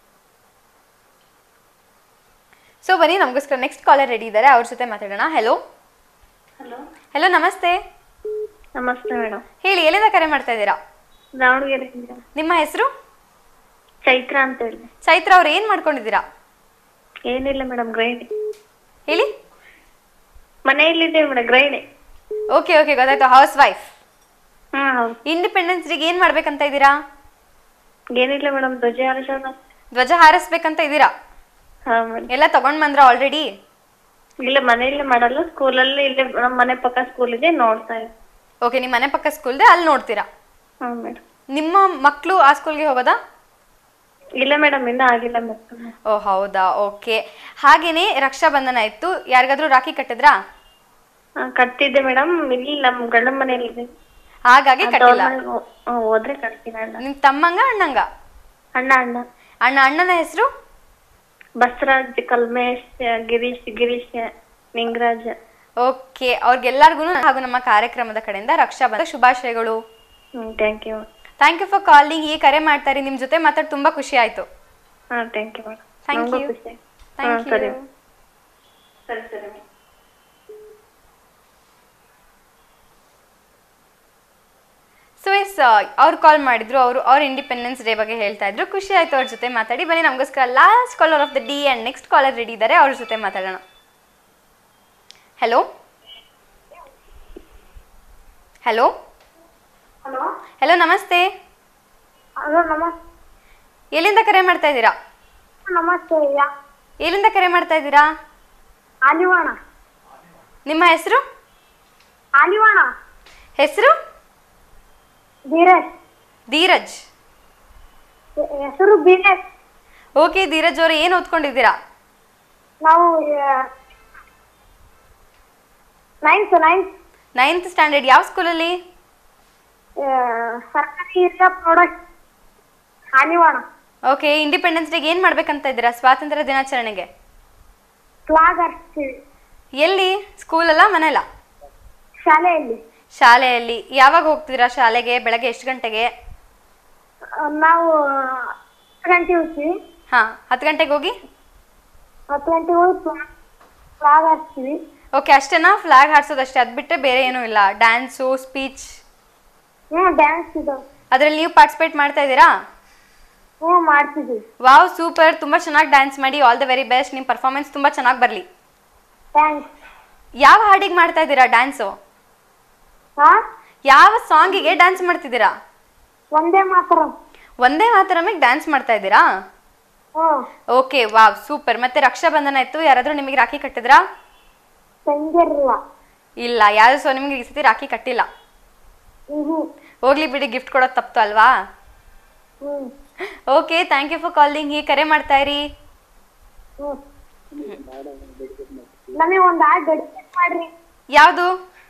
ಸೊ ಬನ್ನಿ ನಮಗೋಸ್ಕರ ನೆಕ್ಸ್ಟ್ ಕಾಲರ್ ರೆಡಿ ಇದ್ದಾರೆ ಅವ್ರ ಜೊತೆ ಮಾತಾಡೋಣ ಹೆಲೋ ಹೆಲೋ ನಮಸ್ತೆ ನಮಸ್ತೆ ಮೇಡಮ್ ಹೇಳಿ ಎಲ್ಲಿಂದ ಕರೆ ಮಾಡ್ತಾ ಇದ್ದೀರಾ ದಾವಣಗೆರೆಯಿಂದ ನಿಮ್ಮ ಹೆಸರು ಚೈತ್ರ ಅಂತ ಹೇಳಿ ಚೈತ್ರ ಅವ್ರು ಏನ್ ಮಾಡ್ಕೊಂಡಿದ್ದೀರಾ ಏನಿಲ್ಲ ಮೇಡಮ್ ಗೃಹಿಣಿ ಹೇಳಿ ಮನೆಯಲ್ಲಿದೆ ಮೇಡಮ್ ಗೃಹಿಣಿ ಓಕೆ ಓಕೆ ಗೊತ್ತಾಯ್ತು ಹೌಸ್ ವೈಫ್ ಹಾ ಹೌದು ಇಂಡಿಪೆಂಡೆನ್ಸ್ ಡೇಗೆ ಏನ್ ಮಾಡ್ಬೇಕಂತ ಇದ್ದೀರಾ ಏನಿಲ್ಲ ಮೇಡಮ್ ಧ್ವಜ ಹಾರಿಸೋಣ ಧ್ವಜ ಹಾರಿಸ್ಬೇಕಂತ ಇದ್ದೀರಾ ಹಾ ಮೇಡಮ್ ಎಲ್ಲ ತಗೊಂಡ್ ಬಂದ್ರ ಆಲ್ರೆಡಿ ಇಲ್ಲ ಮನೆಯಲ್ಲೇ ಮಾಡಲ್ಲ ಸ್ಕೂಲಲ್ಲಿ ಇಲ್ಲೇ ನಮ್ಮ ಮನೆ ಪಕ್ಕ ಸ್ಕೂಲ್ ಇದೆ ನೋಡ್ತಾ ಇದೆ ಓಕೆ ನಿಮ್ಮ ಮನೆ ಪಕ್ಕ ಸ್ಕೂಲ್ದೆ ಅಲ್ಲಿ ನೋಡ್ತೀರಾ ಹಾ ಮೇಡಮ್ ನಿಮ್ಮ ಮಕ್ಕಳು ಆ ಸ್ಕೂಲ್ಗೆ ಹೋಗೋದಾ ಇಲ್ಲ ಮೇಡಮ್ ಇನ್ನೂ ಆಗಿಲ್ಲ ಮೇಡಮ್ ಓ ಹೌದಾ ಓಕೆ ಹಾಗೇನೆ ರಕ್ಷಾ ಬಂಧನ ಇತ್ತು ಯಾರಿಗಾದ್ರೂ ರಾಖಿ ಕಟ್ಟಿದ್ರಾ ಕಟ್ತಿದ್ದೆ ಮೇಡಮ್ ಇಲ್ಲಿ ನಮ್ಮ ಗಂಡನ ಮನೆಯಲ್ಲಿ ಇದೆ ಹಾಗಾಗಿ ಕಟ್ಟಿಲ್ಲ ಹೋದ್ರೆ ಕಟ್ತೀನಿ ಅಣ್ಣ ನಿಮ್ ತಮ್ಮಂಗ ಅಣ್ಣಂಗ ಅಣ್ಣ ಅಣ್ಣ ಅಣ್ಣ ಅಣ್ಣನ ಹೆಸರು ಬಸವರಾಜ್ ಕಲ್ಮೇಶ್ ಗಿರೀಶ್ ಗಿರೀಶ್ ನಿಂಗರಾಜ್ ಓಕೆ ಅವ್ರಿಗೆಲ್ಲರಿಗೂ ಹಾಗೂ ನಮ್ಮ ಕಾರ್ಯಕ್ರಮದ ಕಡೆಯಿಂದ ರಕ್ಷಾ ಬಂಧನ ಶುಭಾಶಯಗಳು hmm thank you thank you for calling ಈ ಕರೆ ಮಾಡ್ತಾರೆ ನಿಮ್ ಜೊತೆ ಮಾತಾಡಿ ತುಂಬಾ ಖುಷಿ ಆಯ್ತು ಹಾ thank you madam thank you thank ಸರಿ ಯು ಸರಿ ಸರಿ ಸೊ ಎಸ್ ಅವ್ರು ಕಾಲ್ ಮಾಡಿದ್ರು ಅವರು ಅವ್ರ ಇಂಡಿಪೆಂಡೆನ್ಸ್ ಡೇ ಬಗ್ಗೆ ಹೇಳ್ತಾ ಇದ್ರು ಖುಷಿ ಆಯ್ತು ಅವ್ರ ಜೊತೆ ಮಾತಾಡಿ ಬನ್ನಿ ನಮಗೋಸ್ಕರ last caller of the day and next caller ready ಇದ್ದಾರೆ ಅವ್ರ ಜೊತೆ ಮಾತಾಡೋಣ ಹಲೋ ಹಲೋ ಹಲೋ ನಮಸ್ತೆ ಹಲೋ ನಮಸ್ತೆ ಎಲ್ಲಿಂದ ಕರೆ ಮಾಡ್ತಾ ಇದ್ದೀರಾ ನಮಸ್ತೆ ಎಲ್ಲಿಂದ ಕರೆ ಮಾಡ್ತಾ ಇದ್ದೀರಾ ಆಲಿವಾಣ ನಿಮ್ಮ ಹೆಸರು ಆಲಿವಾಣ ಹೆಸರು ಧೀರಜ್ ಧೀರಜ್ ಹೆಸರು ಬೀರೇಶ್ ಓಕೆ ಧೀರಜ್ ಅವರು ಏನು ಓದ್ಕೊಂಡಿದ್ದೀರಾ ನಾವು ನೈನ್ತ್ ನೈನ್ತ್ ನೈನ್ತ್ ಸ್ಟ್ಯಾಂಡರ್ಡ್ ಯಾವ ಸ್ಕೂಲಲ್ಲಿ ಸರ್ಕಾರಿ ಹಿರಿಯ ಪ್ರಾಡಕ್ಟ್ ಆಲಿವಾಣ ಓಕೆ ಇಂಡಿಪೆಂಡೆನ್ಸ್ ಡೇಗೆ ಏನು ಮಾಡ್ಬೇಕಂತ ಇದ್ದೀರಾ ಸ್ವಾತಂತ್ರ್ಯ ದಿನಾಚರಣೆಗೆ ಫ್ಲಾಗ್ ಹಾರಿಸ್ತೀವಿ ಎಲ್ಲಿ ಸ್ಕೂಲಲ್ಲ ಮನೆಯಲ್ಲ ಶಾಲೆಯಲ್ಲಿ ಶಾಲೆಯಲ್ಲಿ ಯಾವಾಗ ಹೋಗ್ತೀರಾ ಶಾಲೆಗೆ ಬೆಳಗ್ಗೆ ಎಷ್ಟು ಗಂಟೆಗೆ ಆ, ನಾವು ಹತ್ತು ಗಂಟೆ ಹೋಗ್ತೀವಿ ಹಾ ಹತ್ತು ಗಂಟೆಗೆ ಹೋಗಿ ಹತ್ತು ಗಂಟೆ ಹೋಗಿ ಫ್ಲಾಗ್ ಹಾರಿಸ್ತೀವಿ ಓಕೆ ಅಷ್ಟೇನಾ ಫ್ಲಾಗ್ ಹಾರಿಸೋದಷ್ಟೇ ಅದು ಬಿಟ್ಟರೆ ಬೇರೆ ಏನೂ ಇಲ್ಲ ಡ್ಯಾನ್ಸು ಸ್ಪೀಚ್ ಹ್ಞೂ ಡ್ಯಾನ್ಸ್ ಇದಾವೆ ಅದರಲ್ಲಿ ನೀವು ಪಾರ್ಟಿಸಿಪೇಟ್ ಮಾಡ್ತಾ ಇದ್ದೀರಾ ಹ್ಞೂ ಮಾಡ್ತಿದ್ದೀವಿ ವಾವ್ ಸೂಪರ್ ತುಂಬ ಚೆನ್ನಾಗಿ ಡ್ಯಾನ್ಸ್ ಮಾಡಿ ಆಲ್ ದ ವೆರಿ ಬೆಸ್ಟ್ ನಿಮ್ಮ ಪರ್ಫಾರ್ಮೆನ್ಸ್ ತುಂಬ ಚೆನ್ನಾಗಿ ಬರಲಿ ಥ್ಯಾಂಕ್ಸ್ ಯಾವ ಹಾಡಿಗೆ ಮಾಡ್ತಾ ಇದ್ದೀರಾ ಡ್ಯಾನ್ಸು ಹಾ ಯಾವ ಸಾಂಗಿಗೆ ಡ್ಯಾನ್ಸ್ ಮಾಡ್ತಿದ್ದೀರಾ ಒಂದೇ ಮಾತ್ರ ಒಂದೇ ಮಾತರಮಿಗೆ ಡ್ಯಾನ್ಸ್ ಮಾಡ್ತಾ ಇದ್ದೀರಾ ಹ್ಞೂ ಓಕೆ ವಾವ್ ಸೂಪರ್ ಮತ್ತೆ ರಕ್ಷಾ ಬಂಧನ ಇತ್ತು ಯಾರಾದ್ರೂ ನಿಮಗೆ ರಾಖಿ ಕಟ್ಟಿದ್ರಾ ತಂಗಿರಲ್ಲ ಇಲ್ಲ ಯಾರು ಸೊ ನಿಮ್ಗೆ ಈ ಸತಿ ರಾಖಿ ಕಟ್ಟಿಲ್ಲ ಹ್ಞೂ ಹೋಗ್ಲಿ ಬಿಡಿ ಗಿಫ್ಟ್ ಕೊಡೋದು ತಪ್ತು ಅಲ್ವಾ ಹ್ಞೂ okay thank you for calling ಹೀಗೆ ಕರೆ ಮಾಡ್ತಾ ಇರಿ ಹ್ಞೂ ನಮಗೆ ಒಂದು ಹಾಡು ಡೆಡಿಕೇಟ್ ಮಾಡ್ರಿ ಯಾವುದು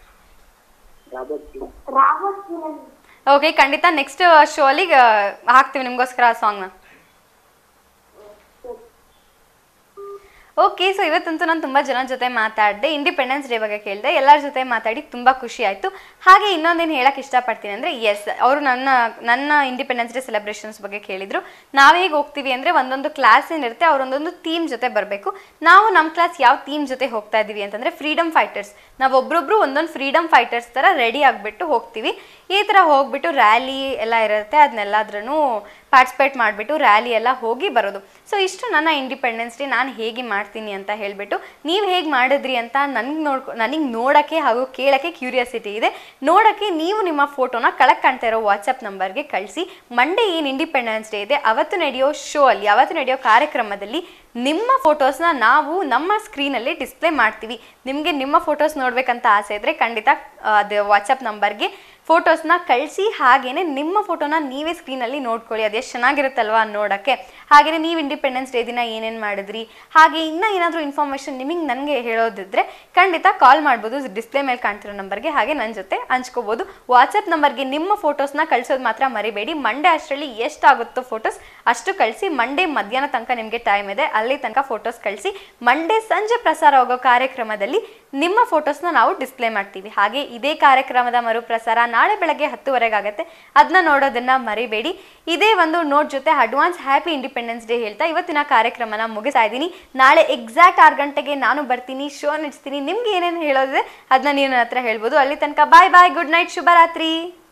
ರಾವತ್ ಓಕೆ ಖಂಡಿತ ನೆಕ್ಸ್ಟ್ ಶೋ ಅಲ್ಲಿ ಹಾಕ್ತೀವಿ ನಿಮ್ಗೋಸ್ಕರ ಆ ಸಾಂಗ್ನ ಓಕೆ ಸೊ ಇವತ್ತಂತೂ ನಾನು ತುಂಬ ಜನ ಜೊತೆ ಮಾತಾಡಿದೆ ಇಂಡಿಪೆಂಡೆನ್ಸ್ ಡೇ ಬಗ್ಗೆ ಕೇಳಿದೆ ಎಲ್ಲರ ಜೊತೆ ಮಾತಾಡಿ ತುಂಬ ಖುಷಿ ಆಯಿತು ಹಾಗೆ ಇನ್ನೊಂದೇನು ಹೇಳಕ್ಕೆ ಇಷ್ಟಪಡ್ತೀನಿ ಅಂದರೆ ಎಸ್ ಅವರು ನನ್ನ ನನ್ನ ಇಂಡಿಪೆಂಡೆನ್ಸ್ ಡೇ ಸೆಲೆಬ್ರೇಷನ್ಸ್ ಬಗ್ಗೆ ಕೇಳಿದರು ನಾವು ಹೇಗೆ ಹೋಗ್ತೀವಿ ಅಂದರೆ ಒಂದೊಂದು ಕ್ಲಾಸ್ ಏನಿರುತ್ತೆ ಅವರೊಂದೊಂದು ಥೀಮ್ ಜೊತೆ ಬರಬೇಕು ನಾವು ನಮ್ಮ ಕ್ಲಾಸ್ ಯಾವ ಥೀಮ್ ಜೊತೆ ಹೋಗ್ತಾ ಇದ್ದೀವಿ ಅಂತಂದರೆ ಫ್ರೀಡಮ್ ಫೈಟರ್ಸ್ ನಾವು ಒಬ್ರೊಬ್ರು ಒಂದೊಂದು ಫ್ರೀಡಮ್ ಫೈಟರ್ಸ್ ಥರ ರೆಡಿ ಆಗಿಬಿಟ್ಟು ಹೋಗ್ತೀವಿ ಈ ಥರ ಹೋಗ್ಬಿಟ್ಟು ರ್ಯಾಲಿ ಎಲ್ಲ ಇರುತ್ತೆ ಅದನ್ನೆಲ್ಲದ್ರೂ ಪಾರ್ಟಿಸಿಪೇಟ್ ಮಾಡಿಬಿಟ್ಟು ರ್ಯಾಲಿ ಎಲ್ಲ ಹೋಗಿ ಬರೋದು ಸೊ ಇಷ್ಟು ನನ್ನ ಇಂಡಿಪೆಂಡೆನ್ಸ್ ಡೇ ನಾನು ಹೇಗೆ ಮಾಡ್ತೀನಿ ಅಂತ ಹೇಳಿಬಿಟ್ಟು ನೀವು ಹೇಗೆ ಮಾಡಿದ್ರಿ ಅಂತ ನನಗೆ ನೋಡ್ಕೊ ನನಗೆ ನೋಡೋಕ್ಕೆ ಹಾಗೂ ಕೇಳೋಕ್ಕೆ ಕ್ಯೂರಿಯಾಸಿಟಿ ಇದೆ ನೋಡೋಕ್ಕೆ ನೀವು ನಿಮ್ಮ ಫೋಟೋನ ಕೆಳಗೆ ಕಾಣ್ತಾ ಇರೋ ವಾಟ್ಸಪ್ ನಂಬರ್ಗೆ ಕಳಿಸಿ ಮಂಡೇ ಏನು ಇಂಡಿಪೆಂಡೆನ್ಸ್ ಡೇ ಇದೆ ಅವತ್ತು ನಡೆಯೋ ಶೋ ಅಲ್ಲಿ ಅವತ್ತು ನಡೆಯೋ ಕಾರ್ಯಕ್ರಮದಲ್ಲಿ ನಿಮ್ಮ ಫೋಟೋಸ್ನ ನಾವು ನಮ್ಮ ಸ್ಕ್ರೀನಲ್ಲಿ ಡಿಸ್ಪ್ಲೇ ಮಾಡ್ತೀವಿ ನಿಮಗೆ ನಿಮ್ಮ ಫೋಟೋಸ್ ನೋಡ್ಬೇಕಂತ ಆಸೆ ಇದ್ದರೆ ಖಂಡಿತ ಆ, ಅದು ವಾಟ್ಸಪ್ ನಂಬರ್ಗೆ ಫೋಟೋಸ್ನ ಕಳಿಸಿ ಹಾಗೇನೆ ನಿಮ್ಮ ಫೋಟೋನ ನೀವೇ ಸ್ಕ್ರೀನಲ್ಲಿ ನೋಡ್ಕೊಳ್ಳಿ ಅದು ಎಷ್ಟು ಚೆನ್ನಾಗಿರುತ್ತಲ್ವಾ ನೋಡೋಕ್ಕೆ ಹಾಗೆಯೇ ನೀವು ಇಂಡಿಪೆಂಡೆನ್ಸ್ ಡೇ ದಿನ ಏನೇನು ಮಾಡಿದ್ರಿ ಹಾಗೆ ಇನ್ನೂ ಏನಾದರೂ ಇನ್ಫಾರ್ಮೇಷನ್ ನಿಮಗೆ ನನಗೆ ಹೇಳೋದಿದ್ರೆ ಖಂಡಿತ ಕಾಲ್ ಮಾಡ್ಬೋದು ಡಿಸ್ಪ್ಲೇ ಮೇಲೆ ಕಾಣ್ತಿರೋ ನಂಬರ್ಗೆ ಹಾಗೆ ನನ್ನ ಜೊತೆ ಹಂಚ್ಕೋಬೋದು ವಾಟ್ಸಪ್ ನಂಬರ್ಗೆ ನಿಮ್ಮ ಫೋಟೋಸ್ನ ಕಳಿಸೋದು ಮಾತ್ರ ಮರಿಬೇಡಿ ಮಂಡೇ ಅಷ್ಟರಲ್ಲಿ ಎಷ್ಟಾಗುತ್ತೋ ಫೋಟೋಸ್ ಅಷ್ಟು ಕಳಿಸಿ ಮಂಡೇ ಮಧ್ಯಾಹ್ನ ತನಕ ನಿಮಗೆ ಟೈಮ್ ಇದೆ ಅಲ್ಲಿ ತನಕ ಫೋಟೋಸ್ ಕಳಿಸಿ ಮಂಡೇ ಸಂಜೆ ಪ್ರಸಾರ ಆಗೋ ಕಾರ್ಯಕ್ರಮದಲ್ಲಿ ನಿಮ್ಮ ಫೋಟೋಸ್ನ ನಾವು ಡಿಸ್ಪ್ಲೇ ಮಾಡ್ತೀವಿ ಹಾಗೆ ಇದೇ ಕಾರ್ಯಕ್ರಮದ ಮರುಪ್ರಸಾರ ನಾಳೆ ಬೆಳಗ್ಗೆ ಹತ್ತುವರೆಗೆ ಆಗುತ್ತೆ ಅದನ್ನ ನೋಡೋದನ್ನ ಮರಿಬೇಡಿ ಇದೇ ಒಂದು ನೋಟ್ ಜೊತೆ ಅಡ್ವಾನ್ಸ್ ಹ್ಯಾಪಿ ಇಂಡಿಪೆಂಡೆನ್ಸ್ ಡೇ ಹೇಳ್ತಾ ಇವತ್ತಿನ ಕಾರ್ಯಕ್ರಮನ ಮುಗಿಸ್ತಾ ಇದ್ದೀನಿ ನಾಳೆ ಎಕ್ಸಾಕ್ಟ್ ಆರು ಗಂಟೆಗೆ ನಾನು ಬರ್ತೀನಿ ಶೋ ನಡೆಸ್ತೀನಿ ನಿಮ್ಗೆ ಏನೇನು ಹೇಳೋದಿದೆ ಅದನ್ನ ನೀವು ನನ್ನ ಹತ್ರ ಹೇಳ್ಬೋದು ಅಲ್ಲಿ ತನಕ ಬಾಯ್ ಬಾಯ್ ಗುಡ್ ನೈಟ್ ಶುಭರಾತ್ರಿ